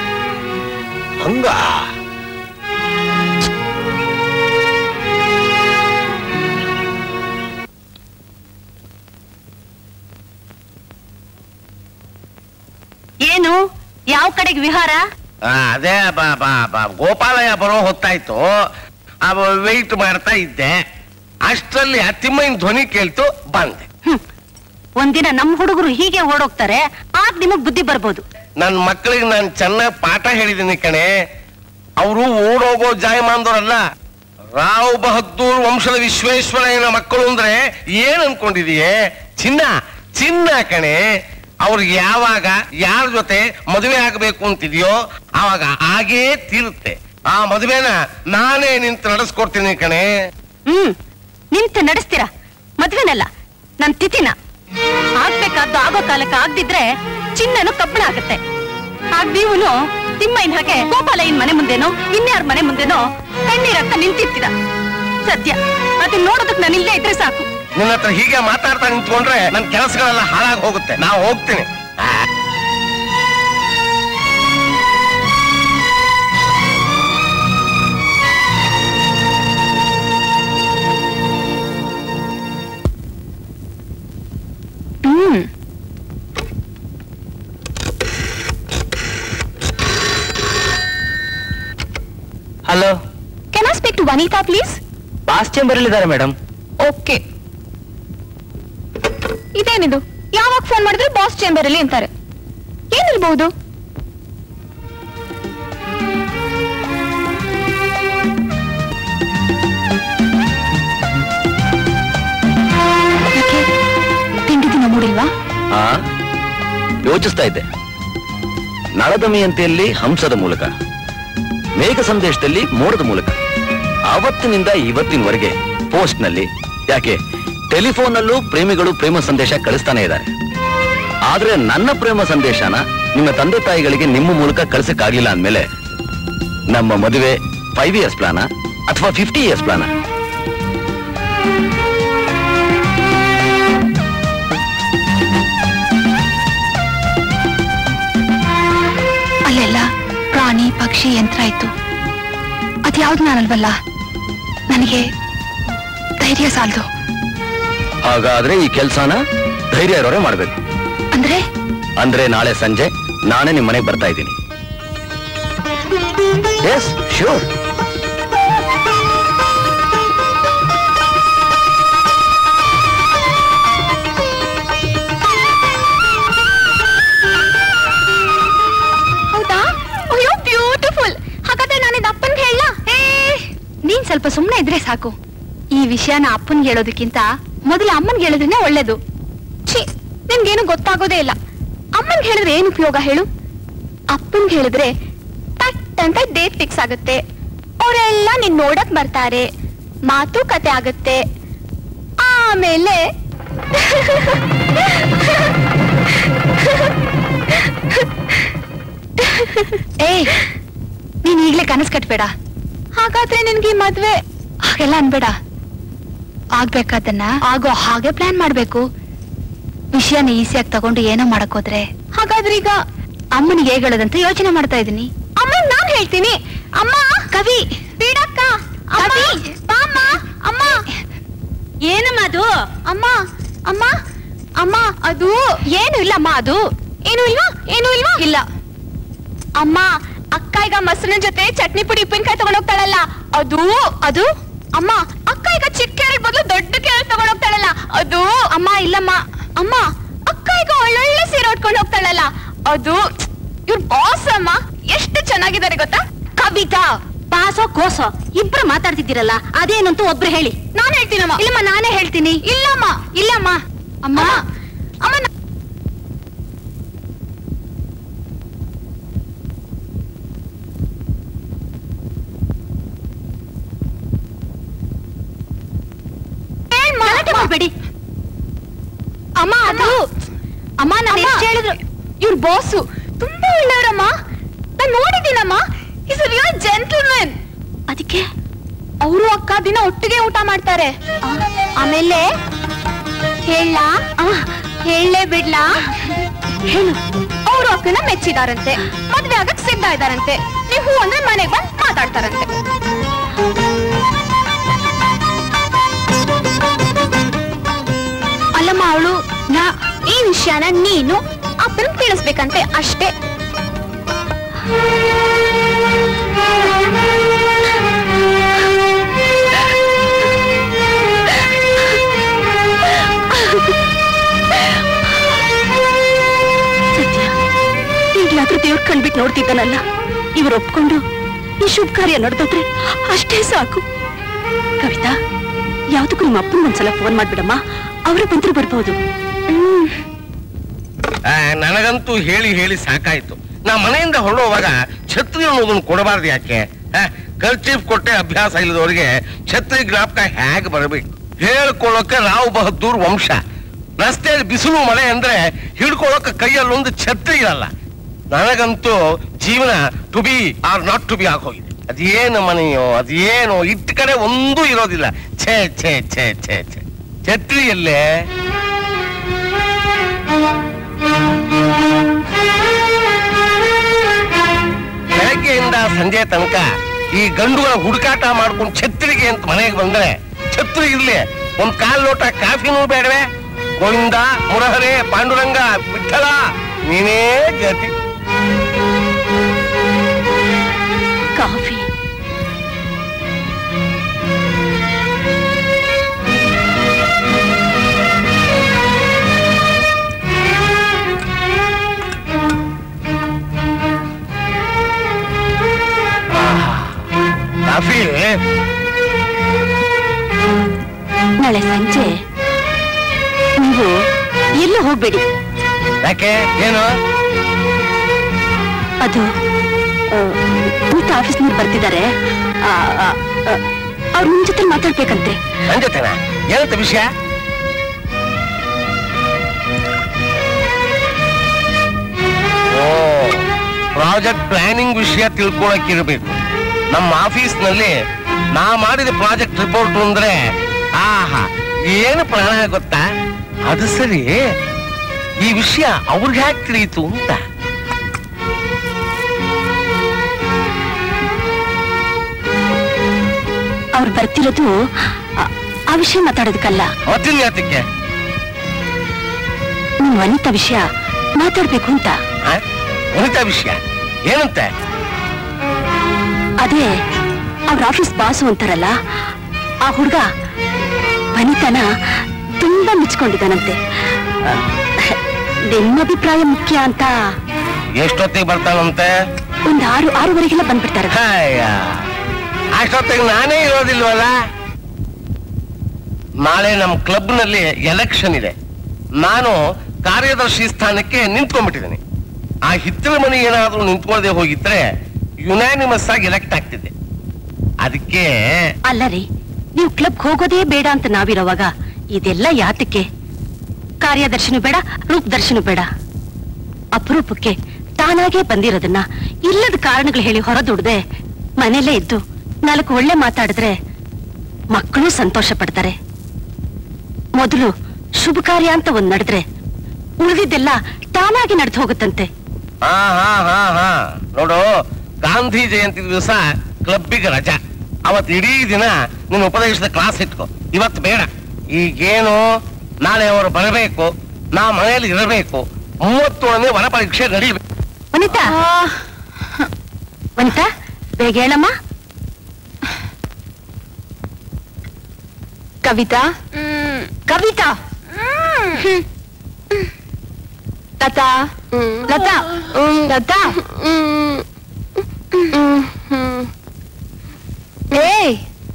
ಹಂಗ ಏನು ಯಾವ ಕಡೆಗೆ ವಿಹಾರ ಆ, ಅದೇ ಬ- ಬ- ಬ- ಗೋಪಾಲಯ್ಯ ಬರೋ ಹೊತ್ತಾಯ್ತು ವೆಯ್ಟ್ ಮಾಡ್ತಾ ಇದ್ದೆ ಅಷ್ಟರಲ್ಲಿ ಆ ತಿಮ್ಮಯ್ಯನ ಧ್ವನಿ ಕೇಳ್ತು ಬಂದೆ ಹ್ಮ್. ಒಂದಿನ ನಮ್ ಹುಡುಗರು ಹೀಗೆ ಓಡೋಗ್ತಾರೆ ಆಗ ನಿಮಗ್ ಬುದ್ಧಿ ಬರ್ಬೋದು ನನ್ ಮಕ್ಕಳಿಗೆ ನಾನು ಚೆನ್ನಾಗಿ ಪಾಠ ಹೇಳಿದ್ದೀನಿ ಕಣೆ ಅವರು ಓಡೋಗೋ ಜಾಯಮಾನ್ದವ್ರಲ್ಲ ರಾವ್ ಬಹದ್ದೂರ್ ವಂಶದ ವಿಶ್ವೇಶ್ವರಯ್ಯನ ಮಕ್ಕಳು ಅಂದ್ರೆ ಏನ್ ಅನ್ಕೊಂಡಿದೀಯೆ ಚಿನ್ನ ಚಿನ್ನ ಕಣೆ ಅವ್ರಿಗೆ ಯಾವಾಗ ಯಾರ ಜೊತೆ ಮದುವೆ ಆಗಬೇಕು ಅಂತಿದೆಯೋ ಆವಾಗ ಆಗೇ ತೀರುತ್ತೆ ಆ ಮದುವೆನ ನಾನೇ ನಿಂತು ನಡೆಸ್ಕೊಡ್ತೀನಿ ಕಣೆ ಹ್ಮ್ ನಿಂತು ನಡೆಸ್ತೀರಾ ಮದ್ವೆನಲ್ಲ ನನ್ ತಿಥಿನ ಆಗ್ಬೇಕಾದ್ದು ಆಗೋ ಕಾಲಕ್ಕೆ ಆಗ್ದಿದ್ರೆ ಚಿನ್ನನು ಕಬ್ಬಣ ಆಗತ್ತೆ ಆಗ ನೀವುನು ತಿಮ್ಮಯ್ಯನ ಹಾಗೆ ಗೋಪಾಲಯ್ಯನ ಮನೆ ಮುಂದೆನೋ ಇನ್ಯಾರ ಮನೆ ಮುಂದೆನೋ ಕಣ್ಣೀರಕ್ಕ ನಿಂತಿರ್ತೀರ ಸತ್ಯ ಅದನ್ನ ನೋಡೋದಕ್ ನಾನು ಇಲ್ಲೇ ಇದ್ರೆ ಸಾಕು ನಿನ್ನ ಹತ್ರ ಹೀಗೆ ಮಾತಾಡ್ತಾ ನಿಂತ್ಕೊಂಡ್ರೆ ನನ್ನ ಕೆಲಸಗಳೆಲ್ಲ ಹಾಳಾಗಿ ಹೋಗುತ್ತೆ ನಾ ಹೋಗ್ತೀನಿ ಆ. Hmm hello can I speak to Vanitha please boss chamber ಇದ್ದಾರೆ ಮೇಡಮ್ ಓಕೆ ಇದೇನಿದು ಯಾವಾಗ ಫೋನ್ ಮಾಡಿದ್ರು ಬಾಸ್ ಚೇಂಬರ್ ಅಲ್ಲಿ ಅಂತಾರೆ ಏನಿರ್ಬಹುದು ಯಾಕೆ ತಿಂಡಿ ದಿನ ಮೂಡಿಲ್ವಾ ಆ ಯೋಚಿಸ್ತಾ ಇದ್ದೆ ನಳದಮಯಂತೆಯಲ್ಲಿ ಹಂಸದ ಮೂಲಕ ಮೇಘ ಸಂದೇಶದಲ್ಲಿ ಮೋಡದ ಮೂಲಕ ಆವತ್ತಿನಿಂದ ಇವತ್ತಿನವರೆಗೆ ಪೋಸ್ಟ್ ನಲ್ಲಿ ಯಾಕೆ ಟೆಲಿಫೋನ್ ನಲ್ಲೂ ಪ್ರೇಮಿಗಳು ಪ್ರೇಮ ಸಂದೇಶ ಕಳಿಸ್ತಾನೆ ಇದ್ದಾರೆ ಆದ್ರೆ ನನ್ನ ಪ್ರೇಮ ಸಂದೇಶನ ನಿಮ್ಮ ತಂದೆ ತಾಯಿಗಳಿಗೆ ನಿಮ್ಮ ಮೂಲಕ ಕಳ್ಸಕ್ಕಾಗ್ಲಿಲ್ಲ ಅಂದ್ಮೇಲೆ ನಮ್ಮ ಮದುವೆ ಫೈವ್ ಇಯರ್ಸ್ ಪ್ಲಾನ ಅಥವಾ ಫಿಫ್ಟಿ ಇಯರ್ಸ್ ಪ್ಲಾನ ಅಲ್ಲೆಲ್ಲ ಪ್ರಾಣಿ ಪಕ್ಷಿ ಯಂತ್ರ ಇತ್ತು ಅದ್ಯಾವ್ದು ನಾನಲ್ವಲ್ಲ ನನಗೆ ಧೈರ್ಯ ಸಾಲದು ಹಾಗಾದ್ರೆ ಈ ಕೆಲ್ಸನ ಧೈರ್ಯ ಇರೋರೆ ಮಾಡ್ಬೇಕು ಅಂದ್ರೆ ಅಂದ್ರೆ ನಾಳೆ ಸಂಜೆ ನಾನೇ ನಿಮ್ಮ ಮನೆಗೆ ಬರ್ತಾ ಇದ್ದೀನಿ ಎಸ್ ಶ್ಯೂರ್ ಹೌದಾ ಅಯ್ಯೋ ಬ್ಯೂಟಿಫುಲ್ ಹಾಗಾದ್ರೆ ನಾನು ಇದು ಅಪ್ಪನ್ಗೆ ಹೇಳ ನೀನ್ ಸ್ವಲ್ಪ ಸುಮ್ಮನೆ ಇದ್ರೆ ಸಾಕು ಈ ವಿಷಯನ ಅಪ್ಪನ್ಗೆ ಹೇಳೋದಕ್ಕಿಂತ ಮೊದಲು ಅಮ್ಮನ್ಗೆ ಹೇಳಿದ್ರೇನೆ ಒಳ್ಳೇದು ಛೀ ನಿನ್ಗೇನು ಗೊತ್ತಾಗೋದೇ ಇಲ್ಲ ಅಮ್ಮನ್ಗೆ ಹೇಳಿದ್ರೆ ಏನು ಉಪಯೋಗ ಹೇಳು ಅಪ್ಪನ್ಗೆ ಹೇಳಿದ್ರೆ ಪಟ್ ಅಂತ ಡೇಟ್ ಫಿಕ್ಸ್ ಆಗುತ್ತೆ ಅವರೆಲ್ಲ ನಿನ್ ನೋಡಕ್ ಬರ್ತಾರೆ ಮಾತುಕತೆ ಆಗುತ್ತೆ ಆಮೇಲೆ ಏಯ್ ನೀನ್ ಈಗ್ಲೇ ಕನಸು ಕಟ್ಬೇಡ ಹಾಗಾದ್ರೆ ನಿನ್ಗೆ ಈ ಮದ್ವೆ ಹಾಗೆಲ್ಲ ಅನ್ಬೇಡ ಆಗ್ಬೇಕಾದನ್ನ ಆಗೋ ಹಾಗೆ ಪ್ಲಾನ್ ಮಾಡ್ಬೇಕು ವಿಷಯನ ಈಸಿಯಾಗಿ ತಗೊಂಡು ಏನೋ ಮಾಡಕ್ ಹೋದ್ರೆ ಹಾಗಾದ್ರೆ ಈಗ ಅಮ್ಮನಿಗೆ ಹೇಗ್ ಹೇಳೋದಂತ ಯೋಚನೆ ಮಾಡ್ತಾ ಇದೀನಿ ಅಮ್ಮ ನಾನ್ ಹೇಳ್ತೀನಿ ಅಮ್ಮ ಕವಿ ಬೀಡಕ್ಕ ಕವಿ ಬಾಮ್ಮ ಅಮ್ಮ ಏನಮ್ಮ ಅದು ಅಮ್ಮ ಅಮ್ಮ ಅಮ್ಮ ಅದು ಏನು ಇಲ್ಲಮ್ಮ ಅದು ಏನು ಇಲ್ವಾ ಏನು ಇಲ್ವಾ ಇಲ್ಲ ಅಮ್ಮ ಅಕ್ಕ ಈಗ ಮೊಸರಿನ ಜೊತೆ ಚಟ್ನಿ ಪುಡಿ ಉಪ್ಪಿನಕಾಯಿ ತಗೊಂಡ್ ಹೋಗ್ತಾಳಲ್ಲ ಅದು ಅದು ಅಮ್ಮ ಅಕ್ಕ ಈಗ ಚಿಕ್ಕ ಕ್ಯಾರೆಟ್ ಬದಲು ದೊಡ್ಡ ಕ್ಯಾರೆಟ್ ತಗೊಂಡ್ ಹೋಗ್ತಾಳಲ್ಲ ಅದು ಅಮ್ಮ ಇಲ್ಲಮ್ಮ ಅಮ್ಮ ಅಕ್ಕ ಈಗ ಒಳ್ಳೊಳ್ಳೆ ಸೀರೆ ಉಟ್ಕೊಂಡು ಹೋಗ್ತಾಳಲ್ಲ ಅದು ಇವ್ರ ಬಾಸ್ ಅಮ್ಮ ಎಷ್ಟು ಚೆನ್ನಾಗಿದ್ದಾರೆ ಗೊತ್ತಾ ಕವಿತಾ ಪಾಸೋ ಕೋಸೋ ಇಬ್ರು ಮಾತಾಡ್ತಿದ್ದೀರಲ್ಲ ಅದೇನಂತೂ ಒಬ್ರು ಹೇಳಿ ನಾನ್ ಹೇಳ್ತೀನಮ್ಮ ಇಲ್ಲಮ್ಮ ನಾನೇ ಹೇಳ್ತೀನಿ ಇಲ್ಲಮ್ಮ ಇಲ್ಲಮ್ಮ ಅಮ್ಮ ಅಮ್ಮ ನಾ- ಹೇಳ್ಮ. ಗಲಾಟೆ ಮಾಡ್ಬೇಡಿ ಅಮ್ಮ ಅದು ಅಮ್ಮ ನಾನು ಎಷ್ಟು ಹೇಳಿದ್ರು ಇವ್ರ ಬಾಸು ತುಂಬಾ ಒಳ್ಳೆಯವರಮ್ಮ ನಾನು ನೋಡಿದ್ದೀನಮ್ಮ ಇಸ್ ರಿಯಲ್ ಜೆಂಟಲ್ಮನ್ ಅದಕ್ಕೆ ಅವರು ಅಕ್ಕ ದಿನ ಒಟ್ಟಿಗೆ ಊಟ ಮಾಡ್ತಾರೆ ಆಮೇಲೆ ಹೇಳ ಹೇಳಲೇ ಬಿಡ್ಲಾ ಹೇಳು ಅವರು ಅಕ್ಕನ ಮೆಚ್ಚಿದಾರಂತೆ ಮದ್ವೆ ಆಗಕ್ ಸಿದ್ಧ ಇದಾರಂತೆ ನೀವು ಹೂ ಅಂದ್ರೆ ಮನೆಗೆ ಬಂದು ಮಾತಾಡ್ತಾರಂತೆ ಅಲ್ಲಮ್ಮ ಅವಳು ನಾ ಈ ವಿಷಯನ ನೀನು ಅಪ್ಪನ ತಿಳಿಸ್ಬೇಕಂತೆ ಅಷ್ಟೇ ಸತ್ಯ ಈಗ್ಲಾದ್ರೂ ದೇವ್ರ ಕಣ್ಬಿಟ್ಟು ನೋಡ್ತಿದ್ದಾನಲ್ಲ ಇವ್ರು ಒಪ್ಕೊಂಡು ಈ ಶುಭ ಕಾರ್ಯ ನಡೆದೋದ್ರೆ ಅಷ್ಟೇ ಸಾಕು ಕವಿತಾ ಯಾವ್ದಕ್ಕೂ ನಿಮ್ಮ ಅಪ್ಪನ ಒಂದ್ಸಲ ಫೋನ್ ಮಾಡ್ಬಿಡಮ್ಮ ಅವರು ಬಂದ್ರು ಬರ್ಬೋದು ಆ, ನನಗಂತೂ ಹೇಳಿ ಹೇಳಿ ಸಾಕಾಯ್ತು ನಾ ಮನೆಯಿಂದ ಹೊರಡುವಾಗ ಛತ್ರಿ ಅನ್ನೋದನ್ನ ಕೊಡಬಾರ್ದು ಯಾಕೆ ಕರ್ಚೀಫ್ ಕೊಟ್ಟೆ ಅಭ್ಯಾಸ ಇಲ್ಲದವರಿಗೆ ಛತ್ರಿ ಜ್ಞಾಪಕ ಹೇಗೆ ಬರಬೇಕು ಹೇಳ್ಕೊಳ್ಳೋಕೆ ರಾವ್ ಬಹದ್ದೂರ್ ವಂಶ ರಸ್ತೆಯಲ್ಲಿ ಬಿಸಿಲು ಮಳೆ ಅಂದ್ರೆ ಹಿಡ್ಕೊಳ್ಳೋಕೆ ಕೈಯಲ್ಲಿ ಒಂದು ಛತ್ರಿ ಇರಲ್ಲ ನನಗಂತೂ ಜೀವನ to be or not to be ಆಗೋಗಿದೆ ಅದೇನು ಮನೆಯೋ ಅದೇನೋ ಇಟ್ಟ ಕಡೆ ಒಂದೂ ಇರೋದಿಲ್ಲ ಛೇ ಛೇ ಛೇ ಛೇ ಛೇ ಛತ್ರಿ ಎಲ್ಲೇ ಬೆಳಗ್ಗೆಯಿಂದ ಸಂಜೆ ತನಕ ಈ ಗಂಡುಗಳ ಹುಡುಕಾಟ ಮಾಡ್ಕೊಂಡು ಛತ್ರಿಗೆ ಅಂತ ಮನೆಗೆ ಬಂದ್ರೆ ಛತ್ರಿ ಇರ್ಲಿ ಒಂದ್ ಕಾಲ್ ಲೋಟ ಕಾಫಿನೂ ಬೇಡವೆ ಗೋವಿಂದ ಮುರಹರೆ ಪಾಂಡುರಂಗ ವಿಠಲ ನೀನೇ ಗತಿ ಕಾಫಿ ನಾಳೆ ಸಂಜೆ ನೀವು ಎಲ್ಲೂ ಹೋಗ್ಬೇಡಿ ಯಾಕೆ ಏನು ಅದು ಮಿತ ಆಫೀಸ್ನವ್ರು ಬರ್ತಿದ್ದಾರೆ ಅವ್ರು ನಿಮ್ ಜೊತೆ ಮಾತಾಡ್ಬೇಕಂತೆ ನನ್ ಜೊತೆನಾ ಏನಂತ ವಿಷಯ ಓ ಪ್ರಾಜೆಕ್ಟ್ ಪ್ಲಾನಿಂಗ್ ವಿಷಯ ತಿಳ್ಕೊಳಕ್ಕಿರ್ಬೇಕು ನಮ್ಮ ಆಫೀಸ್ನಲ್ಲಿ ನಾ ಮಾಡಿದ ಪ್ರಾಜೆಕ್ಟ್ ರಿಪೋರ್ಟ್ ಅಂದ್ರೆ ಆಹಾ ಏನು ಪ್ರಾಣ ಗೊತ್ತಾ ಅದು ಸರಿ ಈ ವಿಷಯ ಅವ್ರಿಗೆ ಹ್ಯಾಕ್ ತಿಳಿಯಿತು ಅಂತ ಅವ್ರು ಬರ್ತಿರೋದು ಆ- ಆ ವಿಷಯ ಮಾತಾಡೋದಕ್ಕಲ್ಲ ಅವತ್ತಿನ ಯಾತಕ್ಕೆ ನಿಮ್ ವನಿತಾ ವಿಷಯ ಮಾತಾಡ್ಬೇಕು ಅಂತ ಆ? ವನಿತಾ ವಿಷಯ ಏನಂತೆ ಅದೇ ಅವ್ರ ಆಫೀಸ್ ಬಾಸು ಅಂತಾರಲ್ಲ ಆ ಹುಡುಗ ವನಿತಾನ ತುಂಬಾ ಮೆಚ್ಕೊಂಡಿದ್ದಾನಂತೆ ಆ, ನಿಮ್ಮ ಅಭಿಪ್ರಾಯ ಮುಖ್ಯ ಅಂತ ಎಷ್ಟೊತ್ತಿಗೆ ಬರ್ತಾನಂತೆ ಒಂದ್ ಆರು ಆರೂವರೆಗೆಲ್ಲ ಬಂದ್ಬಿಡ್ತಾರೆ ಅಯ್ಯ ಅಷ್ಟೊತ್ತಿಗೆ ನಾನೇ ಇರೋದಿಲ್ವಲ್ಲ ನಾಳೆ ನಮ್ಮ ಕ್ಲಬ್ನಲ್ಲಿ ಎಲೆಕ್ಷನ್ ಇದೆ ನಾನು ಕಾರ್ಯದರ್ಶಿ ಸ್ಥಾನಕ್ಕೆ ನಿಂತ್ಕೊಂಡ್ಬಿಟ್ಟಿದ್ದೀನಿ ಆ ಹಿತ್ತಲ ಮನೆ ಏನಾದ್ರೂ ನಿಂತ್ಕೊಳ್ಳದೆ ಹೋಗಿದ್ರೆ ಯುನಾನಿಮಸ್ ಆಗಿ ಎಲೆಕ್ಟ್ ಆಗ್ತಿದ್ದೆ ಅದಕ್ಕೆ ಅಲ್ಲ ರೀ ನೀವು ಕ್ಲಬ್ ಹೋಗೋದೇ ಬೇಡ ಅಂತ ನಾವಿರೋವಾಗ ಇದೆಲ್ಲ ಯಾತಕ್ಕೆ ಕಾರ್ಯದರ್ಶಿನೂ ಬೇಡ ರೂಪದರ್ಶಿನೂ ಬೇಡ ಅಪರೂಪಕ್ಕೆ ತಾನಾಗೇ ಬಂದಿರೋದನ್ನ ಇಲ್ಲದ ಕಾರಣಗಳು ಹೇಳಿ ಹೊರದುಡ್ದೆ ಮನೇಲೇ ಇದ್ದು ನಾಲ್ಕು ಒಳ್ಳೆ ಮಾತಾಡಿದ್ರೆ ಮಕ್ಕಳು ಸಂತೋಷ ಪಡ್ತಾರೆ ಮೊದಲು ಶುಭ ಕಾರ್ಯ ಅಂತ ಒಂದ್ ನಡೆದ್ರೆ ಉಳಿದಿದ್ದೆಲ್ಲ ತಾನಾಗಿ ನಡೆದು ಹೋಗುತ್ತಂತೆ ಹಾ ಹಾ ಹಾ ಹಾ ನೋಡು ಗಾಂಧಿ ಜಯಂತಿ ದಿವಸ ಕ್ಲಬ್ಬಿಗೆ ರಜಾ ಅವತ್ ಇಡೀ ದಿನ ನಿನ್ನ ಉಪದೇಶದ ಕ್ಲಾಸ್ ಇಟ್ಕೋ ಇವತ್ತು ಬೇಡ ಈಗೇನು ನಾಳೆ ಅವರು ಬರಬೇಕು ನಾ ಮನೆಯಲ್ಲಿ ಇರಬೇಕು ಮೂವತ್ತೊಳನೇ ವರ ಪರೀಕ್ಷೆ ನಡೀಬೇಕು ವನಿತಾ ವನಿತಾ ಬೇಗ ಹೇಳಮ್ಮ ಕವಿತಾ ಕವಿತಾ ಲತಾ ಲತಾ ಲತಾ ಏಯ್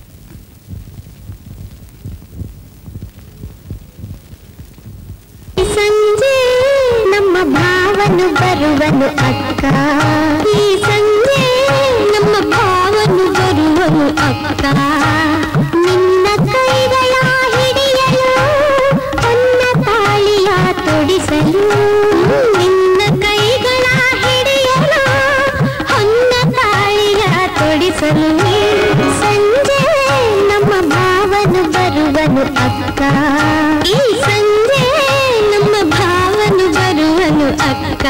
ಸಂಜೆ ನಮ್ಮ ಭಾವನು ಬರುವನು ಅಕ್ಕ ಈ ಸಂಜೆ ನಮ್ಮ ಭಾವನು ಬರುವನು ಅಕ್ಕ ನಿನ್ನ ಕೈಗಳ ಹಿಡಿಯಲು ಹೊನ್ನ ತಾಳಿಯ ತೊಡಿಸಲು ನಿನ್ನ ಕೈಗಳ ಹಿಡಿಯಲು ಹೊನ್ನ ತಾಳಿಯ ತೊಡಿಸಲು ಸಂಜೆ ನಮ್ಮ ಭಾವನು ಬರುವನು ಅಕ್ಕ ಈ ಸಂಜೆ ನಮ್ಮ ಭಾವನು ಬರುವನು ಅಕ್ಕ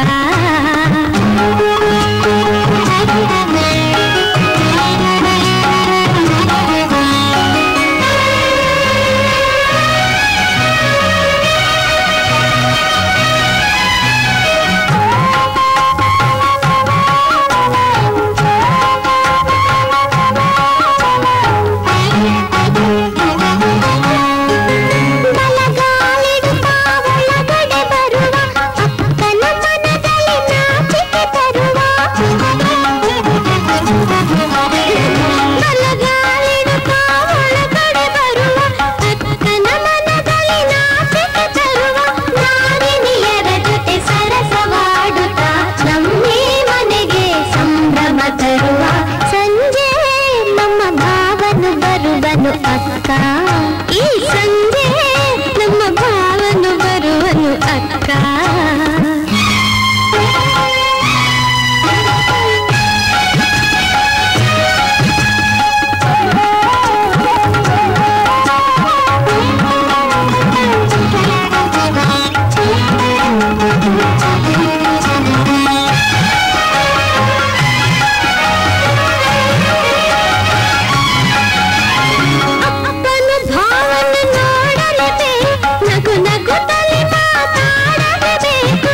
ಬಲಗಾಲಿಡುತ್ತಾ ಒಳಗಡೆ ಬರುವ ಅಕ್ಕನ ಮನದಲ್ಲಿ ನಾಚಿಕೆ ತರುವ ಬಲಗಾಲಿಡುತ್ತಾ ಒಳಗಡೆ ಬರುವ ಅಕ್ಕನ ಮನದಲ್ಲಿ ನಾಚಿಕೆ ತರುವ ನಾರಿನಿಯರ ಜೊತೆ ಸರಸವಾಡುತ್ತಾ ನಮ್ಮೇ ಮನೆಗೆ ಸಂಭ್ರಮ ತರುವ ಸಂಜೆ ನಮ್ಮ ಭಾವನು ಬರುವನು ಅಕ್ಕ ಈ ಸಂಜೆ ನಮ್ಮ ಭಾವನು ಬರುವನು ಅಕ್ಕ ಅಪ್ಪನು ಭಾವನ ನೋಡಲೇಬೇಕು ನಗು ನಗುತ್ತಲೇ ಮಾತಾಡಲೇಬೇಕು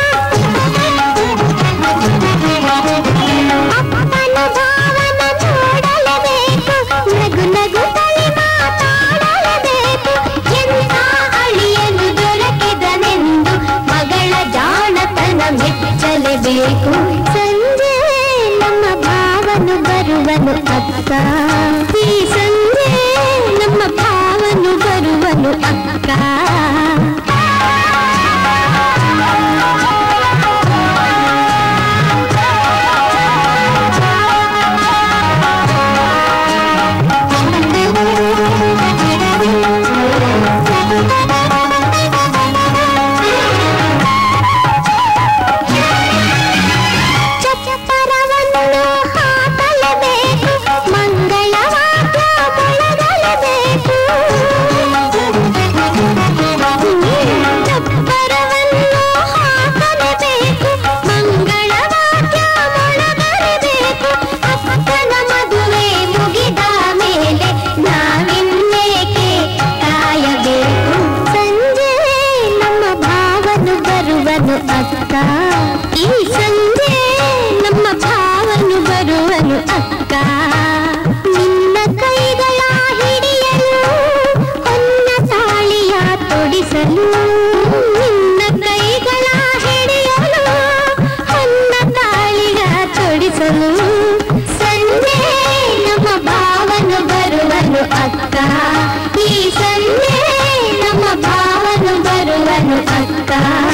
ಅಪ್ಪನ ಭಾವನ ನೋಡಲೇಬೇಕು ನಗು ನಗುತ್ತಲೇ ಮಾತಾಡಲೇಬೇಕು ಎಂಥ ಅಳಿಯಲು ದೊರಕಿದನೆಂದು ಮಗಳ ಜಾಣತನ ಮೆಚ್ಚಲೇಬೇಕು ಸಂಜೆ ನಮ್ಮ ಭಾವನು ಬರುವನು ಅಕ್ಕ ಈ ಸಂಜೆ ನಮ್ಮ ಭಾವನು ಬರುವನು ಬರಲು ನಿನ್ನ ಕೈಗಳ ಹಿಡಿಯಲು ಹೊನ್ನ ತಾಳಿಗ ತೊಡಿಸಲು ಸಂಜೆ ನಮ್ಮ ಭಾವನು ಬರುವನು ಅಕ್ಕ ಈ ಸಂಜೆ ನಮ್ಮ ಭಾವನು ಬರುವನು ಅಕ್ಕ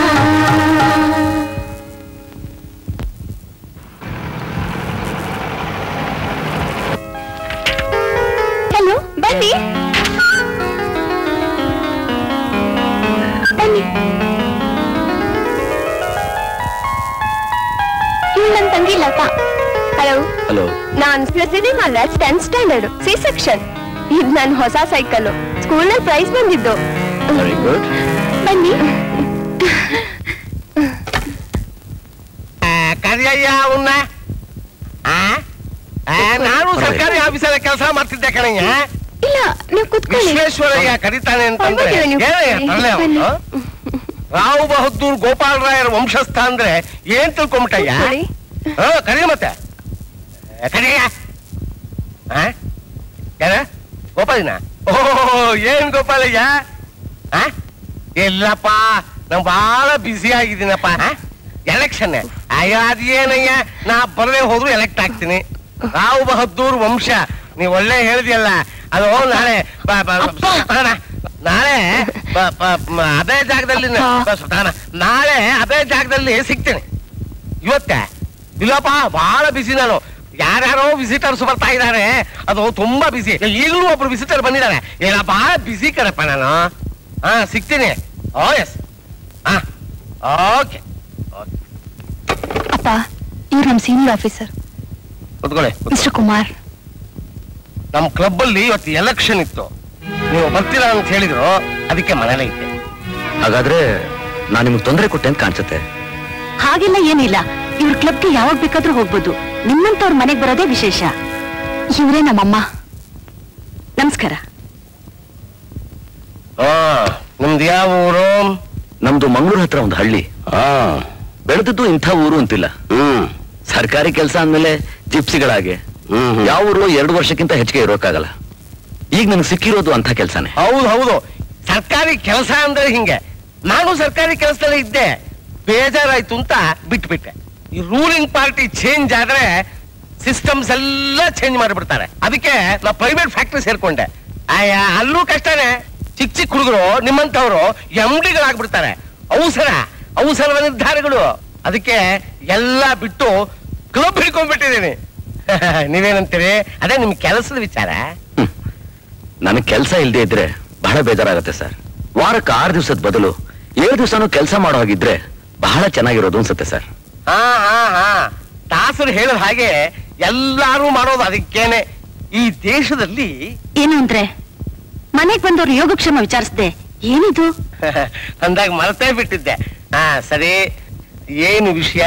ಹಲೋ ಬನ್ನಿ ಬನ್ನಿ ಇವ್ಳು ನನ್ ತಂಗಿ ಲತಾ ಹಲೋ ಹಲೋ ನಾನ್ cinema tenth standard C section ಇದ್ ನನ್ ಹೊಸ ಸೈಕಲ್ ಸ್ಕೂಲ್ ನಲ್ಲಿ ಪ್ರೈಸ್ ಬಂದಿದ್ದು ವೆರಿ ಗುಡ್ ಬನ್ನಿ ಕರಿಯಯ್ಯ ಅವನ್ನ ಆ? ಆ, ನಾನು ಸರ್ಕಾರಿ ಆಫೀಸಲ್ಲಿ ಕೆಲಸ ಮಾಡ್ತಿದ್ದೆ ಕಣಯ್ಯ ಇಲ್ಲ ನೀವು ಕುತ್ಕೊಳ್ಳಿ ವಿಶ್ವೇಶ್ವರಯ್ಯ ಕರೀತಾನೆ ಅಂತಂದ್ರೆ ಪರವಾಗಿಲ್ಲ, ನೀವು ಏನಯ್ಯ ಕೂತ್ಕೊಳ್ಳಿ. ತರಲೆ ಅವನು ರಾವ್ ಬಹದ್ದೂರ್ ಗೋಪಾಲ್ ರಾಯರ ವಂಶಸ್ಥ ಅಂದ್ರೆ ಏನ್ ತಿಳ್ಕೊಂಬಿಟ್ಟಯ್ಯ ಕೂತ್ಕೊಳ್ಳಿ. ಹ ಕರಿ ಮತ್ತೆ ಏ, ಕರಿಯಯ್ಯ ಆ? ಯಾರ ಗೋಪಾಲಿನ ಓಹೋ ಏನ್ ಗೋಪಾಲಯ್ಯ ಆ? ಇಲ್ಲಪ್ಪ ನಾ ಬಹಳ ಬ್ಯುಸಿ ಆಗಿದ್ದೀನಪ್ಪ ಎಲೆಕ್ಷನ್ ಅಯ್ಯೋ ಅದೇನಯ್ಯ ನಾ ಬರದೇ ಹೋದ್ರು ಎಲೆಕ್ಟ್ ಆಗ್ತೀನಿ ರಾವ್ ಬಹದ್ದೂರ್ ವಂಶ ನೀವ್ ಒಳ್ಳೆ ಹೇಳಿದ್ಯಲ್ಲ ಅದು ನಾಳೆ ಬ- ಬ- ಸುಧಾರಣ. ನಾಳೆ ಬ- ಬ- ಮ- ಅದೇ ಜಾಗದಲ್ಲಿ ನ- ಬ- ಸುಧಾರಣ. ನಾಳೆ ಅದೇ ಜಾಗದಲ್ಲಿ ಸಿಗ್ತೀನಿ ಇವತ್ತೇ ಇಲ್ಲಪ್ಪ ಬಹಳ ಬಿಸಿ ನಾನು ಯಾರ್ಯಾರೋ ವಿಸಿಟರ್ಸ್ ಬರ್ತಾ ಇದ್ದಾರೆ ಅದು ತುಂಬಾ ಬಿಸಿ ಈಗಲೂ ಒಬ್ರು ವಿಸಿಟರ್ ಬಂದಿದ್ದಾರೆ ಇಲ್ಲ ಬಹಳ ಬಿಸಿ ಕಣಪ್ಪ ನಾನು ಹಾ ಸಿಗ್ತೀನಿ ಓ ಎಸ್ ಹಾ ಓಕೆ ಅಪ್ಪ ಇವ್ರು ನಮ್ ಸೀನಿಯರ್ ಆಫೀಸರ್ ಕೂತ್ಕೊಳ್ಳಿ ಮಿಸ್ಟರ್ ಕುಮಾರ್ ನಮ್ಮ ಕ್ಲಬ್ ಅಲ್ಲಿ ಇವತ್ತು ಎಲೆಕ್ಷನ್ ಇತ್ತು ನೀವು ಬರ್ತೀರಾ ಅಂತ ಹೇಳಿದ್ರು ಅದಕ್ಕೆ ಮನೇಲೇ ಇದ್ದೆ ಹಾಗಾದ್ರೆ ನಾನು ನಿಮ್ಗೆ ತೊಂದರೆ ಕೊಟ್ಟೆ ಅಂತ ಕಾಣಿಸುತ್ತೆ ಹಾಗೆಲ್ಲ ಏನಿಲ್ಲ ಇವ್ರ ಕ್ಲಬ್ಗೆ ಯಾವಾಗ ಬೇಕಾದ್ರೂ ಹೋಗ್ಬೋದು ನಿಮ್ಮಂತವ್ರ ಮನೆಗ್ ಬರೋದೇ ವಿಶೇಷ ಇವರೇ ನಮ್ಮಮ್ಮ ನಮಸ್ಕಾರ ಹಾ ನಿಮ್ದು ಯಾವ ಊರು ನಮ್ದು ಮಂಗಳೂರು ಹತ್ರ ಒಂದು ಹಳ್ಳಿ ಬೆಳೆದದ್ದು ಇಂಥ ಊರು ಅಂತಿಲ್ಲ ಸರ್ಕಾರಿ ಕೆಲಸ ಅಂದ್ಮೇಲೆ ಜಿಪ್ಸಿಗಳಾಗೆ ಯಾವ ಊರು ಎರಡು ವರ್ಷಕ್ಕಿಂತ ಹೆಚ್ಚಿಗೆ ಇರೋಕ್ಕಾಗಲ್ಲ ಈಗ ನನಗೆ ಸಿಕ್ಕಿರೋದು ಅಂಥ ಕೆಲಸನೇ ಹೌದು ಹೌದು ಸರ್ಕಾರಿ ಕೆಲಸ ಅಂದ್ರೆ ಹಿಂಗೆ ನಾನು ಸರ್ಕಾರಿ ಕೆಲಸದಲ್ಲೇ ಇದ್ದೆ ಬೇಜಾರಾಯ್ತು ಅಂತ ಬಿಟ್ಬಿಟ್ಟೆ ಈ ರೂಲಿಂಗ್ ಪಾರ್ಟಿ ಚೇಂಜ್ ಆದ್ರೆ ಸಿಸ್ಟಮ್ಸ್ ಎಲ್ಲ ಚೇಂಜ್ ಮಾಡಿಬಿಡ್ತಾರೆ ಅದಕ್ಕೆ ನಾ ಪ್ರೈವೇಟ್ ಫ್ಯಾಕ್ಟ್ರಿ ಸೇರ್ಕೊಂಡೆ ಆಯ ಅಲ್ಲೂ ಕಷ್ಟನೇ ಚಿಕ್ಕ ಚಿಕ್ಕ ಹುಡುಗರು ನಿಮ್ಮಂತವ್ರು ಎಂ ಡಿಗಳಾಗ್ಬಿಡ್ತಾರೆ ಅವಸರ ಅವಸರದ ನಿರ್ಧಾರಗಳು ಅದಕ್ಕೆ ಎಲ್ಲ ಬಿಟ್ಟು ಕ್ಲಬ್ ಹಿಡ್ಕೊಂಡ್ಬಿಟ್ಟಿದ್ದೀನಿ ನೀವೇನಂತೀರಿ ಅದೇ ನಿಮ್ ಕೆಲಸದ ವಿಚಾರ ನನಗೆ ಕೆಲಸ ಇಲ್ಲದೆ ಇದ್ರೆ ಬಹಳ ಬೇಜಾರಾಗುತ್ತೆ ಸರ್ ವಾರಕ್ಕೆ ಆರು ದಿವಸದ ಬದಲು ಏಳು ದಿವಸನೂ ಕೆಲಸ ಮಾಡೋ ಹಾಗಿದ್ರೆ ಬಹಳ ಚೆನ್ನಾಗಿರೋದು ಅನ್ಸುತ್ತೆ ಸರ್ ಹಾ ಹಾ ಹಾ ದಾಸರು ಹೇಳಿದ ಹಾಗೆ ಎಲ್ಲಾರು ಮಾಡೋದು ಅದಕ್ಕೇನೆ ಈ ದೇಶದಲ್ಲಿ ಏನು ಅಂದ್ರೆ ಮನೆಗ್ ಬಂದವ್ರು ಯೋಗಕ್ಷೇಮ ವಿಚಾರಿಸ್ದೆ ಏನಿದು ಅಂದಾಗ ಮರ್ತೇ ಬಿಟ್ಟಿದ್ದೆ ಹಾ ಸರಿ ಏನು ವಿಷಯ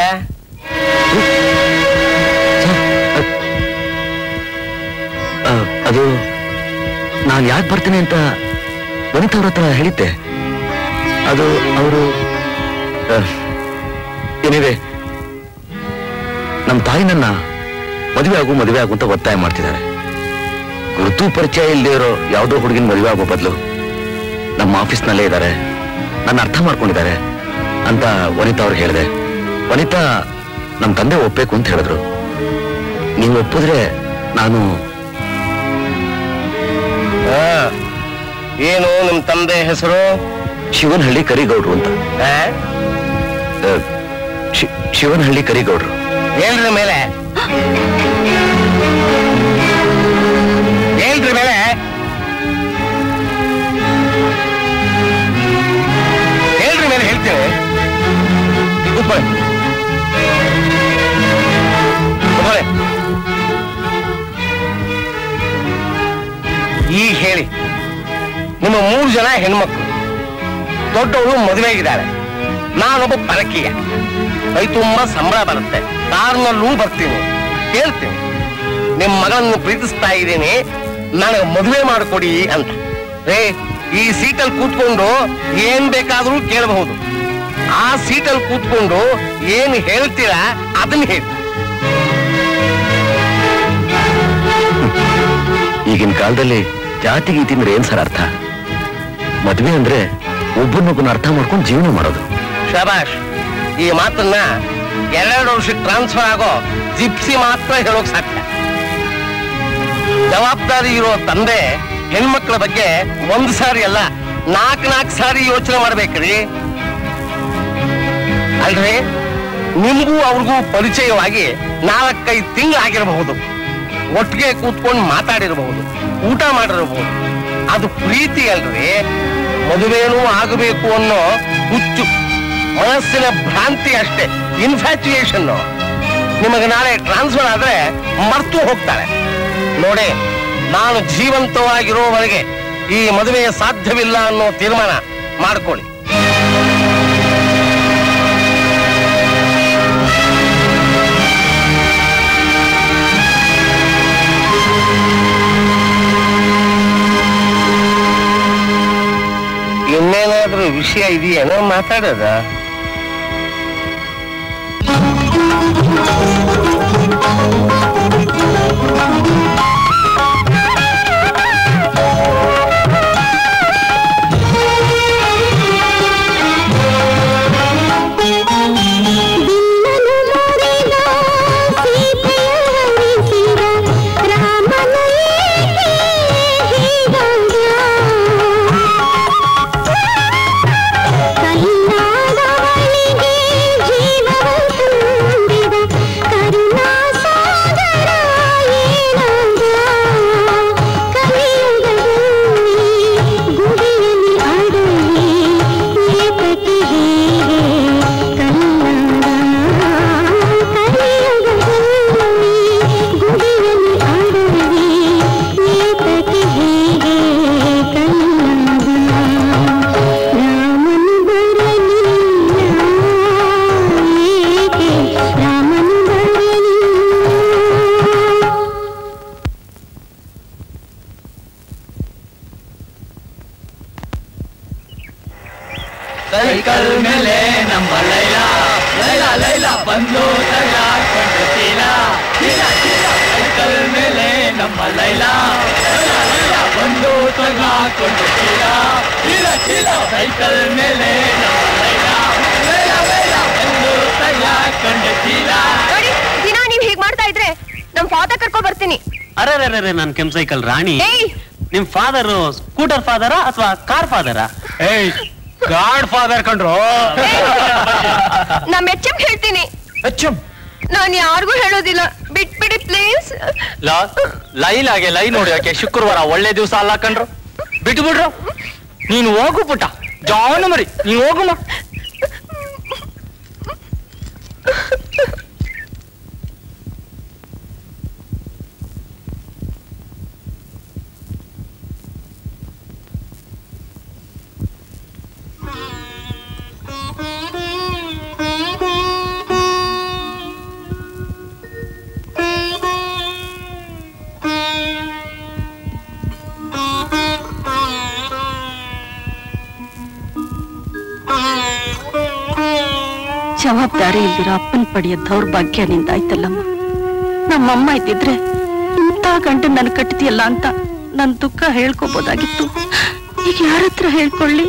ಆ, ಅದು ನಾನು ಯಾಕೆ ಬರ್ತೀನಿ ಅಂತ ವನಿತಾ ಅವ್ರ ಹತ್ರ ಹೇಳಿದ್ದೆ ಅದು ಅವರು ಏನಿದೆ ನಮ್ಮ ತಾಯಿ ನನ್ನ ಮದುವೆ ಆಗು ಮದುವೆ ಆಗು ಅಂತ ಒತ್ತಾಯ ಮಾಡ್ತಿದ್ದಾರೆ ಗುರುತು ಪರಿಚಯ ಇಲ್ಲದೆ ಇರೋ ಯಾವುದೋ ಹುಡುಗಿನ ಮದುವೆ ಆಗೋ ಬದಲು ನಮ್ಮ ಆಫೀಸ್ನಲ್ಲೇ ಇದ್ದಾರೆ ನನ್ನ ಅರ್ಥ ಮಾಡ್ಕೊಂಡಿದ್ದಾರೆ ಅಂತ ವನಿತಾ ಅವ್ರಿಗೆ ಹೇಳಿದೆ ವನಿತಾ ನಮ್ಮ ತಂದೆ ಒಪ್ಬೇಕು ಅಂತ ಹೇಳಿದ್ರು ನೀವು ಒಪ್ಪಿದ್ರೆ ನಾನು ಹಾ. ಏನು ನಿಮ್ ತಂದೆ ಹೆಸರು ಶಿವನಹಳ್ಳಿ ಕರಿಗೌಡ್ರು ಅಂತ ಆ? ಆ, ಶಿ- ಶಿವನಹಳ್ಳಿ ಕರಿಗೌಡ್ರು ಹೇಳ್ರಿ ಮೇಲೆ ಹೇಳ್ರಿ ಮೇಲೆ ಹೇಳ್ರಿ ಮೇಲೆ ಹೇಳ್ತೀನಿ ಕೂತ್ಕೊಳ್ಳಿ ಕೂತ್ಕೊಳ್ಳಿ ಈಗ ಹೇಳಿ ನಿಮ್ಮ ಮೂರು ಜನ ಹೆಣ್ಮಕ್ಳು ದೊಡ್ಡವಳು ಮದುವೆಗಿದ್ದಾರೆ ನಾನೊಬ್ಬ ಪರಕೀಯ ಕೈ ತುಂಬಾ ಸಂಬಳ ಬರುತ್ತೆ ಕಾರ್ನಲ್ಲೂ ಬರ್ತೀನಿ ಹೇಳ್ತೀನಿ ನಿಮ್ ಮಗಳನ್ನು ಪ್ರೀತಿಸ್ತಾ ಇದ್ದೀನಿ ನನಗೆ ಮದುವೆ ಮಾಡಿಕೊಡಿ ಅಂತ ರೇ ಈ ಸೀಟಲ್ಲಿ ಕೂತ್ಕೊಂಡು ಏನ್ ಬೇಕಾದ್ರೂ ಕೇಳಬಹುದು ಆ ಸೀಟಲ್ಲಿ ಕೂತ್ಕೊಂಡು ಏನ್ ಹೇಳ್ತೀರಾ ಅದನ್ನ ಹೇಳಿ ಈಗಿನ ಕಾಲದಲ್ಲಿ ಜಾತಿ ಗೀತಿ ಅಂದ್ರೆ ಏನ್ ಸರ್ ಅರ್ಥ ಮದ್ವೆ ಅಂದ್ರೆ ಒಬ್ಬರನ್ನೊಬ್ಬನ ಅರ್ಥ ಮಾಡ್ಕೊಂಡು ಜೀವನ ಮಾಡೋದು ಶಬಾಷ್ ಈ ಮಾತನ್ನ ಎರಡು ವರ್ಷಕ್ಕೆ ಟ್ರಾನ್ಸ್ಫರ್ ಆಗೋ ಜಿಪ್ಸಿ ಮಾತ್ರ ಹೇಳೋಕ್ ಸಾಧ್ಯ ಜವಾಬ್ದಾರಿ ಇರೋ ತಂದೆ ಹೆಣ್ಮಕ್ಳ ಬಗ್ಗೆ ಒಂದ್ ಸಾರಿ ಅಲ್ಲ ನಾಲ್ಕು ನಾಲ್ಕು ಸಾರಿ ಯೋಚನೆ ಮಾಡ್ಬೇಕ್ರಿ ಅಲ್ರಿ ನಿಮ್ಗೂ ಅವ್ರಿಗೂ ಪರಿಚಯವಾಗಿ ನಾಲ್ಕೈದು ತಿಂಗಳಾಗಿರಬಹುದು ಒಟ್ಟಿಗೆ ಕೂತ್ಕೊಂಡು ಮಾತಾಡಿರಬಹುದು ಊಟ ಮಾಡಿರಬಹುದು ಅದು ಪ್ರೀತಿ ಅಲ್ರಿ ಮದುವೆನೂ ಆಗಬೇಕು ಅನ್ನೋ ಹುಚ್ಚು ಮನಸ್ಸಿನ ಭ್ರಾಂತಿ ಅಷ್ಟೇ ಇನ್ಫ್ಯಾಚುಯೇಷನ್ ನಿಮಗೆ ನಾಳೆ ಟ್ರಾನ್ಸ್ಫರ್ ಆದ್ರೆ ಮರ್ತು ಹೋಗ್ತಾಳೆ ನೋಡಿ ನಾನು ಜೀವಂತವಾಗಿರೋವರೆಗೆ ಈ ಮದುವೆ ಸಾಧ್ಯವಿಲ್ಲ ಅನ್ನೋ ತೀರ್ಮಾನ ಮಾಡ್ಕೊಳ್ಳಿ ಇನ್ನೇನಾದ್ರೂ ವಿಷಯ ಇದೆಯೇನೋ ಮಾತಾಡೋದ ಬಿಲ್ಲನು ಮುರಿದ ಸೀತೆಯ ಹರಿಸಿದ ರಾಮನ ಏಕೆ ಹೀಗಾದ? ಕಲ್ಲಾದವಳಿಗೆ ಜೀವವ ತುಂಬಿದ ಕರುಣಾ ಸಾಗರ ಏನಾದ? ಕಲಿಯುಗದಲ್ಲಿ ಗುಡಿಯಲ್ಲಿ ಆಡುವೆ ಏತಕ್ಕೆ ಹೀಗೆ ಕಲ್ಲಾದ? ಕಲಿಯುಗದಲ್ಲಿ ಗುಡಿಯಲ್ಲಿ ಆಡುವೆ ಏತಕ್ಕೆ ಹೀಗೆ ಕಲ್ಲಾದ? ರಾಮನು ಬರಲಿಲ್ಲ ಏಕೆ ರಾಮನು ಬರಲಿಲ್ಲ ಸೈಕಲ್ ಮೇಲೆ ನಮ್ಮ ಲೈಲ ಲೈಲ ಲೈಲ ಬಂದು ತಳ್ಳಾಕೊಂಡು ಚೀಲ ಚೀಲ ಚೀಲ ಸೈಕಲ್ ಮೇಲೆ ನಮ್ಮ ಲೈಲ ಲೈಲ ಲೈಲ ಬಂದು ತಳ್ಳಾಕೊಂಡು ಚೀಲ ಚೀಲ ಚೀಲ ಸೈಕಲ್ ಮೇಲೆ ನಮ್ಮ ಲೈಲ ಲೈಲ ಲೈಲ ಬಂದು ತಳ್ಳಾಕೊಂಡು ಚೀಲ ನೋಡಿ ದಿನ ನೀವ್ ಹೀಗ್ ಮಾಡ್ತಾ ಇದ್ರೆ ನಮ್ ಫಾದರ್ ಕರ್ಕೊ ಬರ್ತೀನಿ ಅರೆ ಅರೆ ನನ್ ಕೆಂಪ್ ಸೈಕಲ್ ರಾಣಿ ಏಯ್ ನಿಮ್ ಫಾದರ್ ಸ್ಕೂಟರ್ ಫಾದರ ಅಥವಾ ಕಾರ್ ಫಾದರ ಏಯ್ ಗಾಡ್ ಫಾದರ್ ಕಂಡ್ರು ನಮ್ ಎಚ್ ಹೇಳ್ತೀನಿ ಅಚ್ಚಂ ನಾನ್ ಯಾರಿಗೂ ಹೇಳೋದಿಲ್ಲ ಬಿಟ್ಬಿಡಿ ಪ್ಲೀಸ್ ಲೈಲಾಗೆ ಲೈ ನೋಡಿ ಯಾಕೆ ಶುಕ್ರವಾರ ಒಳ್ಳೆ ದಿವಸ ಅಲ್ಲ ಕಂಡ್ರು ಬಿಟ್ಟು ಬಿಡ್ರು ನೀನು ಹೋಗು ಪುಟ್ಟ ಜಾನು ಮರಿ ನೀನು ಹೋಗುಮ ಜವಾಬ್ದಾರಿ ಇಲ್ದಿರೋ ಅಪ್ಪನ್ ಪಡೆಯ ದೌರ್ಭಾಗ್ಯ ನಿಂದಾಯ್ತಲ್ಲಮ್ಮ ನಮ್ಮಮ್ಮ ಇದ್ದಿದ್ರೆ ಇಂಥ ಗಂಟು ನನ್ ಕಟ್ತಿಯಲ್ಲ ಅಂತ ನನ್ ದುಃಖ ಹೇಳ್ಕೋಬೋದಾಗಿತ್ತು ಈಗ ಯಾರ ಹತ್ರ ಹೇಳ್ಕೊಳ್ಳಿ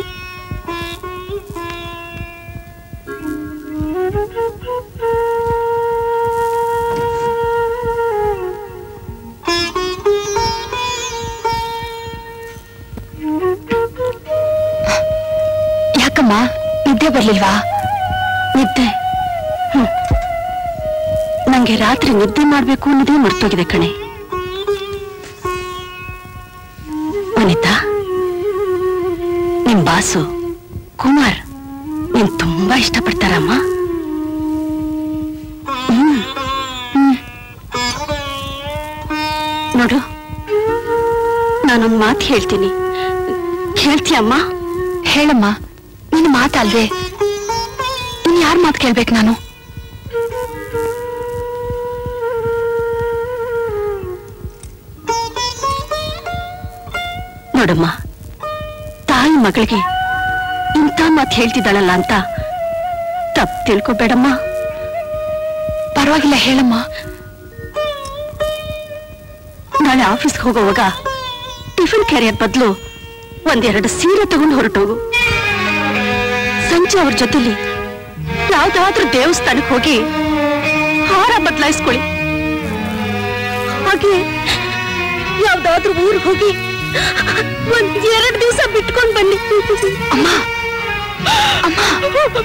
ಯಾಕಮ್ಮ ನಿದ್ದೆ ಬರ್ಲಿಲ್ವಾ ನಿದ್ದೆ ಹ್ಮ್. ನಂಗೆ ರಾತ್ರಿ ನಿದ್ದೆ ಮಾಡ್ಬೇಕು ಅನ್ನೋದೇ ಮರ್ತೋಗಿದೆ ಕಣೆ ವನಿತಾ ನಿಮ್ ಬಾಸು ಕುಮಾರ್ ನೀನ್ ತುಂಬಾ ಇಷ್ಟಪಡ್ತಾರಮ್ಮ ಹ್ಮ್. ಹ್ಮ್. ನೋಡು ನಾನೊಂದ್ ಮಾತು ಹೇಳ್ತೀನಿ ಹೇಳ್ತೀಯಮ್ಮ ಹೇಳಮ್ಮ ನಿನ್ ಮಾತಲ್ವೇ ಇನ್ ಯಾರ್ ಮಾತು ಕೇಳ್ಬೇಕು ನಾನು ನೋಡಮ್ಮ ತಾಯಿ ಮಗಳಿಗೆ ಇಂಥ ಮಾತು ಹೇಳ್ತಿದ್ದಾಳಲ್ಲ ಅಂತ ತಪ್ಪು ತಿಳ್ಕೊಬೇಡಮ್ಮ ಪರವಾಗಿಲ್ಲ ಹೇಳಮ್ಮ ನಾಳೆ ಆಫೀಸ್ಗೆ ಹೋಗೋವಾಗ ಟಿಫಿನ್ ಕ್ಯಾರಿಯರ್ ಬದಲು ಒಂದೆರಡು ಸೀರೆ ತಗೊಂಡು ಹೊರಟೋಗು ಸಂಜೆ ಅವ್ರ ಜೊತೆಲಿ ಯಾವ್ದಾದ್ರೂ ದೇವಸ್ಥಾನಕ್ಕೆ ಹೋಗಿ ಹಾರ ಬದಲಾಯಿಸ್ಕೊಳ್ಳಿ ಹಾಗೆ ಯಾವ್ದಾದ್ರೂ ಊರಿಗೆ ಹೋಗಿ ಒಂದ್ ಎರಡು ದಿವಸ ಬಿಟ್ಕೊಂಡ್ ಬನ್ನಿ ಅಮ್ಮ ಅಮ್ಮ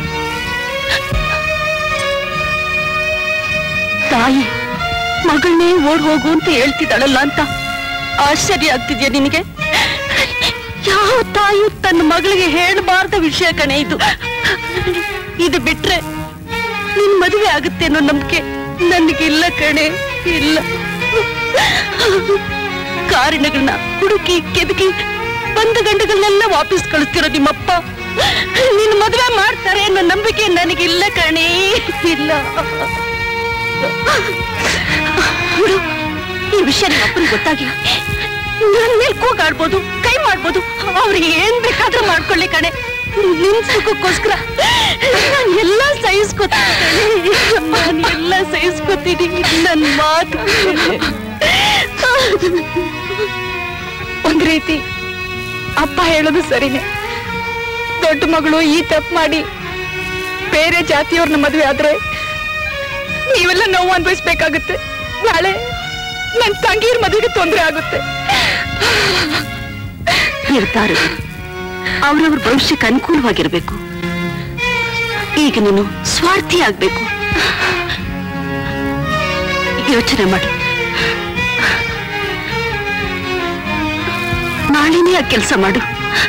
ತಾಯಿ ಮಗಳನ್ನೇ ಓಡ್ ಹೋಗು ಅಂತ ಹೇಳ್ತಿದ್ದಾಳಲ್ಲ ಅಂತ ಆಶ್ಚರ್ಯ ಆಗ್ತಿದ್ಯಾ ನಿನಗೆ ಯಾವ ತಾಯಿಯು ತನ್ನ ಮಗಳಿಗೆ ಹೇಳಬಾರ್ದ ವಿಷಯ ಕಣೆ ಇದು ಇದು ಬಿಟ್ರೆ ನಿನ್ ಮದುವೆ ಆಗುತ್ತೆ ಅನ್ನೋ ನಂಬಿಕೆ ನನಗಿಲ್ಲ ಕಣೆ ಇಲ್ಲ ಕಾರಣಗಳನ್ನ ಹುಡುಕಿ ಕೆದಕಿ ಬಂದ ಗಂಡಗಳನ್ನೆಲ್ಲ ವಾಪಸ್ ಕಳಿಸ್ತಿರೋ ನಿಮ್ಮಪ್ಪ ನಿನ್ ಮದುವೆ ಮಾಡ್ತಾರೆ ಅನ್ನೋ ನಂಬಿಕೆ ನನಗಿಲ್ಲ ಕಣೆ ಇಲ್ಲ ನೋಡು, ಈ ವಿಷಯ ನಿಮ್ಮ ಅಪ್ಪನಿಗೆ ಗೊತ್ತಾಗಿ ನನ್ ಮೇಲೆ ಕೂಗಾಡ್ಬೋದು ಕೈ ಮಾಡ್ಬೋದು ಅವ್ರಿಗೆ ಏನ್ ಬೇಕಾದ್ರೂ ಮಾಡ್ಕೊಳ್ಳಿ ಕಣೆ ನಿನ್ ಸುಖಕ್ಕೋಸ್ಕರ ನಾನು ಎಲ್ಲ ಸಹಿಸ್ಕೊತೀನಿ ನಾನು ಎಲ್ಲ ಸಹಿಸ್ಕೊತೀನಿ ನನ್ ಮಾತು ಒಂದ್ ರೀತಿ ಅಪ್ಪ ಹೇಳೋದು ಸರಿನೇ ದೊಡ್ಡ ಮಗಳು ಈ ತಪ್ಪು ಮಾಡಿ ಬೇರೆ ಜಾತಿಯವ್ರನ್ನ ಮದುವೆ ಆದ್ರೆ ನೀವೆಲ್ಲ ನೋವು ಅನುಭವಿಸ್ಬೇಕಾಗುತ್ತೆ ನಾಳೆ ನನ್ ತಂಗಿಯರ್ ಮದುವೆಗೆ ತೊಂದರೆ ಆಗುತ್ತೆ ನಿರ್ಧಾರ ಅವ್ರವ್ರ ಭವಿಷ್ಯಕ್ಕೆ ಅನುಕೂಲವಾಗಿರ್ಬೇಕು ಈಗ ನೀನು ಸ್ವಾರ್ಥಿ ಆಗ್ಬೇಕು ಯೋಚನೆ ಮಾಡಿ ನಾಳೆನೇ ಆ ಕೆಲಸ ಮಾಡು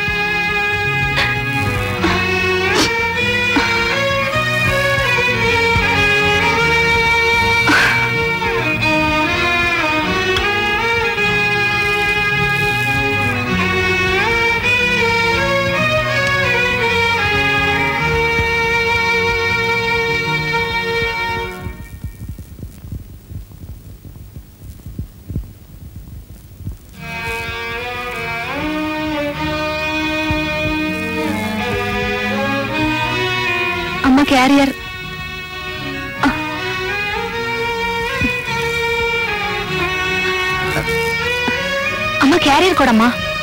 ಅಮ್ಮ ಕ್ಯಾರಿಯರ್ ಅಮ್ಮ ಕ್ಯಾರಿಯರ್ ಕೊಡಮ್ಮ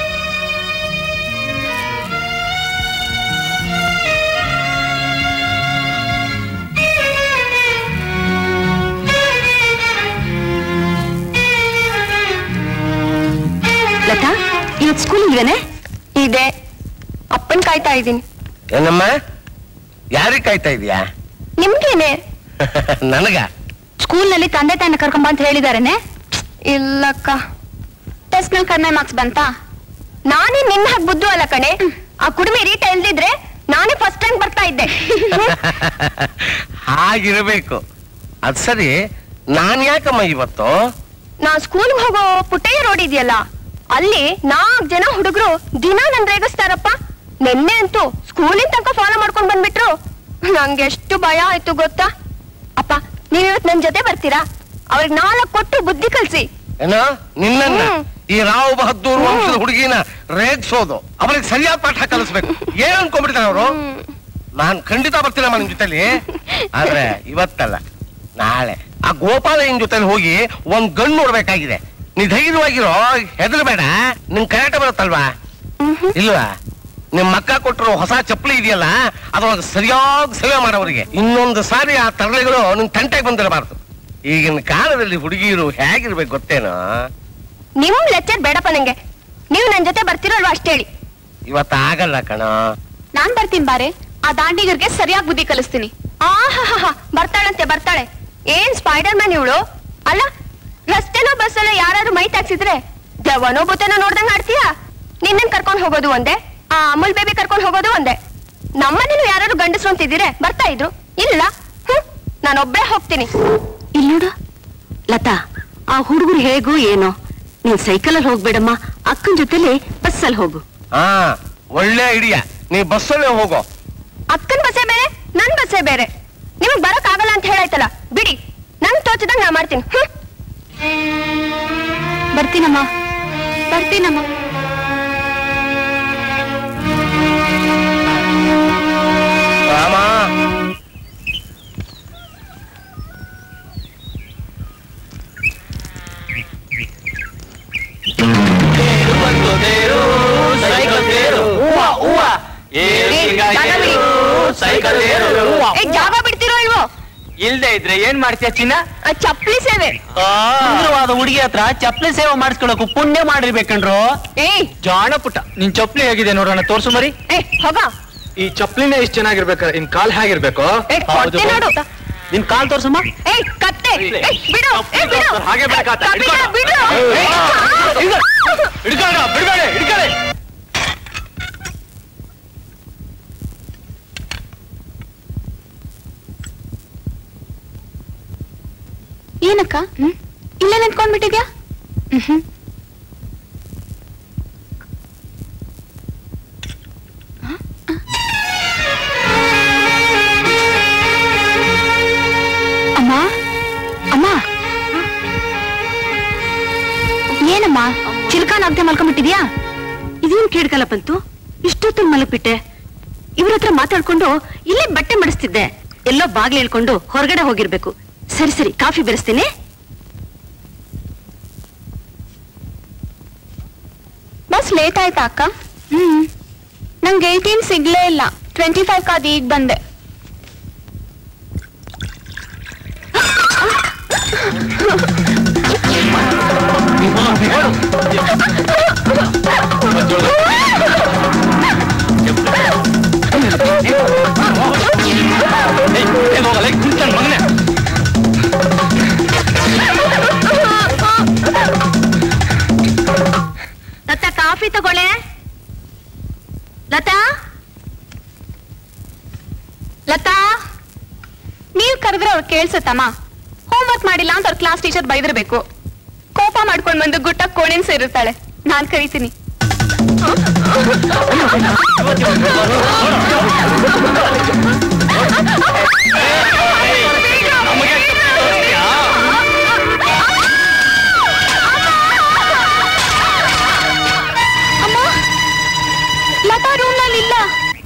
ಲತಾ ಇವತ್ತು ಸ್ಕೂಲ್ ಇವೇನೆ ಇದೆ ಅಪ್ಪನ್ ಕಾಯ್ತಾ ಇದ್ದೀನಿ ಏನಮ್ಮ ಯಾರಿಗೆ ಕಾಯ್ತಾ ಇದೀಯಾ ನಿಮ್ಗೇನೆ ನನಗ ಸ್ಕೂಲ್ನಲ್ಲಿ ತಂದೆ ತಾಯಿನ ಕರ್ಕೊಂಬ ಅಂತ ಹೇಳಿದಾರೇನೆ ಇಲ್ಲಕ್ಕ ಟೆಸ್ಟ್ ನಲ್ಲಿ ಕಡಿಮೆ ಮಾರ್ಕ್ಸ್ ಬಂತಾ ನಾನೇ ನಿನ್ನ ಹಾಗೆ ಬುದ್ಧು ಅಲ್ಲ ಕಣೆ ಆ ಕುಡಿಮೆ ರೀಟ ಇಲ್ದಿದ್ರೆ ನಾನೇ ಫಸ್ಟ್ ಟೈಮ್ ಬರ್ತಾ ಇದ್ದೆ ಹಾಗಿರಬೇಕು ಅದ್ ಸರಿ ನಾನ್ ಯಾಕಮ್ಮ ಇವತ್ತು ನಾ ಸ್ಕೂಲ್ಗೆ ಹೋಗೋ ಪುಟ್ಟಯ್ಯ ರೋಡ್ ಇದೆಯಲ್ಲ ಅಲ್ಲಿ ನಾಲ್ಕು ಜನ ಹುಡುಗರು ದಿನ ನನ್ ರೇಗಿಸ್ತಾರಪ್ಪ ನಿನ್ನೆ ಅಂತೂ ಸ್ಕೂಲಿನ ತನಕ ಫಾಲೋ ಮಾಡ್ಕೊಂಡ್ ಬಂದ್ಬಿಟ್ರು ನಂಗೆ ಎಷ್ಟು ಭಯ ಆಯ್ತು ಗೊತ್ತಾ ಅಪ್ಪ ನೀವ್ ಇವತ್ತು ನನ್ ಜೊತೆ ಬರ್ತೀರಾ ಅವ್ರಿಗೆ ನಾಲ್ಕು ಕೊಟ್ಟು ಬುದ್ಧಿ ಕಲ್ಸಿ ಏನೋ ನಿನ್ನನ್ನ ಹ್ಮ್. ಈ ರಾವ್ ಬಹದ್ದೂರ್ ವಂಶದ ಹುಡುಗಿನ ರೇಗ್ಸೋದು ಅವರಿಗೆ ಸರಿಯಾದ ಪಾಠ ಕಲಿಸ್ಬೇಕು ಏನ್ ಅನ್ಕೊಂಡ್ಬಿಡ್ತಾರೆ ಅವರು ನಾನ್ ಖಂಡಿತ ಬರ್ತೀನಮ್ಮ ನಿಮ್ ಜೊತೆಲಿ ಆದ್ರೆ ಇವತ್ತಲ್ಲ ನಾಳೆ ಆ ಗೋಪಾಲಯ್ಯನ ಜೊತೆಲಿ ಹೋಗಿ ಒಂದ್ ಗಣ್ಣು ನೋಡ್ಬೇಕಾಗಿದೆ ನೀ ಧೈರ್ಯವಾಗಿರೋ ಹೆದರ್ಬೇಡ ನಿನ್ ಕರಾಟೆ ಬರುತ್ತಲ್ವಾ ಇಲ್ವಾ ನಿಮ್ ಮಕ್ಕ ಕೊಟ್ಟರು ಹೊಸ ಚಪ್ಪಲಿ ಇದೆಯಲ್ಲ ಅದ್ರೊಳಗೆ ಸರಿಯಾಗಿ ಸೇವೆ ಮಾಡೋರಿಗೆ ಇನ್ನೊಂದು ಸಾರಿ ಆ ತರಲೆಗಳು ನಿನ್ ತಂಟೆಗೆ ಬಂದಿರಬಾರ್ದು ಈಗಿನ ಕಾಲದಲ್ಲಿ ಹುಡುಗಿಯರು ಹೇಗಿರ್ಬೇಕು ಗೊತ್ತೇನೋ ನಿಮ್ ಲೆಕ್ಚರ್ ಬೇಡಪ್ಪ ನಂಗೆ ನೀವು ನನ್ ಜೊತೆ ಬರ್ತಿರಲ್ವಾ ಅಷ್ಟೇ ಹೇಳಿ ಇವತ್ತ ಆಗಲ್ಲ ಕಣೋ ನಾನ್ ಬರ್ತೀನಿ ಬಾರೆ ಆ ದಾಂಡಿಗರಿಗೆ ಸರಿಯಾಗಿ ಬುದ್ಧಿ ಕಲಿಸ್ತೀನಿ ಆಹಾ ಬರ್ತಾಳಂತೆ ಬರ್ತಾಳೆ ಏನ್ ಸ್ಪೈಡರ್ ಮ್ಯಾನ್ ಇವಳು ಅಲ್ಲ ರಸ್ತೆನೋ ಬಸ್ಸಲ್ಲೋ ಯಾರಾದ್ರೂ ಮೈ ತಾಕ್ಸಿದ್ರೆ ದವನೋ ಬುತ್ತನೋ ನೋಡ್ದಂಗ್ ಆಡ್ತೀಯಾ ನಿನ್ನನ್ ಕರ್ಕೊಂಡ್ ಹೋಗೋದು ಒಂದೇ ಆ ಅಮೂಲ್ ಬೇಬಿ ಕರ್ಕೊಂಡ್ ಹೋಗೋದು ಒಂದೇ ನಮ್ಮನೇನು ಯಾರು ಗಂಡಸ್ರು ಅಂತಿದ್ದೀರೆ ಬರ್ತಾ ಇದ್ರು ಇಲ್ಲ ಹ್ಮ್ ನಾನೊಬ್ಳೇ ಹೋಗ್ತೀನಿ ಇಲ್ಲಿ ನೋಡು ಲತಾ ಆ ಹುಡುಗರು ಹೇಗೋ ಏನೋ ನೀನ್ ಸೈಕಲಲ್ಲಿ ಹೋಗ್ಬೇಡಮ್ಮ ಅಕ್ಕನ ಜೊತೆಲಿ ಬಸ್ಸಲ್ಲಿ ಹೋಗು ಹಾ ಒಳ್ಳೆ ಐಡಿಯಾ ನೀ ಬಸ್ಸಲ್ಲೇ ಹೋಗೋ ಅಕ್ಕನ್ ಬಸ್ಸೇ ಬೇರೆ ನನ್ ಬಸ್ಸೇ ಬೇರೆ ನಿಮಗ್ ಬರಕ್ ಆಗಲ್ಲ ಅಂತ ಹೇಳಾಯ್ತಲ್ಲ ಬಿಡಿ ನನ್ ತೋಚದಂಗ್ ನಾ ಮಾಡ್ತೀನಿ ಹ್ಮ್. ಬರ್ತೀನಮ್ಮ ಬರ್ತೀನಮ್ಮ ರಾಮ ಬಂದು ತೇರು ಸೈಕಲ್ ತೇರು ಹೂವ ಹೂವ ಏರು ಏ, ತಿರ್ಗಾಯ್ತು, ಬಾಗ ಬಿಡಿ. ಏ, ಜಾಗ ಬಿಡ್ತಿರೋ ಇಲ್ವೋ ಇಲ್ದೇ ಇದ್ರೆ ಏನ್ ಮಾಡ್ತೀಯ ಚಿನ್ನ ಆ ಚಪ್ಪಲಿ ಸೇವೆ ಸುಂದರವಾದ ಹುಡುಗಿ ಹತ್ರ ಚಪ್ಪಲಿ ಸೇವೆ ಮಾಡಿಸ್ಕೊಳಕು ಪುಣ್ಯ ಮಾಡಿರ್ಬೇಕಂಡ್ರು ಏಯ್ ಜಾಣ ಪುಟ್ಟ ನಿನ್ ಚಪ್ಪಲಿ ಹೇಗಿದೆ ನೋಡೋಣ ತೋರ್ಸು ಮರಿ ಏ ಹೋಗ ಈ ಚಪ್ಲಿನೇ ಇಷ್ಟ ಚೆನ್ನಾಗಿರ್ಬೇಕು ಇನ್ ಕಾಲ್ ಹೇಗಿರ್ಬೇಕು ಏ ಕೊಡ್ತೆ ನೋಡು ನಿನ್ ಕಾಲ್ ತೋರ್ಸಮ್ಮ ಏಯ್ ಕತ್ತೆ ಏ ಬಿಡು ಏ ಬಿಡು ಹಾಗೆ ಬೇಕಾತ, ಕಪಿಲ, ಹಿಡ್ಕೊಳ. ಬಿಡು ಹಿಡ್ಕೊಳ್ಳ ಬಿಡ್ಬೇಡ ಹಿಡ್ಕೊಳ್ಳಿ ಏನಕ್ಕ ಹ್ಮ್ ಇಲ್ಲೇ ನಿಂತ್ಕೊಂಡ್ಬಿಟ್ಟಿದ್ಯಾ ಹ್ಮ್ ಅಮ್ಮ ಅಮ್ಮ ಏನಮ್ಮ ಚಿಲ್ಕಾನಾಗ್ದೆ ಮಲ್ಕೊಂಡ್ಬಿಟ್ಟಿದ್ಯಾ ಇದೇನ್ ಕೇಳ್ಕಲ್ಲ ಬಂತು ಇಷ್ಟೊತ್ತು ಮಲಗ್ಬಿಟ್ಟೆ ಇವ್ರ ಹತ್ರ ಮಾತಾಡ್ಕೊಂಡು ಇಲ್ಲೇ ಬಟ್ಟೆ ಮಡಿಸ್ತಿದ್ದೆ ಎಲ್ಲೋ ಬಾಗ್ಲು ಹೇಳ್ಕೊಂಡು ಹೊರಗಡೆ ಹೋಗಿರ್ಬೇಕು ಸರಿ ಸರಿ ಕಾಫಿ ಬೆರೆಸ್ತೀನಿ ಬಸ್ ಲೇಟ್ ಆಯ್ತಾ ಅಕ್ಕ ಹ್ಮ್ ನಂಗೆ ಏಯ್ಟೀನ್ ಸಿಗ್ಲೇ ಇಲ್ಲ ಟ್ವೆಂಟಿ ಫೈವ್ ಕಾದ್ ಈಗ ಬಂದೆ ಮಗನೇ ಲತಾ ಕಾಫಿ ತಗೊಳ್ಳೆ ಲತಾ ಲತಾ ನೀವ್ ಕರೆದ್ರೆ ಅವ್ರು ಕೇಳ್ಸತ್ತಮ್ಮ ಹೋಮ್ವರ್ಕ್ ಮಾಡಿಲ್ಲ ಅಂತ ಅವ್ರ ಕ್ಲಾಸ್ ಟೀಚರ್ ಬೈದಿರ್ಬೇಕು ಕೋಪ ಮಾಡ್ಕೊಂಡ್ ಬಂದು ಗುಟ್ಟ ಕೋಣೆನ್ ಸೇರಿರ್ತಾಳೆ ನಾನ್ ಕರಿತೀನಿ ಅಮ್ಮ ಲತಾ ರೂಮ್ ನಲ್ಲಿ ಇಲ್ಲ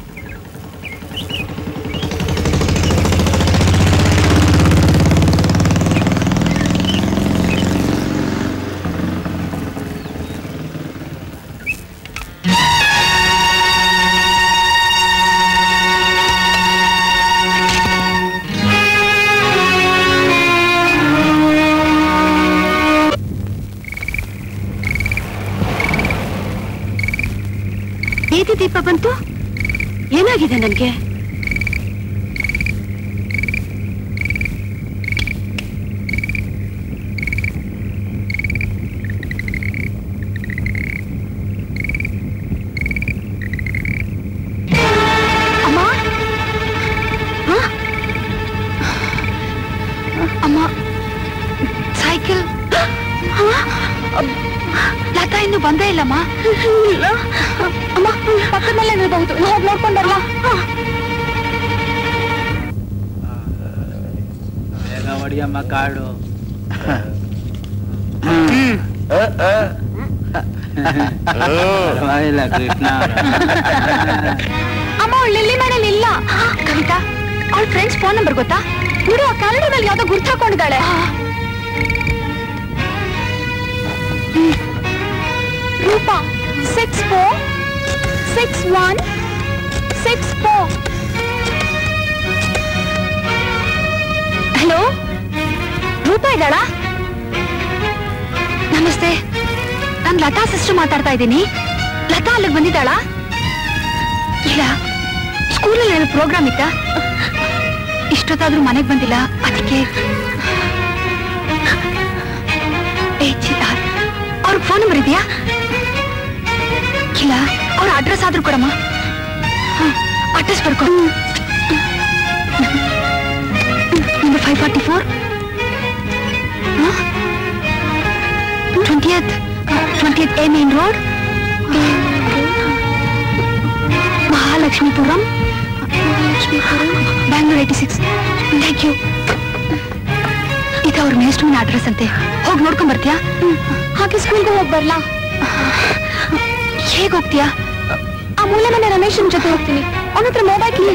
ಏತಿ ದೀಪ ಬಂತು ಏನಾಗಿದೆ ನನ್ಗೆ ಅಮ್ಮ ಹ? ಅಮ್ಮ ಸೈಕಲ್ ಹ? ಲತಾ ಇನ್ನು ಬಂದೇ ಇಲ್ಲಮ್ಮ ಇಲ್ಲ ಅಮ್ಮ ಪಕ್ಕದ ಮೇಲೆ ಇರಬಹುದು ಹೋಗಿ ನೋಡ್ಕೊಂಡಲ್ಲ ಬೇಗ ಹೊಡಿಯಮ್ಮ ಕಾಡು ಪರವಾಗಿಲ್ಲ ಕೃಷ್ಣ ಅಮ್ಮ ಅವಳು ಲಿಲ್ಲಿ ಮನೇಲಿ ಇಲ್ಲ ಕವಿತಾ ಅವಳ ಫ್ರೆಂಡ್ಸ್ ಫೋನ್ ನಂಬರ್ ಗೊತ್ತಾ ನೋಡು ಆ ಕ್ಯಾಲೆಂಡರ್ ಯಾವ್ದೋ ಗುರ್ತು ಹಾಕೊಂಡಿದ್ದಾಳೆ ಹ್ಮ್. Roopa six four six one six four hello Roopa ಇದ್ದಾಳಾ ನಮಸ್ತೆ ನಾನು ಲತಾ ಸಿಸ್ಟರ್ ಮಾತಾಡ್ತಾ ಇದ್ದೀನಿ ಲತಾ ಅಲ್ಲಿಗೆ ಬಂದಿದ್ದಾಳಾ ಇಲ್ಲ ಸ್ಕೂಲಲ್ಲಿ ಏನೋ ಪ್ರೋಗ್ರಾಮ್ ಇತ್ತ ಇಷ್ಟೊತ್ತಾದ್ರೂ ಮನೆಗೆ ಬಂದಿಲ್ಲ ಅದಕ್ಕೆ ಏ ಚಿತ್ತಾರ್ ಅವ್ರಿಗೆ ಫೋನ್ ನಂಬರ್ ಇದೆಯಾ ಇಲ್ಲ ಅವ್ರ ಅಡ್ರೆಸ್ ಆದ್ರೂ ಕೊಡಮ್ಮ ಅಡ್ರೆಸ್ ಬರ್ಕೊ number five forty four twentieth twentieth A main road Mahalakshmipuram Mahalakshmipuram Bangalore eighty six thank you ಇದು ಅವ್ರ ಮೇಸ್ಟ್ಮಿನ ಅಡ್ರೆಸ್ ಅಂತೆ ಹೋಗಿ ನೋಡ್ಕೊಂಡ್ ಬರ್ತೀಯಾ ಹಾಗೆ ಸ್ಕೂಲ್ಗೆ ಹೋಗಿ ಬರ್ಲಾ ಹೇಗೆ ಹೋಗ್ತೀಯಾ ಆ ಮೂಲ ಮನೆ ರಮೇಶನ್ ಜೊತೆ ಹೋಗ್ತೀನಿ ಅವನ ಹತ್ರ ಮೊಬೈಲ್ ಇಲ್ಲಿ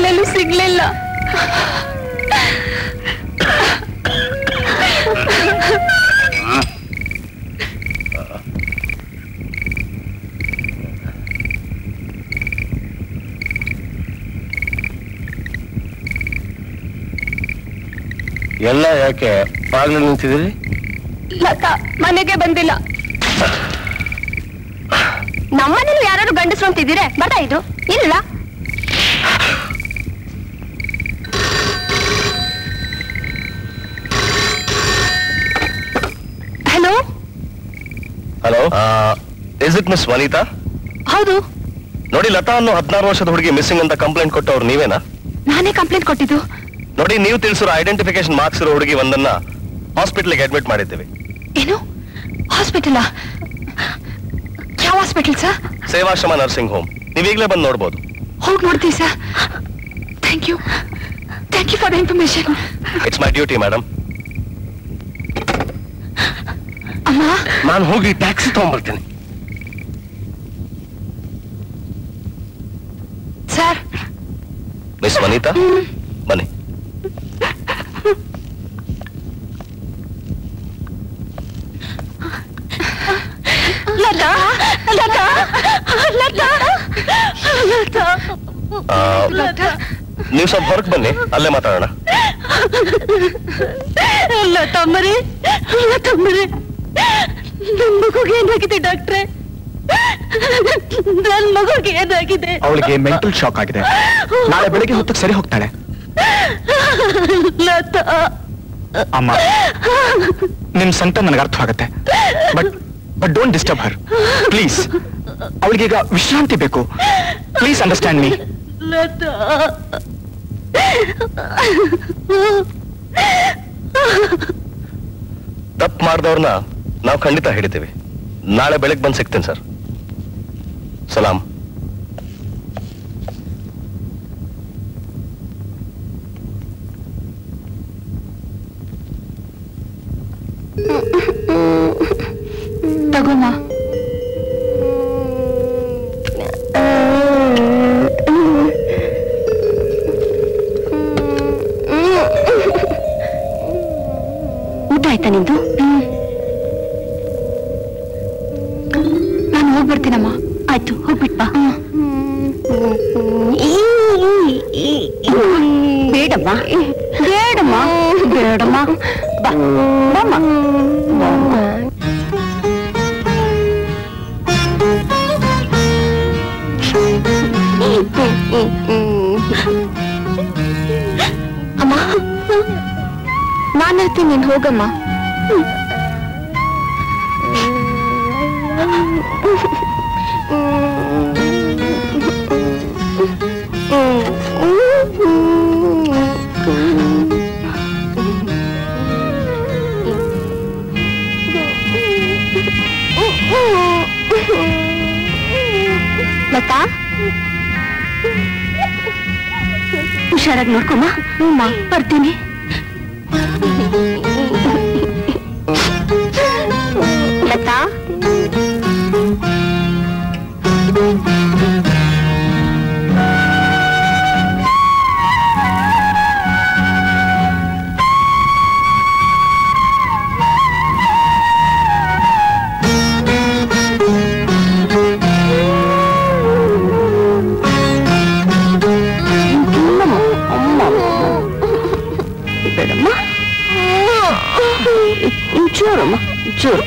ಎಲ್ಲೆಲ್ಲೂ ಸಿಗ್ಲಿಲ್ಲ ಎಲ್ಲ ಯಾಕೆ ಬಾಗಿಲು ನಿಂತಿದ್ದೀರಿ ಲತಾ ಮನೆಗೆ ಬಂದಿಲ್ಲ ನಮ್ಮನೇಲಿ ಯಾರು ಗಂಡಸರು ಅಂತಿದ್ದೀರೆ ಬರ್ತಾ ಇದು ಇಲ್ಲ hello hello is it miss Vanitha ಹೌದು ನೋಡಿ ಲತಾ ಅನ್ನೋ ಹದಿನಾರು ವರ್ಷದ ಹುಡುಗಿ ಮಿಸ್ಸಿಂಗ್ ಅಂತ ಕಂಪ್ಲೇಂಟ್ ಕೊಟ್ಟವ್ರು ನೀವೇನಾ ನಾನೇ ಕಂಪ್ಲೇಂಟ್ ಕೊಟ್ಟಿದ್ದು ನೋಡಿ ನೀವು ತಿಳಿಸಿರೋ ಐಡೆಂಟಿಫಿಕೇಶನ್ ಮಾರ್ಕ್ಸ್ ಇರೋ ಹುಡುಗಿ ಒಂದನ್ನ ಹಾಸ್ಪಿಟ್ಲಿಗೆ ಅಡ್ಮಿಟ್ ಮಾಡಿದ್ದೀವಿ ಏನು ಹಾಸ್ಪಿಟಲ್ ಯಾವ hospital sir Sevashrama nursing home ನೀವೀಗಲೇ ಬಂದು ನೋಡ್ಬೋದು ಹೋಗಿ ನೋಡ್ತೀವಿ sir thank you thank you for the information it's my duty madam ಅಮ್ಮ ನಾನು ಹೋಗಿ ಟ್ಯಾಕ್ಸಿ ತಗೊಂಡ್ಬರ್ತೇನೆ ಸರ್ ಮಿಸ್ ವನಿತಾ ಬನ್ನಿ ಲತಾ ಲತಾ ಲತಾ ಲತಾ ಆ, ಲತಾ ನೀವು ಸ್ವಲ್ಪ ಹೊರಗೆ ಬನ್ನಿ ಅಲ್ಲೇ ಮಾತಾಡೋಣ ಲತಮ್ಮರಿ ಲತಮ್ಮರಿ ನನ್ ಮಗುಗೆ ಏನಾಗಿದೆ ಡಾಕ್ಟ್ರೆ ನನ್ ಮಗುಗೆ ಏನಾಗಿದೆ ಅವಳಿಗೆ ಮೆಂಟಲ್ ಶಾಕ್ ಆಗಿದೆ ನಾಳೆ ಬೆಳಿಗ್ಗೆ ಹೊತ್ತಿಗೆ ಸರಿ ಹೋಗ್ತಾಳೆ ಲತಾ ಅಮ್ಮ ನಿಮ್ ಸಂಕಟ ನನಗೆ ಅರ್ಥವಾಗುತ್ತೆ but but don't disturb her please ಅವಳಿಗೀಗ ವಿಶ್ರಾಂತಿ ಬೇಕು ಪ್ಲೀಸ್ ಅಂಡರ್ಸ್ಟ್ಯಾಂಡ್ ಮೀ ಲತಾ ತಪ್ಪು ಮಾಡಿದವ್ರನ್ನ ನಾವು ಖಂಡಿತ ಹಿಡಿತೀವಿ ನಾಳೆ ಬೆಳಗ್ಗೆ ಬಂದು ಸಿಗ್ತೀನಿ ಸರ್ ಸಲಾಂ ತಗೋಮ್ಮ ಊಟ ಆಯ್ತಾ ನಿಂದು ನಾನು ಹೋಗ್ಬರ್ತೀನಮ್ಮ ಆಯ್ತು ಹೋಗ್ಬಿಟ್ ಬಾ ಬೇಡಮ್ಮ ಬೇಡಮ್ಮ ಬೇಡಮ್ಮ ಬಾ ಬಾಮ್ಮ ಅಮ್ಮ ನಾನು ಹೇಳ್ತೀನಿ ನೀನು ಹೋಗಮ್ಮ ಲತಾ ಹುಷಾರಾಗಿ ನೋಡ್ಕೊಮ್ಮ ಹ್ಞೂಮ್ಮ ಬರ್ತೀನಿ ಲತಾ ಬೇಡಮ್ಮ ಜೋರಮ್ಮ ಜೋರು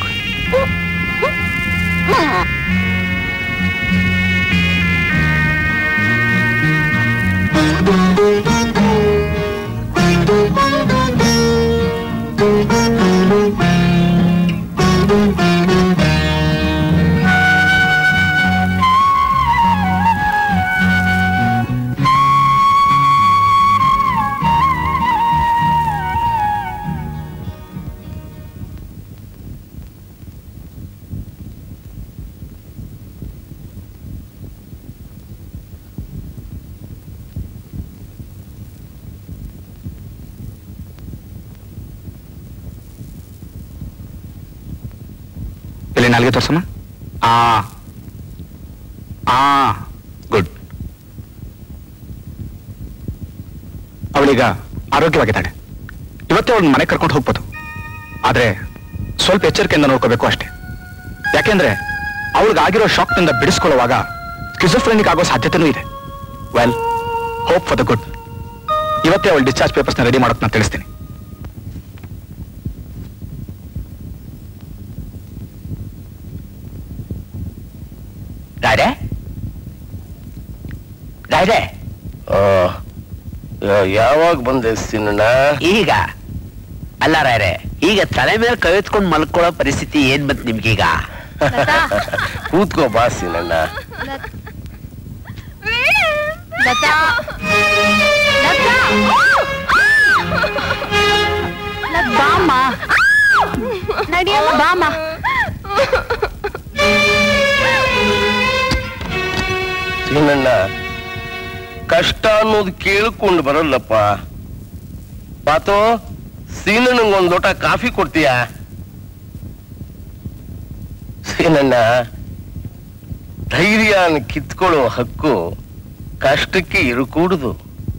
ಇಲ್ಲಿ ನಾಲ್ಗೆ ತೋರ್ಸಮ್ಮ ಆ ಆ ಗುಡ್ ಅವಳೀಗ ಆರೋಗ್ಯವಾಗಿದ್ದಾಳೆ ಇವತ್ತೇ ಅವಳನ್ನ ಮನೆ ಕರ್ಕೊಂಡು ಹೋಗ್ಬೋದು ಆದ್ರೆ ಸ್ವಲ್ಪ ಎಚ್ಚರಿಕೆಯಿಂದ ನೋಡ್ಕೋಬೇಕು ಅಷ್ಟೇ ಯಾಕೆಂದ್ರೆ ಅವಳಿಗಾಗಿರೋ ಶಾಕ್ನಿಂದ ಬಿಡಿಸ್ಕೊಳ್ಳುವಾಗ ಸ್ಕಿಜೋಫ್ರೆನಿಕ್ ಆಗೋ ಸಾಧ್ಯತೆನೂ ಇದೆ well hope for the good ಇವತ್ತೇ ಅವಳು ಡಿಸ್ಚಾರ್ಜ್ ಪೇಪರ್ಸ್ನ ರೆಡಿ ಮಾಡೋಕೆ ನಾನು ತಿಳಿಸ್ತೀನಿ ರಾಯ್ರೆ ರಾಯ್ರೆ ಆ, ಯಾ- ಯಾವಾಗ ಬಂದೆ ಸಿನಣ್ಣ ಈಗ ಅಲ್ಲ ರಾಯ್ರೆ ಈಗ ತಲೆ ಮೇಲೆ ಕೈ ಎತ್ಕೊಂಡು ಮಲ್ಕೊಳ್ಳೋ ಪರಿಸ್ಥಿತಿ ಏನ್ ಬಂತು ನಿಮ್ಗೀಗ ಕೂತ್ಕೋ ಬಾ ಸಿನಣ್ಣ ಲತಾ ಲತಾ ಬಾಮ್ಮ ನಡಿಯಮ್ಮ ಬಾಮ್ಮ ಸೀನಣ್ಣ ಕಷ್ಟ ಅನ್ನೋದು ಕೇಳ್ಕೊಂಡು ಬರಲ್ಲಪ್ಪ ಪಾತೋ ಸೀನಣ್ಣಂಗ್ ಒಂದ್ ಲೋಟ ಕಾಫಿ ಕೊಡ್ತೀಯಾ ಸೀನಣ್ಣ ಧೈರ್ಯನ ಕಿತ್ಕೊಳ್ಳೋ ಹಕ್ಕು ಕಷ್ಟಕ್ಕೆ ಇರುಕೂಡುದು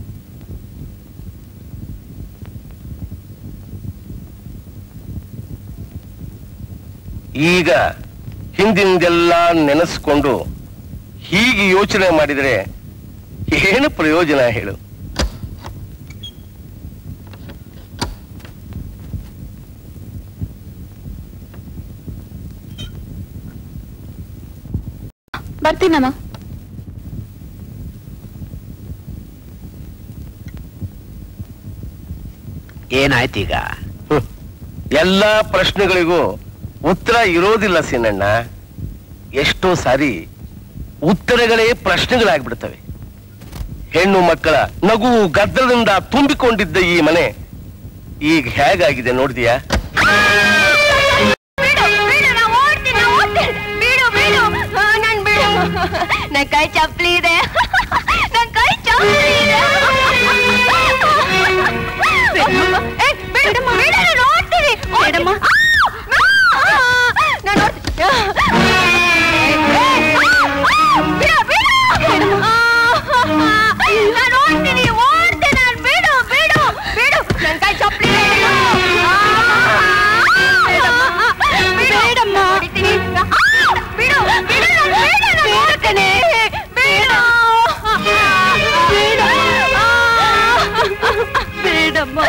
ಈಗ ಹಿಂದಿಂದೆಲ್ಲ ನೆನೆಸ್ಕೊಂಡು ಹೀಗೆ ಯೋಚನೆ ಮಾಡಿದರೆ ಏನು ಪ್ರಯೋಜನ ಹೇಳು ಬರ್ತೀನಮ್ಮ ಏನಾಯ್ತೀಗ ಹ್ಮ್. ಎಲ್ಲಾ ಪ್ರಶ್ನೆಗಳಿಗೂ ಉತ್ತರ ಇರೋದಿಲ್ಲ ಸಿನಣ್ಣ ಎಷ್ಟೋ ಸಾರಿ ಉತ್ತರಗಳೇ ಪ್ರಶ್ನೆಗಳಾಗ್ಬಿಡ್ತವೆ ಹೆಣ್ಣು ಮಕ್ಕಳ ನಗು ಗದ್ದಲದಿಂದ ತುಂಬಿಕೊಂಡಿದ್ದ ಈ ಮನೆ ಈಗ ಹೇಗಾಗಿದೆ ನೋಡಿದ್ಯಾ ನನ್ ಕೈ ಚಪ್ಲಿ ಇದೆ ನನ್ ಕೈ ಚಪ್ಲಿ ಇದೆ ಏ, ಬಿಡಮ್ಮ, ಬಿಡು, ನಾನು ನೋಡ್ತೀನಿ. ಬಿಡಮ್ಮ. ನಾನು ನೋಡ್ತೀನಿ. ಏ, ಬಿಡು, ಬಿಡು. ನಾನು ನೋಡ್ತೀನಿ, ಓಡ್ತೀನಿ ನಾನು. ಬಿಡು, ಬಿಡು, ಬಿಡು. ನನ್ ಕೈ ಚಪ್ಲಿ ಇದೆ. ಬಿಡಮ್ಮ. ಹೊಡಿತೀನಿ. ಬಿಡು, ಬಿಡು, ನಾನು ಬಿಡು, ನಾನು ನೋಡ್ತೀನಿ. ಬಿಡು. ಬಿಡು. ಬಿಡಮ್ಮ.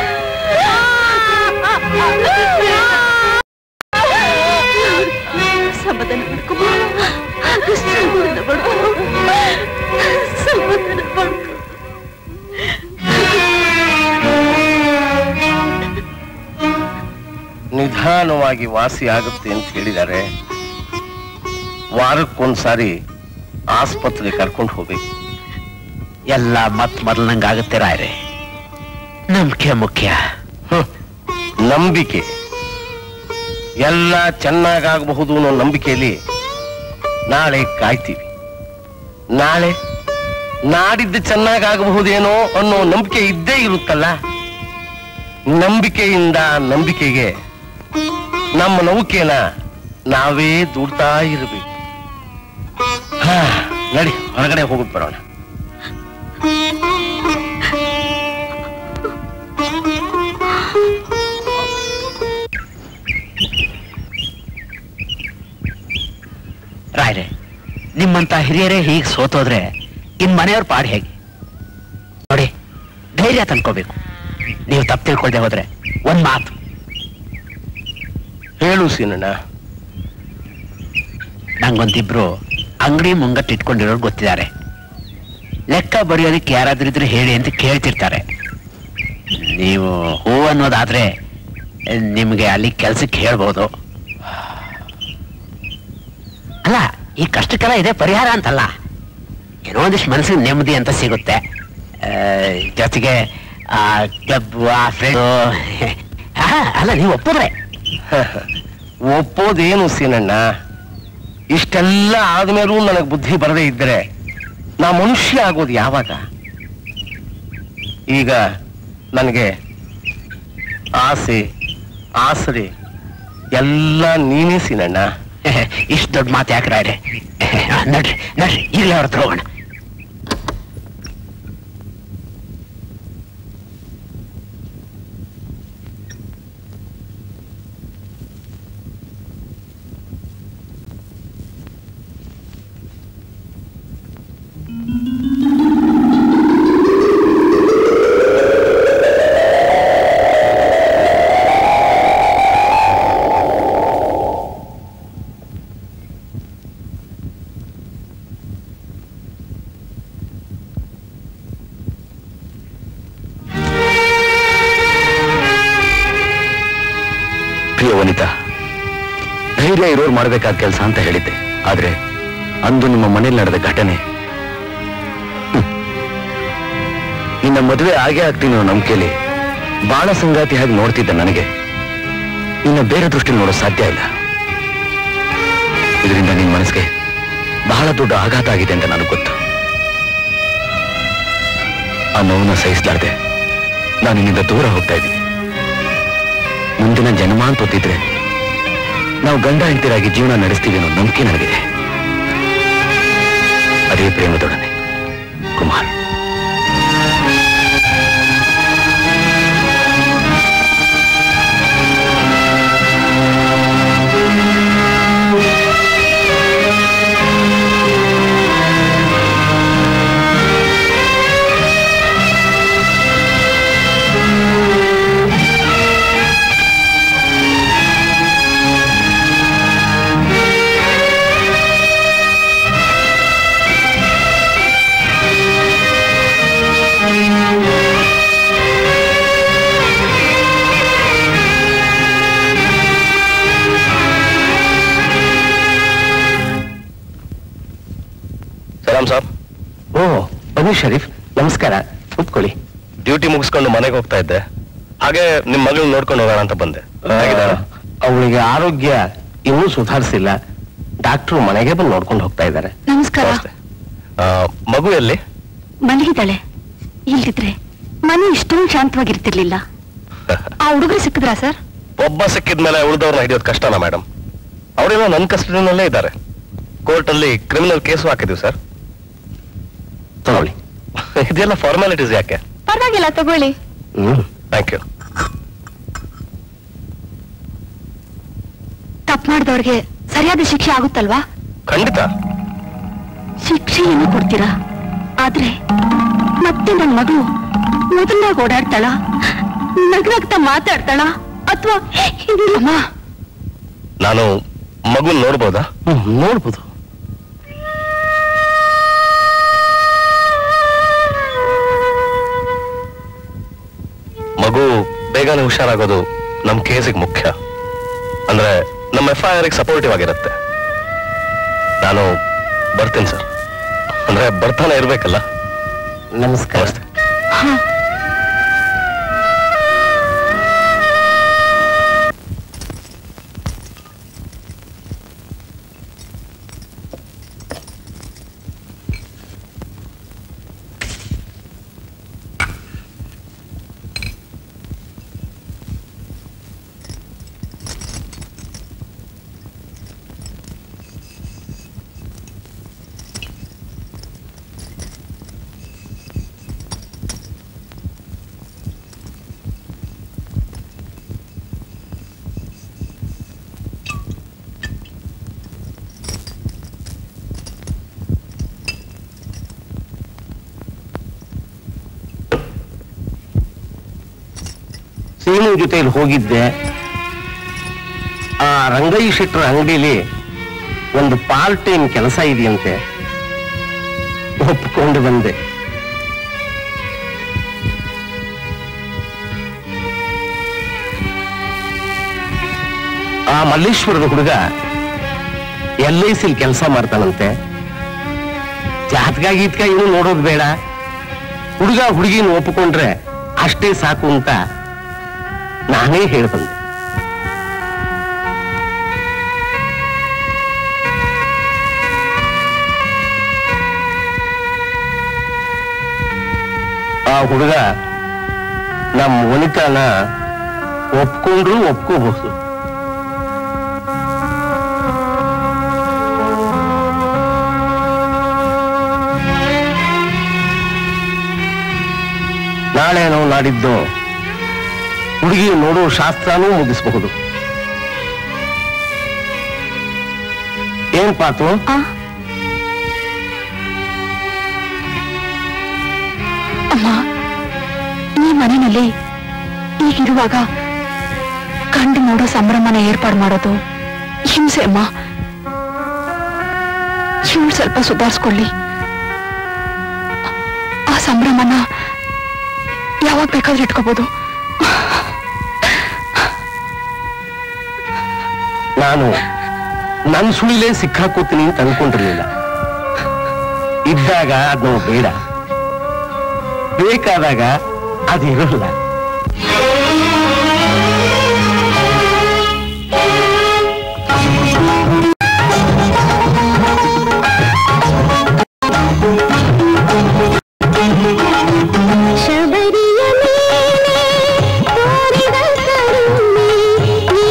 ಸಮಾಧಾನ ಮಾಡ್ಕೊ ಸಮಾಧಾನ ಮಾಡ್ಕೊ ಸಮಾಧಾನ ಮಾಡ್ಕೊ ನಿಧಾನವಾಗಿ ವಾಸಿ ಆಗುತ್ತೆ ಅಂತ ಹೇಳಿದ್ದಾರೆ ವಾರಕ್ಕೊಂದ್ಸಾರಿ ಆಸ್ಪತ್ರೆಗೆ ಕರ್ಕೊಂಡು ಹೋಗ್ಬೇಕು ಎಲ್ಲ ಮತ್ ಮೊದಲಂಗಾಗುತ್ತೆ ರಾಯ್ರೆ ನಂಬಿಕೆ ಮುಖ್ಯ ಹ್ಮ್. ನಂಬಿಕೆ ಎಲ್ಲ ಚೆನ್ನಾಗಾಗಬಹುದು ಅನ್ನೋ ನಂಬಿಕೆಯಲ್ಲಿ ನಾಳೆ ಕಾಯ್ತೀವಿ ನಾಳೆ ನಾಡಿದ್ದು ಚೆನ್ನಾಗಾಗಬಹುದೇನೋ ಅನ್ನೋ ನಂಬಿಕೆ ಇದ್ದೇ ಇರುತ್ತಲ್ಲ ನಂಬಿಕೆಯಿಂದ ನಂಬಿಕೆಗೆ ನಮ್ಮ ನೌಕೆನ ನಾವೇ ದೂಡ್ತಾ ಇರಬೇಕು ಹಾ ನಡಿ ಹೊರಗಡೆ ಹೋಗ್ಬಿಟ್ಟು ಬರೋಣ ರಾಯ್ರೆ ನಿಮ್ಮಂತ ಹಿರಿಯರೇ ಹೀಗೆ ಸೋತೋದ್ರೆ ಇನ್ ಮನೆಯವ್ರ ಪಾಡ್ ಹೇಗೆ ನೋಡಿ ಧೈರ್ಯ ತಂದ್ಕೋಬೇಕು ನೀವು ತಪ್ಪು ತಿಳ್ಕೊಳ್ದೆ ಹೋದ್ರೆ ಒಂದ್ ಮಾತು ಹೇಳು ಸೀನಣ್ಣ ನಂಗೊಂದಿಬ್ರು ಅಂಗಡಿ ಮುಂಗಟ್ಟು ಇಟ್ಕೊಂಡಿರೋರು ಗೊತ್ತಿದ್ದಾರೆ ಲೆಕ್ಕ ಬರೆಯೋದಕ್ಕೆ ಯಾರಾದ್ರೂ ಇದ್ರೆ ಹೇಳಿ ಅಂತ ಕೇಳ್ತಿರ್ತಾರೆ ನೀವು ಹೂ ಅನ್ನೋದಾದ್ರೆ ನಿಮ್ಗೆ ಅಲ್ಲಿ ಕೆಲ್ಸಕ್ಕೆ ಹೇಳ್ಬೋದು ಅಲ್ಲ ಈ ಕಷ್ಟಕ್ಕೆಲ್ಲ ಇದೆ ಪರಿಹಾರ ಅಂತಲ್ಲ ಏನೋ ಒಂದಿಷ್ಟು ಮನಸ್ಸಿಗೆ ನೆಮ್ಮದಿ ಅಂತ ಸಿಗುತ್ತೆ ಆ, ಜೊತೆಗೆ ಆ ಕ್ಲಬ್ ಆ ಫ್ರೆಂಡ್ ಅಲ್ಲ ನೀವು ಒಪ್ಪಿದ್ರೆ ಒಪ್ಪೋದೇನು ಸೀನಣ್ಣ ಇಷ್ಟೆಲ್ಲ ಆದ್ಮೇಲೂ ನನಗೆ ಬುದ್ಧಿ ಬರದೇ ಇದ್ದರೆ ನಾ ಮನುಷ್ಯ ಆಗೋದು ಯಾವಾಗ ಈಗ ನನಗೆ ಆಸೆ ಆಸರೆ ಎಲ್ಲ ನೀನೇ ಸೀನಣ್ಣ ಇಷ್ಟು ದೊಡ್ಡ ಮಾತು ಯಾಕೆ ರಾಯ್ರೆ ನಡ್ರಿ ನಡ್ರಿ ಈಗಲೇ ಅವ್ರ ಹತ್ರ ಹೋಗೋಣ ಧೈರ್ಯ ಇರೋರು ಮಾಡ್ಬೇಕಾದ ಕೆಲಸ ಅಂತ ಹೇಳಿದ್ದೆ ಆದ್ರೆ ಅಂದು ನಿಮ್ಮ ಮನೇಲಿ ನಡೆದ ಘಟನೆ ಹ್ಮ್. ನಿನ್ನ ಮದುವೆ ಆಗೇ ಆಗ್ತೀನಿ ಅನ್ನೋ ನಂಬಿಕೆಯಲ್ಲಿ ಬಾಳ ಸಂಗಾತಿ ಹಾಗೆ ನೋಡ್ತಿದ್ದ ನನಗೆ ಇನ್ನ ಬೇರೆ ದೃಷ್ಟಿಲಿ ನೋಡೋ ಸಾಧ್ಯ ಇಲ್ಲ ಇದರಿಂದ ನಿನ್ನ ಮನಸ್ಸಿಗೆ ಬಹಳ ದೊಡ್ಡ ಆಘಾತ ಆಗಿದೆ ಅಂತ ನನಗೆ ಗೊತ್ತು ಆ ನೋವನ್ನ ಸಹಿಸಲಾರ್ದೆ ನಾನು ನಿನ್ನಿಂದ ದೂರ ಹೋಗ್ತಾ ಇದ್ದೀನಿ ಮುಂದಿನ ಜನ್ಮ ಅಂತ ಒತ್ತಿದ್ರೆ ನಾವು ಗಂಡ ಹೆಂಡತಿರಾಗಿ ಜೀವನ ನಡೆಸ್ತೀವಿ ಅನ್ನೋ ನಂಬಿಕೆ ನನಗಿದೆ ಅದೇ ಪ್ರೇಮದೊಡನೆ ಕುಮಾರ್ ಸಲಾಮ್ ಸಾಬ್ ಓ ಬನ್ನಿ ಶರೀಫ್ ನಮಸ್ಕಾರ ಕೂತ್ಕೊಳ್ಳಿ ಡ್ಯೂಟಿ ಮುಗಿಸ್ಕೊಂಡು ಮನೆಗೆ ಹೋಗ್ತಾ ಇದ್ದೆ ಹಾಗೆ ನಿಮ್ ಮಗಳನ್ನ ನೋಡ್ಕೊಂಡು ಹೋಗೋಣ ಅಂತ ಬಂದೆ ಹೇಗಿದ್ದಾಳೆ? ಅವಳಿಗೆ ಆರೋಗ್ಯ ಇನ್ನೂ ಸುಧಾರಿಸಿಲ್ಲ ಡಾಕ್ಟ್ರು ಮನೆಗೆ ಬಂದು ನೋಡ್ಕೊಂಡು ಹೋಗ್ತಾ ಇದ್ದಾರೆ ನಮಸ್ಕಾರ ನಮಸ್ತೆ. ಆ, ಮಗು ಎಲ್ಲಿ ಮಲಗಿದ್ದಾಳೆ ಇಲ್ದಿದ್ರೆ ಮನೆ ಇಷ್ಟೊಂದು ಶಾಂತವಾಗಿರ್ತಿರ್ಲಿಲ್ಲ ಆ ಹುಡುಗರು ಸಿಕ್ಕಿದ್ರಾ ಸರ್ ಒಬ್ಬ ಸಿಕ್ಕಿದ್ಮೇಲೆ ಉಳಿದವ್ರನ್ನ ಹಿಡಿಯೋದು ಕಷ್ಟನಾ ಮೇಡಮ್ ಅವರೆಲ್ಲ ನನ್ನ ಕಸ್ಟಡಿನಲ್ಲೇ ಇದ್ದಾರೆ ಕೋರ್ಟಲ್ಲಿ ಕ್ರಿಮಿನಲ್ ಕೇಸು ಹಾಕಿದೀವಿ ಸರ್ ತಗೊಳ್ಳಿ ಇದೆಲ್ಲ ಫಾರ್ಮಾಲಿಟೀಸ್ ಯಾಕೆ ಪರವಾಗಿಲ್ಲ ತಗೊಳ್ಳಿ ಹ್ಮ್ ಥ್ಯಾಂಕ್ ಯು ತಪ್ಪು ಮಾಡಿದವ್ರಿಗೆ ಸರಿಯಾದ ಶಿಕ್ಷೆ ಆಗುತ್ತಲ್ವಾ ಖಂಡಿತ ಶಿಕ್ಷೆ ಏನು ಕೊಡ್ತೀರಾ ಆದ್ರೆ ಮತ್ತೆ ನನ್ ಮಗಳು ಮೊದಲಾಗ ಓಡಾಡ್ತಾಳ ನಗ್ನಗ್ತಾ ಮಾತಾಡ್ತಾಳ ಅಥವಾ ಅಮ್ಮ ನಾನು ಮಗುನ್ ನೋಡ್ಬೋದಾ ಹ್ಮ್, ನೋಡ್ಬೋದು ಮಗು ಬೇಗನೆ ಹುಷಾರಾಗೋದು ನಮ್ ಕೇಸಿಗೆ ಮುಖ್ಯ ಅಂದ್ರೆ ನಮ್ಮ ಎಫ್ ಐ ಆರ್ ಸಪೋರ್ಟಿವ್ ಆಗಿರುತ್ತೆ ನಾನು ಬರ್ತೀನಿ ಸರ್ ಅಂದ್ರೆ ಬರ್ತಾನೆ ಇರ್ಬೇಕಲ್ಲ ನಮಸ್ಕಾರ ನಮಸ್ತೆ ಸೀನು ಜೊತೆಲಿ ಹೋಗಿದ್ದೆ ಆ ರಂಗಯ್ಯ ಶೆಟ್ಟರ ಅಂಗಡಿಲಿ ಒಂದು ಪಾರ್ಟ್ ಟೈಮ್ ಕೆಲಸ ಇದೆಯಂತೆ ಒಪ್ಕೊಂಡು ಬಂದೆ ಆ ಮಲ್ಲೇಶ್ವರದ ಹುಡುಗ ಎಲ್ ಐ ಸಿಲ್ ಕೆಲಸ ಮಾಡ್ತಾನಂತೆ ಜಾತಕ ಗೀತ್ಕ ಇವನು ನೋಡೋದು ಬೇಡ ಹುಡುಗ ಹುಡುಗಿನ ಒಪ್ಪಿಕೊಂಡ್ರೆ ಅಷ್ಟೇ ಸಾಕು ಅಂತ ನಾನೇ ಹೇಳ್ಬಂದೆ ಆ ಹುಡುಗ ನಮ್ಮ ವನಿತಾನ ಒಪ್ಕೊಂಡ್ರು ಒಪ್ಕೋಬಹುದು ನಾಳೆನೋ ನಾಡಿದ್ದು ಹುಡುಗಿ ನೋಡೋ ಶಾಸ್ತ್ರನೂ ಮುಗಿಸಬಹುದು ಏನ್ ಪಾತು ಆ? ಅಮ್ಮ ಈ ಮನೆಯಲ್ಲಿ ಈಗಿರುವಾಗ ಕಂಡು ನೋಡೋ ಸಂಭ್ರಮನ ಏರ್ಪಾಡು ಮಾಡೋದು ಹಿಂಸೆ ಅಮ್ಮ ಇವಳು ಸ್ವಲ್ಪ ಸುಧಾರಿಸ್ಕೊಳ್ಳಿ ಆ ಸಂಭ್ರಮನ ಯಾವಾಗ ಬೇಕಾದ್ರೂ ಇಟ್ಕೋಬಹುದು ನಾನು ನನ್ನ ಸುಳಿಲೇ ಸಿಕ್ಕಾಕೋತೀನಿ ಅಂತ ಅನ್ಕೊಂಡಿರ್ಲಿಲ್ಲ ಇದ್ದಾಗ ಅದ್ ನಮ್ಗೆ ಬೇಡ ಬೇಕಾದಾಗ ಅದಿರಲ್ಲ ಶಬರಿಯ ಮೇಲೆ ತೋರಿದ ಕರುಣೆ ಈ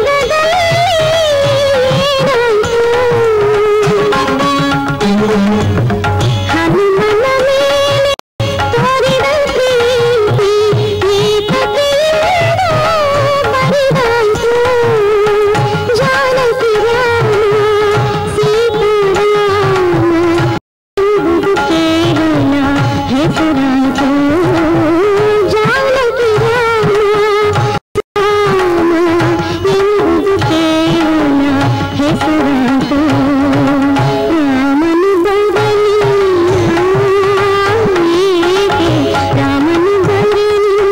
ಯುಗದಲ್ಲಿ ಹನುಮನ ಮೇಲೆ ತೋರಿದ ಪ್ರೀತಿ ಏಕತೆಯಿಂದ ಬರಿದಾಯ್ತು ಜಾನಕಿ ರಾಮ ಸೀತಾರಾಮ ಎಂಬುದು ಕೇವಲ ಹೆಸರಾಯಿತು ಜಾನಕಿ ರಾಮ ರಾಮ ಎಂಬುದು ಕೇವಲ ಹೆಸರಾಯಿತು ರಾಮನು ಬರಲಿಲ್ಲ ಏಕೆ ರಾಮನು ಬರಲಿಲ್ಲ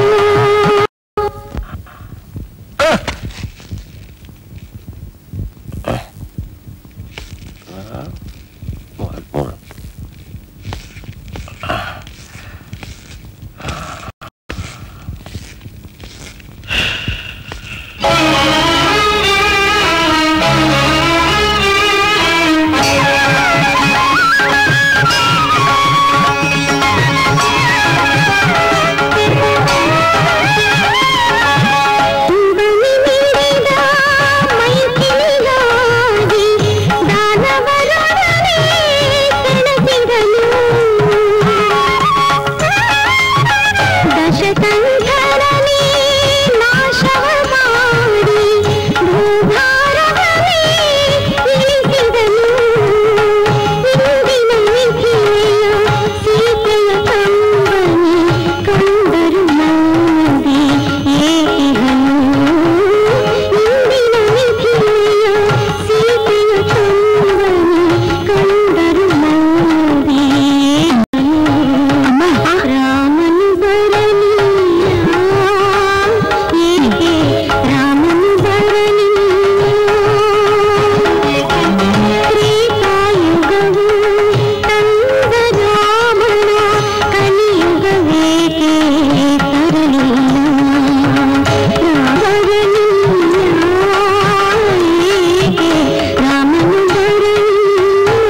ಬಲಿ ನೀಡಿದ ಮೈಥಿಲಿಗಾಗಿ ದಾನವರೊಡನೆ ಕೆಣಕಿದನು ದಶಕಂಠರನೇ ನಾಶವ ಮಾಡಿ ಭೂಭಾರವನೇ ಇಳಿಸಿದನು ಇಂದಿನ ಮಿಥಿಲೆಯ ಸೀತೆಯ ಕಂಬನಿ ಕಂಡರು ಮಂದಿ ಏಕಿಹನು ಇಂದಿನ ಮಿಥಿಲೆಯ ಸೀತೆಯ ಕಂಬನಿ ಕಂಡರು ಮಂದಿ ರಾಮನು ಬರಲಿಲ್ಲ ಏಕೆ ರಾಮನು ಬರಲಿಲ್ಲ ತ್ರೇತಾಯುಗವು ತಂದ ರಾಮನ ಕಲಿಯುಗವೇಕೆ ತರಲಿಲ್ಲ ಬರಲಿಲ್ಲ ಏಕೆ ರಾಮನು ಬರಲಿಲ್ಲ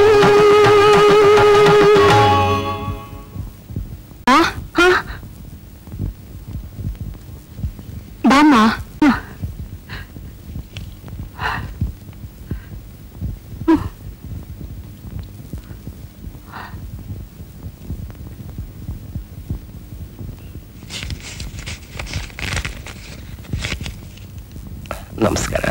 ಬಾಮ್ಮ ನಮಸ್ಕಾರ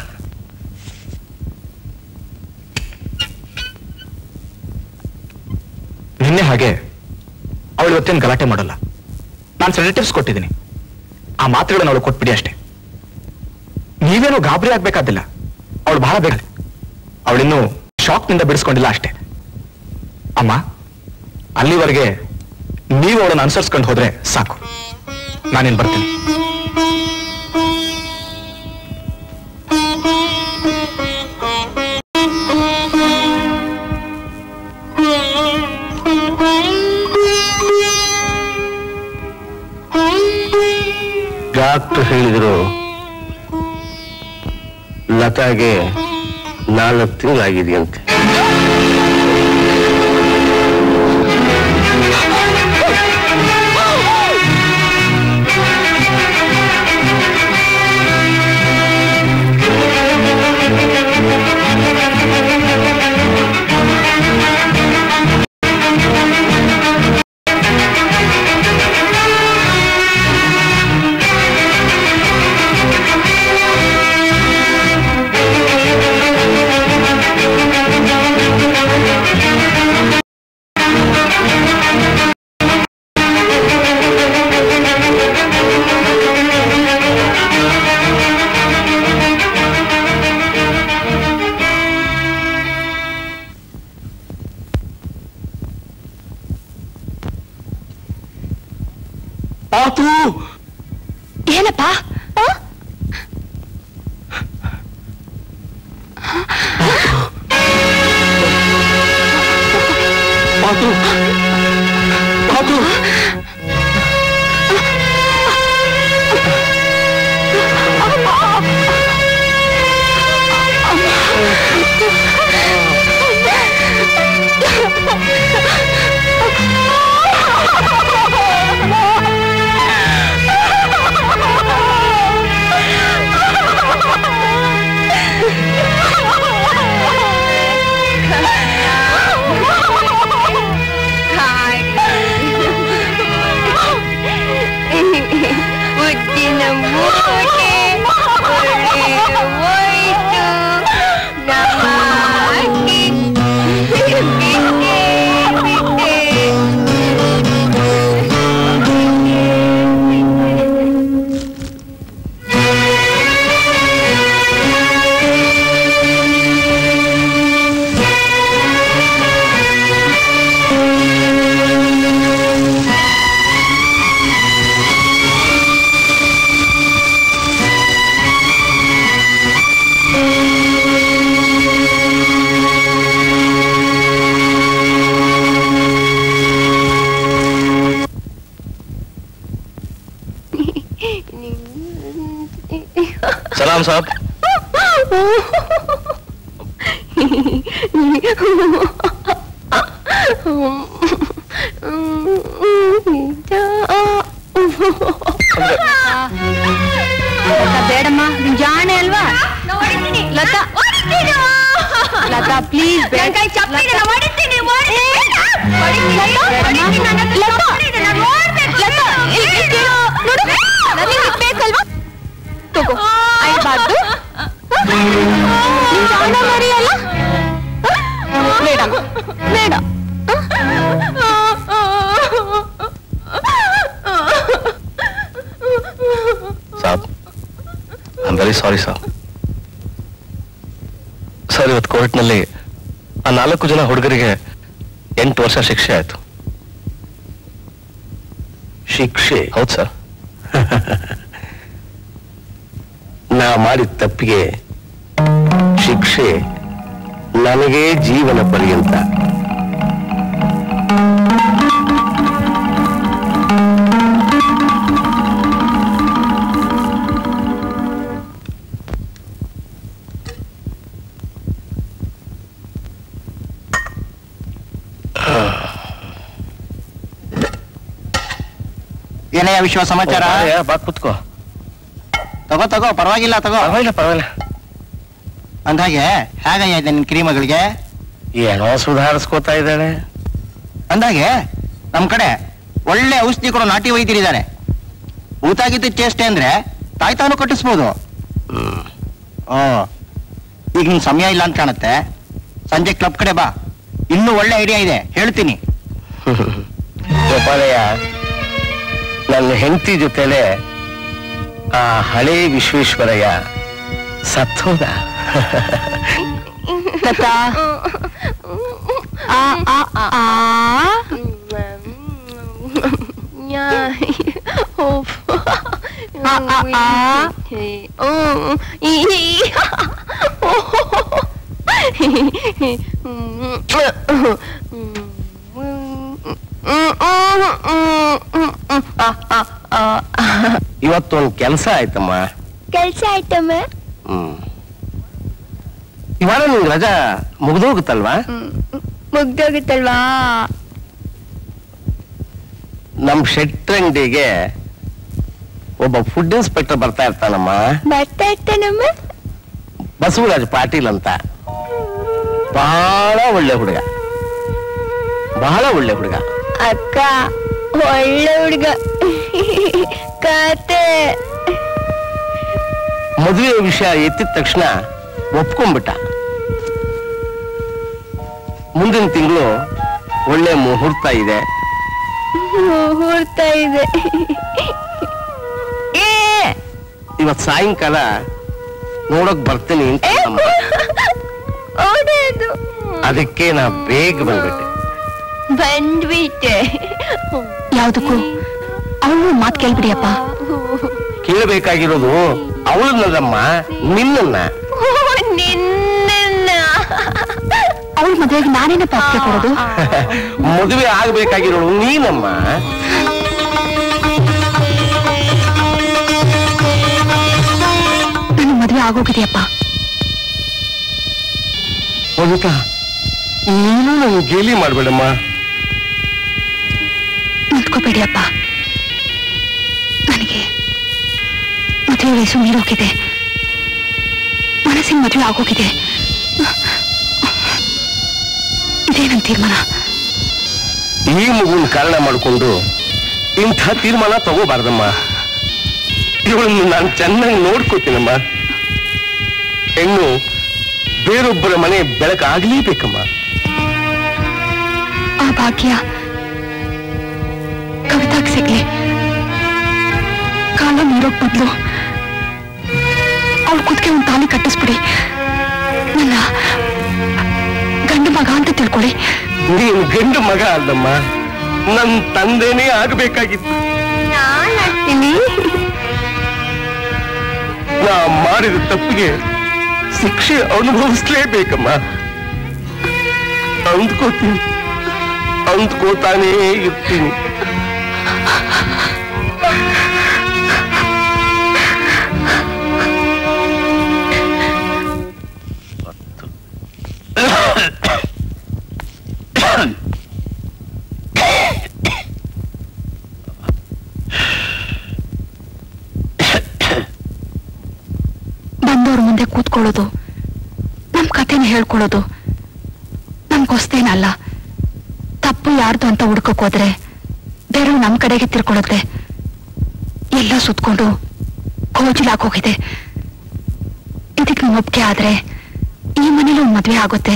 ನಿನ್ನೆ ಹಾಗೆ ಅವಳು ಇವತ್ತೇನು ಗಲಾಟೆ ಮಾಡಲ್ಲ ನಾನು ಸೆಡೆಟಿವ್ಸ್ ಕೊಟ್ಟಿದ್ದೀನಿ ಆ ಮಾತ್ರೆಗಳನ್ನ ಅವಳು ಕೊಟ್ಬಿಡಿ ಅಷ್ಟೇ ನೀವೇನು ಗಾಬರಿ ಆಗ್ಬೇಕಾದಿಲ್ಲ ಅವಳು ಬಹಳ ಬೇಗ ಅವಳಿನ್ನೂ ಶಾಕ್ನಿಂದ ಬಿಡಿಸ್ಕೊಂಡಿಲ್ಲ ಅಷ್ಟೇ ಅಮ್ಮ ಅಲ್ಲಿವರೆಗೆ ನೀವು ಅವಳನ್ನು ಅನುಸರಿಸ್ಕೊಂಡು ಹೋದ್ರೆ ಸಾಕು ನಾನೇನು ಬರ್ತೀನಿ ಡಾಕ್ಟರ್ ಹೇಳಿದ್ರು ಲತಾಗೆ ನಾಲ್ಕು ತಿಂಗಳಾಗಿದೆಯಂತೆ ಆತು ಏನಪ್ಪ ಆ? ಬಾಬು ಮುದ್ದಿನ ಮೂಟೆ ಒಳ್ಳೆಯ ಹೋಯ್ತು ನಮ್ಮ ಅಕ್ಕಿ ಬಿಟ್ಟೆ ಬಿಟ್ಟೆ ಸಲಾಂ ಸಾಬ್ ಬೇಡಮ್ಮ ನಿನ್ ಜಾಣೆ ಅಲ್ವಾ ಲತಾ ಲತಾ ಪ್ಲೀಸ್ ಬೇಡ ಬೇಕಲ್ವಾ ತಗೋ ಐಬಾರ್ದು ಜಾಣ ಮರಿಯಲ್ಲ ಬೇಡ ಬೇಡ ಸಾಬ್ ಐ ವೆರಿ ಸಾರಿ ಸಾಬ್ ಸರ್ ಇವತ್ತು ಕೋರ್ಟ್ನಲ್ಲಿ ಆ ನಾಲ್ಕು ಜನ ಹುಡುಗರಿಗೆ ಎಂಟು ವರ್ಷ ಶಿಕ್ಷೆ ಆಯ್ತು ಶಿಕ್ಷೆ ಹೌದು ಸರ್ ನಾ ಮಾಡಿದ ತಪ್ಪಿಗೆ ಶಿಕ್ಷೆ ನನಗೆ ಜೀವನ ಪರ್ಯಂತ ಏನಯ್ಯ ವಿಶ್ವ ಸಮಾಚಾರ ಬಾ ಕುತ್ಕೋ ತಗೋ ತಗೋ ಪರವಾಗಿಲ್ಲ ತಗೋ ಪರವಾಗಿಲ್ಲ ಪರವಾಗಿಲ್ಲ ಅಂದಾಗೆ ಹೇಗಯ್ಯ ಇದೆ ನಿನ್ ಕಿರಿಮಗಳಿಗೆ ಏನೋ ಸುಧಾರಿಸ್ಕೋತಾ ಇದ್ದಾಳೆ ಅಂದಾಗೆ ನಮ್ ಕಡೆ ಒಳ್ಳೆ ಔಷಧಿ ಕೊಡೋ ನಾಟಿ ವೈದ್ಯರಿದ್ದಾರೆ ಊತಾಗಿದ್ದು ಚೇಷ್ಟೆ ಅಂದ್ರೆ ತಾಯ್ತಾನು ಕಟ್ಟಿಸ್ಬೋದು ಓ ಈಗ ನಿನ್ ಸಮಯ ಇಲ್ಲ ಅಂತ ಕಾಣುತ್ತೆ ಸಂಜೆ ಕ್ಲಬ್ ಕಡೆ ಬಾ ಇನ್ನೂ ಒಳ್ಳೆ ಐಡಿಯಾ ಇದೆ ಹೇಳ್ತೀನಿ ಗೋಪಾಲಯ್ಯ ನನ್ನ ಹೆಂಡತಿ ಜೊತೆಲೆ ಆ ಹಳೇ ವಿಶ್ವೇಶ್ವರಯ್ಯ ಸತ್ತೋದ ಲತಾ ಆ ಆ ಆ ಆ, ಆ, ಆ. ಇವತ್ತೊಂದು ಕೆಲಸ ಆಯ್ತಮ್ಮ ಕೆಲ್ಸ ಆಯ್ತಮ್ಮ ಹ್ಮ್ ಇವಾಗ ನಿಂಗೆ ರಜಾ ಮುಗ್ದೋಗುತ್ತಲ್ವಾ ಮುಗ್ದೋಗುತ್ತಲ್ವಾ ನಮ್ ಶೆಟ್ರಂಗಡಿಗೆ ಒಬ್ಬ ಫುಡ್ ಇನ್ಸ್ಪೆಕ್ಟರ್ ಬರ್ತಾ ಇರ್ತಾನಮ್ಮ ಬರ್ತಾ ಇರ್ತಾನಮ್ಮ ಬಸವರಾಜ್ ಪಾಟೀಲ್ ಅಂತ ಬಹಳ ಒಳ್ಳೆ ಹುಡುಗ ಬಹಳ ಒಳ್ಳೆ ಹುಡುಗ ಅಕ್ಕ ಒಳ್ಳೆ ಹುಡುಗ ಕತೆ ಮದುವೆ ವಿಷಯ ಎತ್ತಿದ ತಕ್ಷಣ ಒಪ್ಕೊಂಡ್ಬಿಟ್ಟ ಮುಂದಿನ ತಿಂಗಳು ಒಳ್ಳೆ ಮುಹೂರ್ತ ಇದೆ ಮುಹೂರ್ತ ಇದೆ ಏ ಇವತ್ ಸಾಯಂಕಾಲ ನೋಡಕ್ ಬರ್ತೀನಿ ಅಂತ ನಮ್ಮ- ಓಡೋದು ಅದಕ್ಕೆ ನಾ ಬೇಗ ಬಂದ್ಬಿಟ್ಟೆ ಬಂದ್ಬಿಟ್ಟೆ ಯಾವ್ದಕ್ಕೂ ಅವಳು ಮಾತ್ ಕೇಳ್ಬಿಡಿಯಪ್ಪ ಕೇಳಬೇಕಾಗಿರೋದು ಅವಳನ್ನಲ್ಲಮ್ಮ ನಿನ್ನನ್ನ ಓ, ನಿನ್ನ ಅವಳ ಮದುವೆಗೆ ನಾನೇನ ಪಾತ್ರೆ ಕೊಡೋದು ಮದುವೆ ಆಗ್ಬೇಕಾಗಿರೋಳು ನೀನಮ್ಮ ನನ್ನ ಮದುವೆ ಆಗೋಗಿದೆಯಪ್ಪ ವನಿತಾ ನೀನು ನನ್ ಗೇಲಿ ಮಾಡ್ಬೇಡಮ್ಮ ನಿಂತ್ಕೋಬೇಡಿ ಅಪ್ಪ ನನಗೆ ಮದುವೆ ವಯಸ್ಸು ಮೀರೋಗಿದೆ ಮನಸ್ಸಿನ ಮದುವೆ ಆಗೋಗಿದೆ ಇದೇ ನನ್ನ ತೀರ್ಮಾನ ಈ ಮಗುನ ಕಾರಣ ಮಾಡಿಕೊಂಡು ಇಂಥ ತೀರ್ಮಾನ ತಗೋಬಾರ್ದಮ್ಮ ಇವಳನ್ನು ನಾನು ಚೆನ್ನಾಗಿ ನೋಡ್ಕೋತೀನಮ್ಮ ಹೆಣ್ಣು ಬೇರೊಬ್ಬರ ಮನೆ ಬೆಳಕಾಗ್ಲೇಬೇಕಮ್ಮ ಆ ಭಾಗ್ಯ ಕವಿತಾಗ್ ಸಿಗ್ಲಿ ಕಾಲ ನೀರೋಗ್ ಬದ್ಲು ಅವ್ಳ ಕುದ್ಕೆ ಒಂದು ತಾಲಿ ಕಟ್ಟಿಸ್ಬಿಡಿ ನನ್ನ ಗಂಡು ಮಗ ಅಂತ ತಿಳ್ಕೊಳ್ಳಿ ನೀನು ಗಂಡು ಮಗ ಅಲ್ಲಮ್ಮ ನನ್ ತಂದೆನೇ ಆಗ್ಬೇಕಾಗಿತ್ತು ನಾ ಮಾಡಿದ ತಪ್ಪಿಗೆ ಶಿಕ್ಷೆ ಅನುಭವಿಸ್ಲೇಬೇಕಮ್ಮ ಅಂದ್ಕೋತೀನಿ ಅಂದ್ಕೋತಾನೇ ಇರ್ತೀನಿ ಬಂದವ್ರ ಮುಂದೆ ಕೂತ್ಕೊಳ್ಳೋದು ನಮ್ ಕಥೆನ ಹೇಳ್ಕೊಳ್ಳೋದು ನಮ್ಗೊಸ್ತೇನಲ್ಲ ತಪ್ಪು ಯಾರ್ದು ಅಂತ ಹುಡ್ಕಕ್ ಹೋದ್ರೆ ಬೇರೆ ನಮ್ ಕಡೆಗೆ ತಿರ್ಕೊಳ್ಳುತ್ತೆ ಎಲ್ಲ ಸುತ್ಕೊಂಡು ಹೋಗಿದೆ ಇದಕ್ಕೆ ನಿಮ್ ಒಪ್ಪಿಗೆ ಆದ್ರೆ ಈ ಮನೇಲಿ ಒಂದ್ ಮದ್ವೆ ಆಗುತ್ತೆ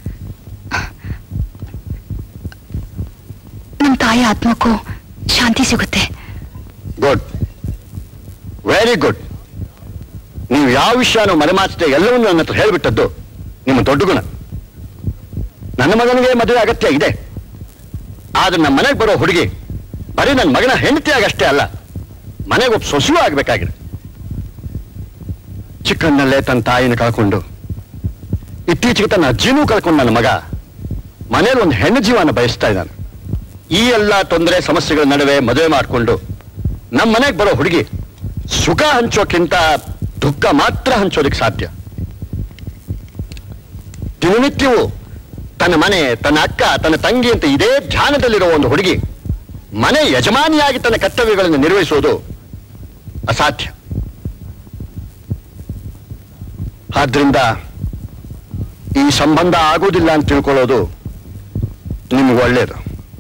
ನಮ್ ತಾಯಿ ಆತ್ಮಕ್ಕೂ ಶಾಂತಿ ಸಿಗುತ್ತೆ ಗುಡ್ ವೆರಿ ಗುಡ್ ನೀವು ಯಾವ ವಿಷಯನೂ ಮರೆಮಾಚದೆ ಎಲ್ಲವನ್ನೂ ನನ್ನ ಹತ್ರ ಹೇಳ್ಬಿಟ್ಟದ್ದು ನಿಮ್ಮ ದೊಡ್ಡ ಗುಣ ನನ್ನ ಮಗನಿಗೆ ಮದುವೆ ಅಗತ್ಯ ಇದೆ ಆದ್ರೆ ನಮ್ಮ ಮನೆಗೆ ಬರೋ ಹುಡುಗಿ ಬರೀ ನನ್ನ ಮಗನ ಹೆಂಡತಿಯಾಗಷ್ಟೇ ಅಲ್ಲ ಮನೆಗೆ ಒಬ್ಬ ಸೊಸೆಯೂ ಆಗ್ಬೇಕಾಗಿದೆ ಚಿಕ್ಕನ್ನಲ್ಲೇ ತನ್ನ ತಾಯಿನ ಕಳ್ಕೊಂಡು ಇತ್ತೀಚೆಗೆ ತನ್ನ ಅಜ್ಜಿನೂ ಕಳ್ಕೊಂಡು ನನ್ನ ಮಗ ಮನೇಲಿ ಒಂದು ಹೆಣ್ಣು ಜೀವನ ಬಯಸ್ತಾ ಇದ್ದಾನೆ ಈ ಎಲ್ಲ ತೊಂದರೆ ಸಮಸ್ಯೆಗಳ ನಡುವೆ ಮದುವೆ ಮಾಡಿಕೊಂಡು ನಮ್ಮ ಮನೆಗೆ ಬರೋ ಹುಡುಗಿ ಸುಖ ಹಂಚೋಕ್ಕಿಂತ ದುಃಖ ಮಾತ್ರ ಹಂಚೋದಕ್ಕೆ ಸಾಧ್ಯ ದಿನನಿತ್ಯವೂ ತನ್ನ ಮನೆ ತನ್ನ ಅಕ್ಕ ತನ್ನ ತಂಗಿ ಅಂತ ಇದೇ ಧ್ಯಾನದಲ್ಲಿರೋ ಒಂದು ಹುಡುಗಿ ಮನೆ ಯಜಮಾನಿಯಾಗಿ ತನ್ನ ಕರ್ತವ್ಯಗಳನ್ನು ನಿರ್ವಹಿಸುವುದು ಅಸಾಧ್ಯ ಆದ್ರಿಂದ ಈ ಸಂಬಂಧ ಆಗುವುದಿಲ್ಲ ಅಂತ ತಿಳ್ಕೊಳ್ಳೋದು ನಿಮ್ಗೆ ಒಳ್ಳೇದು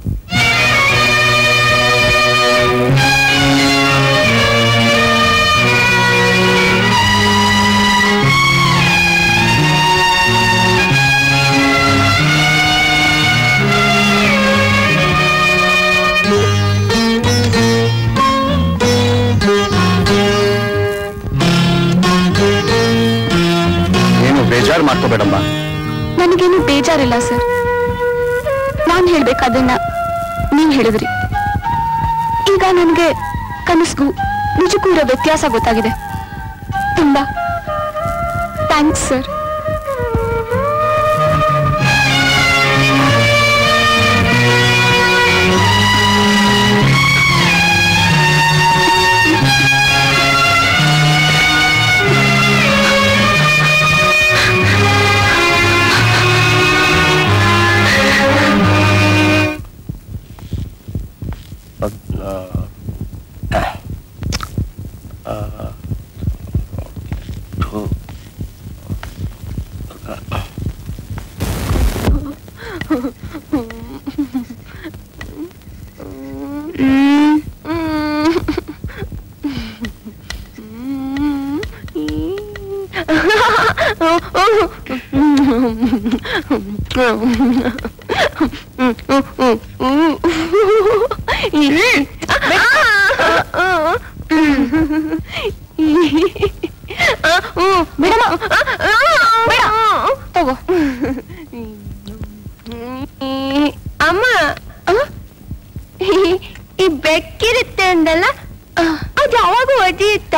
ಏನು ಬೇಜಾರು ಮಾಡ್ಕೋಬೇಡಮ್ಮ ನನಗೇನು ಬೇಜಾರಿಲ್ಲ ಸರ್ ನಾನ್ ಹೇಳ್ಬೇಕಾದನ್ನ ನೀವ್ ಹೇಳಿದ್ರಿ ಈಗ ನನಗೆ ಕನಸ್ಗೂ ನಿಜಕ್ಕೂ ಇರೋ ವ್ಯತ್ಯಾಸ ಗೊತ್ತಾಗಿದೆ ತುಂಬಾ ಥ್ಯಾಂಕ್ಸ್ ಸರ್ ಬಿಡಮ್ಮ ಬೇಡ ತಗೋ ಅಮ್ಮ ಈ ಬೆಕ್ಕಿರುತ್ತೆ ಅಂದಲ್ಲ ಅದು ಯಾವಾಗ ಒದಿಯುತ್ತಾ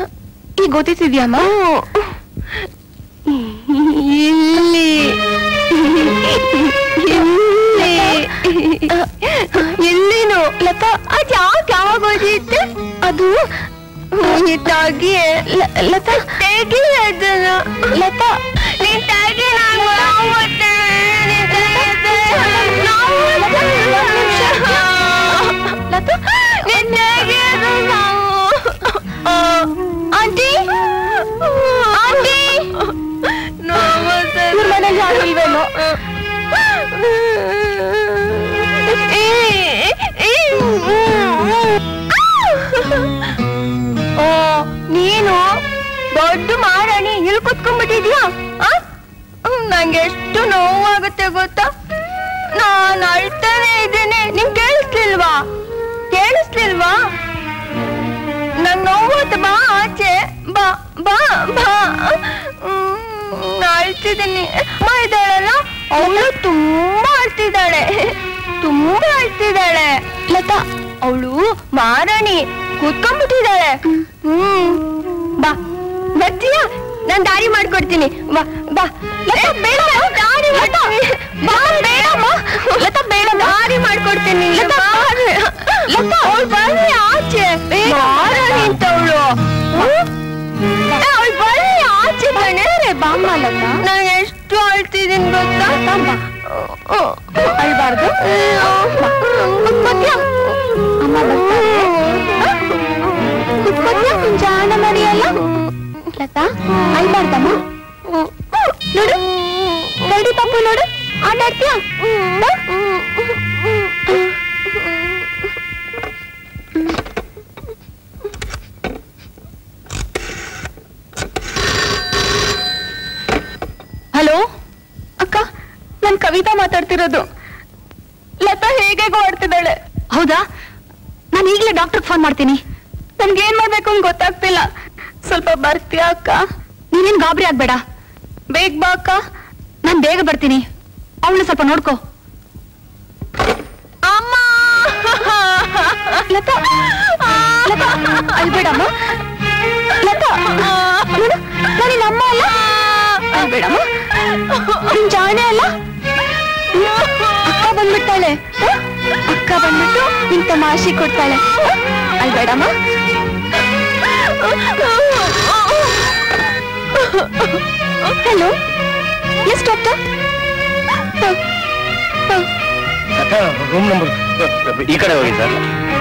ಈಗ ಗೊತ್ತಿದ್ಯಮ್ಮ ಇಲ್ಲಿ ಎಲ್ಲಿನು ಲತಾ ಅದ್ ಯಾಕೆ ಯಾವಾಗ ಓದಿತ್ತೆ ಅದು ತಾಗಿ ಲತಾ ತೆಗಿ ಅದನ್ನ ಲತಾ ನೀನ್ ತೆಗಿ ನಾನು ಲತಾ ನೀನ್ ತೆಗಿ ಆಂಟಿ ಆಂಟಿ ಇವ್ರ ಮನೇಲಿ ಯಾರು ಇಲ್ವೇನೋ ಓ ನೀನು ದೊಡ್ಡ ಮಾಡಣಿ ಇಲ್ಲಿ ಕುತ್ಕೊಂಡ್ಬಿಟ್ಟಿದ್ಯಾ ನಂಗೆ ಎಷ್ಟು ನೋವಾಗುತ್ತೆ ಗೊತ್ತಾ ನಾನು ಅಳ್ತಾನೆ ಇದ್ದೇನೆ ನಿಮ್ ಕೇಳಿಸ್ಲಿಲ್ವಾ ಕೇಳಿಸ್ಲಿಲ್ವಾ ನನ್ ನೋವಾತ ಬಾ ಆಚೆ ಬಾ ಬಾ ಬಾ ಹ್ಮ್, ನಾ ಅಳ್ತಿದ್ದೀನಿ ಅಮ್ಮ ಇದ್ದಾಳಲ್ಲ ಅವಳು ತುಂಬಾ ಅಳ್ತಿದ್ದಾಳೆ ತುಂಬಾ ಅಳ್ತಿದ್ದಾಳೆ ಲತಾ ಅವಳು ಮಾರಾಣಿ ಕೂತ್ಕೊಂಡ್ಬಿಟ್ಟಿದ್ದಾಳೆ ಹ್ಮ್ ಬಾ ಬರ್ತೀಯಾ ನಾನ್ ದಾರಿ ಮಾಡ್ಕೊಡ್ತೀನಿ ಬಾ ಬಾ ಲತಾ ಬೇಡ ದಾರಿ ಮಾಡ್ತೀನಿ ಬಾ ಬೇಡಮ್ಮ ಲತಾ ಬೇಡ ದಾರಿ ಮಾಡ್ಕೊಡ್ತೀನಿ ಲತಾ ಲತಾ ಅವಳು ಬರ್ರಿ ಆಚೆ ಮಾರಾಣಿ ಅಂತ ಅವಳು ಅವಳು ಬರ್ರಿ ಆಚೆ ಕಣೆ ಬಾಮ್ಮ ಲತಾ ನಾನು ಎಷ್ಟು ಅಳ್ತಿದ್ದೀನಿ ಗೊತ್ತಾ ಅಳ್ಬಾರ್ದು ಕುತ್ಕೋತ್ಯಾ ಅಮ್ಮ ಬರ್ತಾರೆ ಕುತ್ಕೋತ್ಯಾ ಜಾಣ ಮರಿಯಲ್ಲ ಲತಾ ಅಳ್ಬಾರ್ದಮ್ಮ ನೋಡು ಗಡಿ ಪಾಪು ನೋಡು ಆಟ ಆಡ್ತೀಯಾ ಹಲೋ ಅಕ್ಕ ನನ್ ಕವಿತಾ ಮಾತಾಡ್ತಿರೋದು ಲತಾ ಹೇಗೆ ಓಡ್ತಿದ್ದಾಳೆ ಹೌದಾ ನಾನು ಈಗಲೇ ಡಾಕ್ಟರ್ ಫೋನ್ ಮಾಡ್ತೀನಿ ನನ್ಗೆ ಏನ್ ಮಾಡ್ಬೇಕು ಅಂತ ಗೊತ್ತಾಗ್ತಿಲ್ಲ ಸ್ವಲ್ಪ ಬರ್ತೀಯಾ ಅಕ್ಕ ನೀನೇನ್ ಗಾಬರಿ ಆಗ್ಬೇಡ ಬೇಗ ಬಾ ಅಕ್ಕ ನಾನ್ ಬೇಗ ಬರ್ತೀನಿ ಅವಳನ್ನ ಸ್ವಲ್ಪ ನೋಡ್ಕೋ ಅಮ್ಮ ಲತಾ ಲತಾ ಅಳ್ಬೇಡಮ್ಮ ಲತಾ ನೋಡು ನಾನಿನ್ ಅಮ್ಮ ಅಲ್ಲ ಅಳ್ಬೇಡಮ್ಮ ನಿನ್ ಜಾಣೆ ಅಲ್ಲ ಅಕ್ಕ ಬಂದ್ಬಿಡ್ತಾಳೆ ಹ? ಅಕ್ಕ ಬಂದ್ಬಿಟ್ಟು ನಿನ್ ತಮಾಷೆ ಕೊಡ್ತಾಳೆ ಹ? ಅಳ್ಬೇಡಮ್ಮ hello yes doctor room number ಈ ಕಡೆ ಹೋಗಿ ಸರ್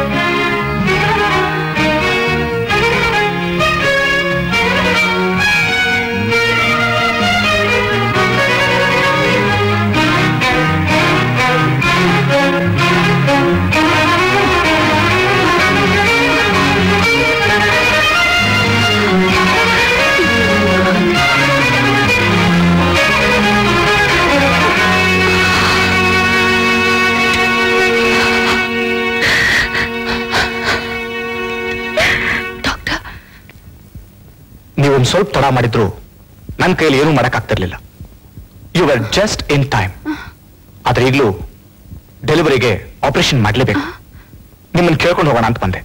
ನೀವೊಂದು ಸ್ವಲ್ಪ ತಡ ಮಾಡಿದ್ರು ನನ್ನ ಕೈಯಲ್ಲಿ ಏನೂ ಮಾಡಕ್ಕಾಗ್ತಿರ್ಲಿಲ್ಲ you are just in time ಆದ್ರೆ ಈಗಲೂ ಡೆಲಿವರಿಗೆ ಆಪರೇಷನ್ ಮಾಡಲೇಬೇಕು ನಿಮ್ಮನ್ನು ಕೇಳ್ಕೊಂಡು ಹೋಗೋಣ ಅಂತ ಬಂದೆ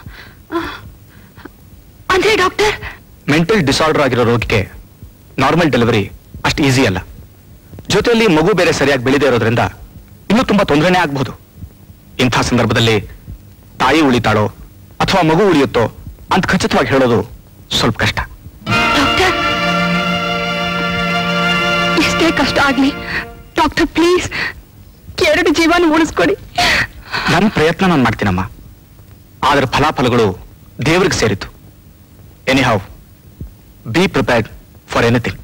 ಅಂದ್ರೆ ಡಾಕ್ಟರ್ ಮೆಂಟಲ್ ಡಿಸಾರ್ಡರ್ ಆಗಿರೋ ರೋಗಿಗೆ ನಾರ್ಮಲ್ ಡೆಲಿವರಿ ಅಷ್ಟು ಈಸಿ ಅಲ್ಲ ಜೊತೆಯಲ್ಲಿ ಮಗು ಬೇರೆ ಸರಿಯಾಗಿ ಬೆಳೆದೇ ಇರೋದ್ರಿಂದ ಇನ್ನೂ ತುಂಬಾ ತೊಂದರೆನೇ ಆಗ್ಬಹುದು ಇಂಥ ಸಂದರ್ಭದಲ್ಲಿ ತಾಯಿ ಉಳಿತಾಳೋ ಅಥವಾ ಮಗು ಉಳಿಯುತ್ತೋ ಅಂತ ಖಚಿತವಾಗಿ ಹೇಳೋದು ಸ್ವಲ್ಪ ಕಷ್ಟ ಡಾಕ್ಟರ್ ಎಷ್ಟೇ ಕಷ್ಟ ಆಗ್ಲಿ ಡಾಕ್ಟರ್ ಪ್ಲೀಸ್ ಎರಡು ಜೀವನ ಉಳಿಸ್ಕೊಡಿ ನನ್ನ ಪ್ರಯತ್ನ ನಾನು ಮಾಡ್ತೀನಮ್ಮ ಆದ್ರೆ ಫಲಾಫಲಗಳು ದೇವ್ರಿಗೆ ಸೇರಿತು anyhow be prepared for anything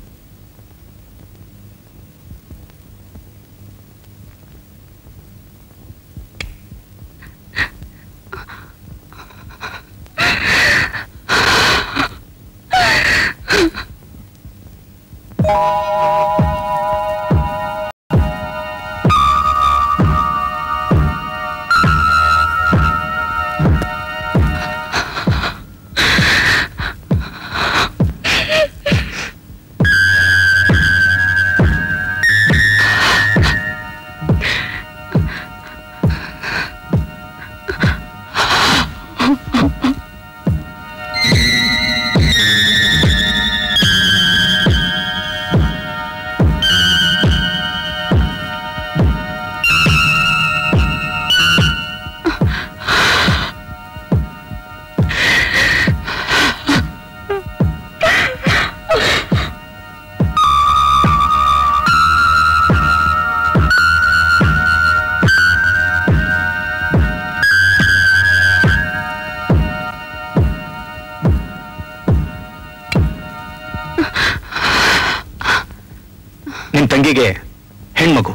ತಂಗಿಗೆ ಹೆಣ್ಮಗು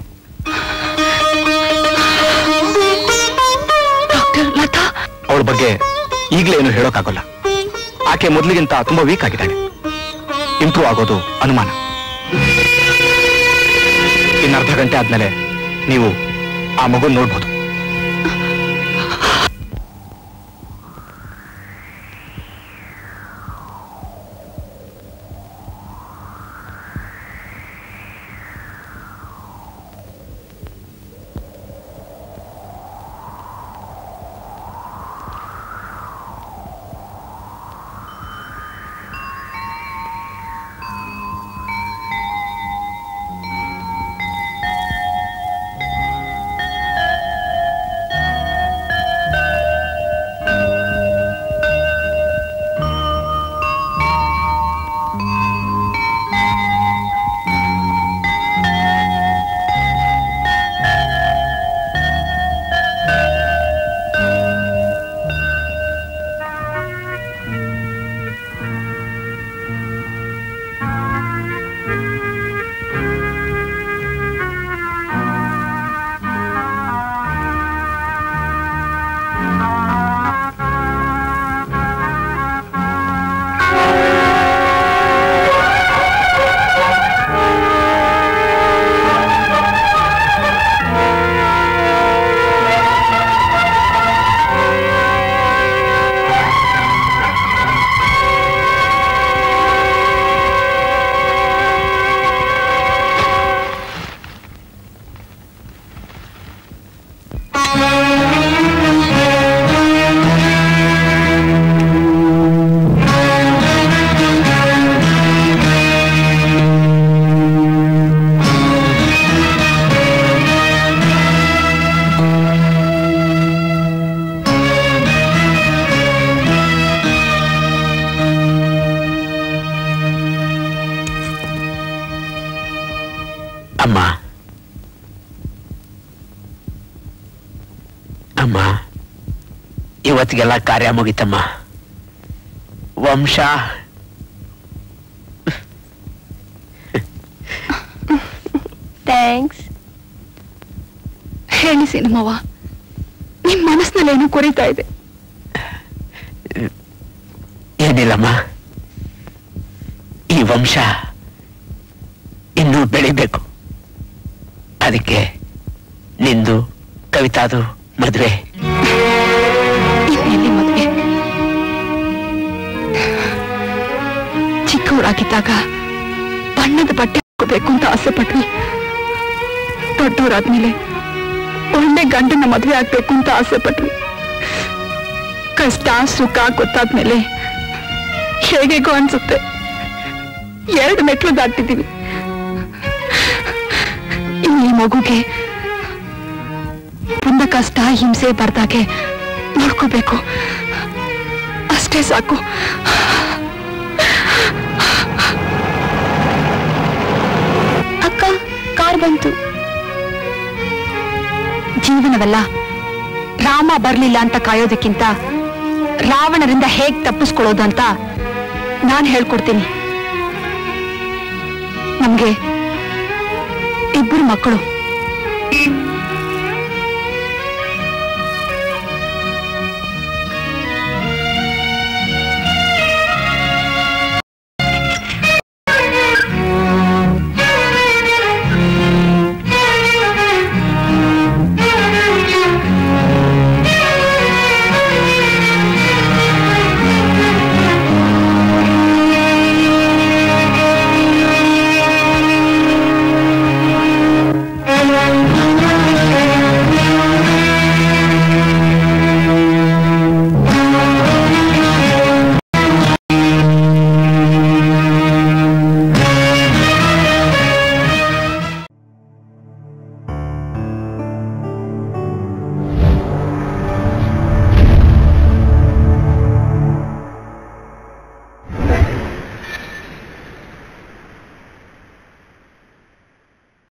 ಡಾಕ್ಟರ್ ಲತಾ ಅವಳ ಬಗ್ಗೆ ಈಗಲೇ ಏನು ಹೇಳೋಕ್ಕಾಗಲ್ಲ ಆಕೆ ಮೊದಲಿಗಿಂತ ತುಂಬಾ ವೀಕ್ ಆಗಿದ್ದಾಳೆ ಇಂಪ್ರೂವ್ ಆಗೋದು ಅನುಮಾನ ಇನ್ನು ಅರ್ಧ ಗಂಟೆ ಆದ್ಮೇಲೆ ನೀವು ಆ ಮಗು ನೋಡ್ಬೋದು ಅಮ್ಮ ಅಮ್ಮ ಇವತ್ತಿಗೆಲ್ಲ ಕಾರ್ಯ ಮುಗಿತಮ್ಮ ವಂಶ ಥ್ಯಾಂಕ್ಸ್ ಹೇಳಿ ಸಿನಿಮವ್ವ ನಿಮ್ ಮನಸ್ಸಿನಲ್ಲಿ ಏನೋ ಕೊರಿತಾ ಇದೆ ಏನಿಲ್ಲಮ್ಮ ಈ ವಂಶ ಇನ್ನೂ ಬೆಳಿಬೇಕು ಅದಕ್ಕೆ ನಿಂದು ಕವಿತಾದು ಮದ್ವೆ ಇನ್ನೆಲ್ಲಿ ಮದ್ವೆ ಚಿಕ್ಕವರಾಗಿದ್ದಾಗ ಬಣ್ಣದ ಬಟ್ಟೆ ಹಾಕೋಬೇಕು ಅಂತ ಆಸೆ ಪಟ್ವಿ ದೊಡ್ಡವರಾದ್ಮೇಲೆ ಒಳ್ಳೆ ಗಂಡನ ಮದ್ವೆ ಆಗ್ಬೇಕು ಅಂತ ಆಸೆ ಪಟ್ವಿ ಕಷ್ಟ ಸುಖ ಗೊತ್ತಾದ್ಮೇಲೆ ಹೇಗೆಗೋ ಅನ್ಸುತ್ತೆ ಎರಡು ಮೆಟ್ಲು ದಾಟಿದ್ದೀವಿ ಇನ್ನು ಈ ಮಗುಗೆ ಮುಂದೆ ಕಷ್ಟ ಹಿಂಸೆ ಬರ್ದಾಗೆ ನೋಡ್ಕೋಬೇಕು ಅಷ್ಟೇ ಸಾಕು ಅಕ್ಕ ಕಾರ್ ಬಂತು ಜೀವನವಲ್ಲ ರಾಮ ಬರ್ಲಿಲ್ಲ ಅಂತ ಕಾಯೋದಕ್ಕಿಂತ ರಾವಣರಿಂದ ಹೇಗ್ ತಪ್ಪಿಸ್ಕೊಳ್ಳೋದು ಅಂತ ನಾನ್ ಹೇಳ್ಕೊಡ್ತೀನಿ ನಮ್ಗೆ ಇಬ್ಬರು ಮಕ್ಕಳು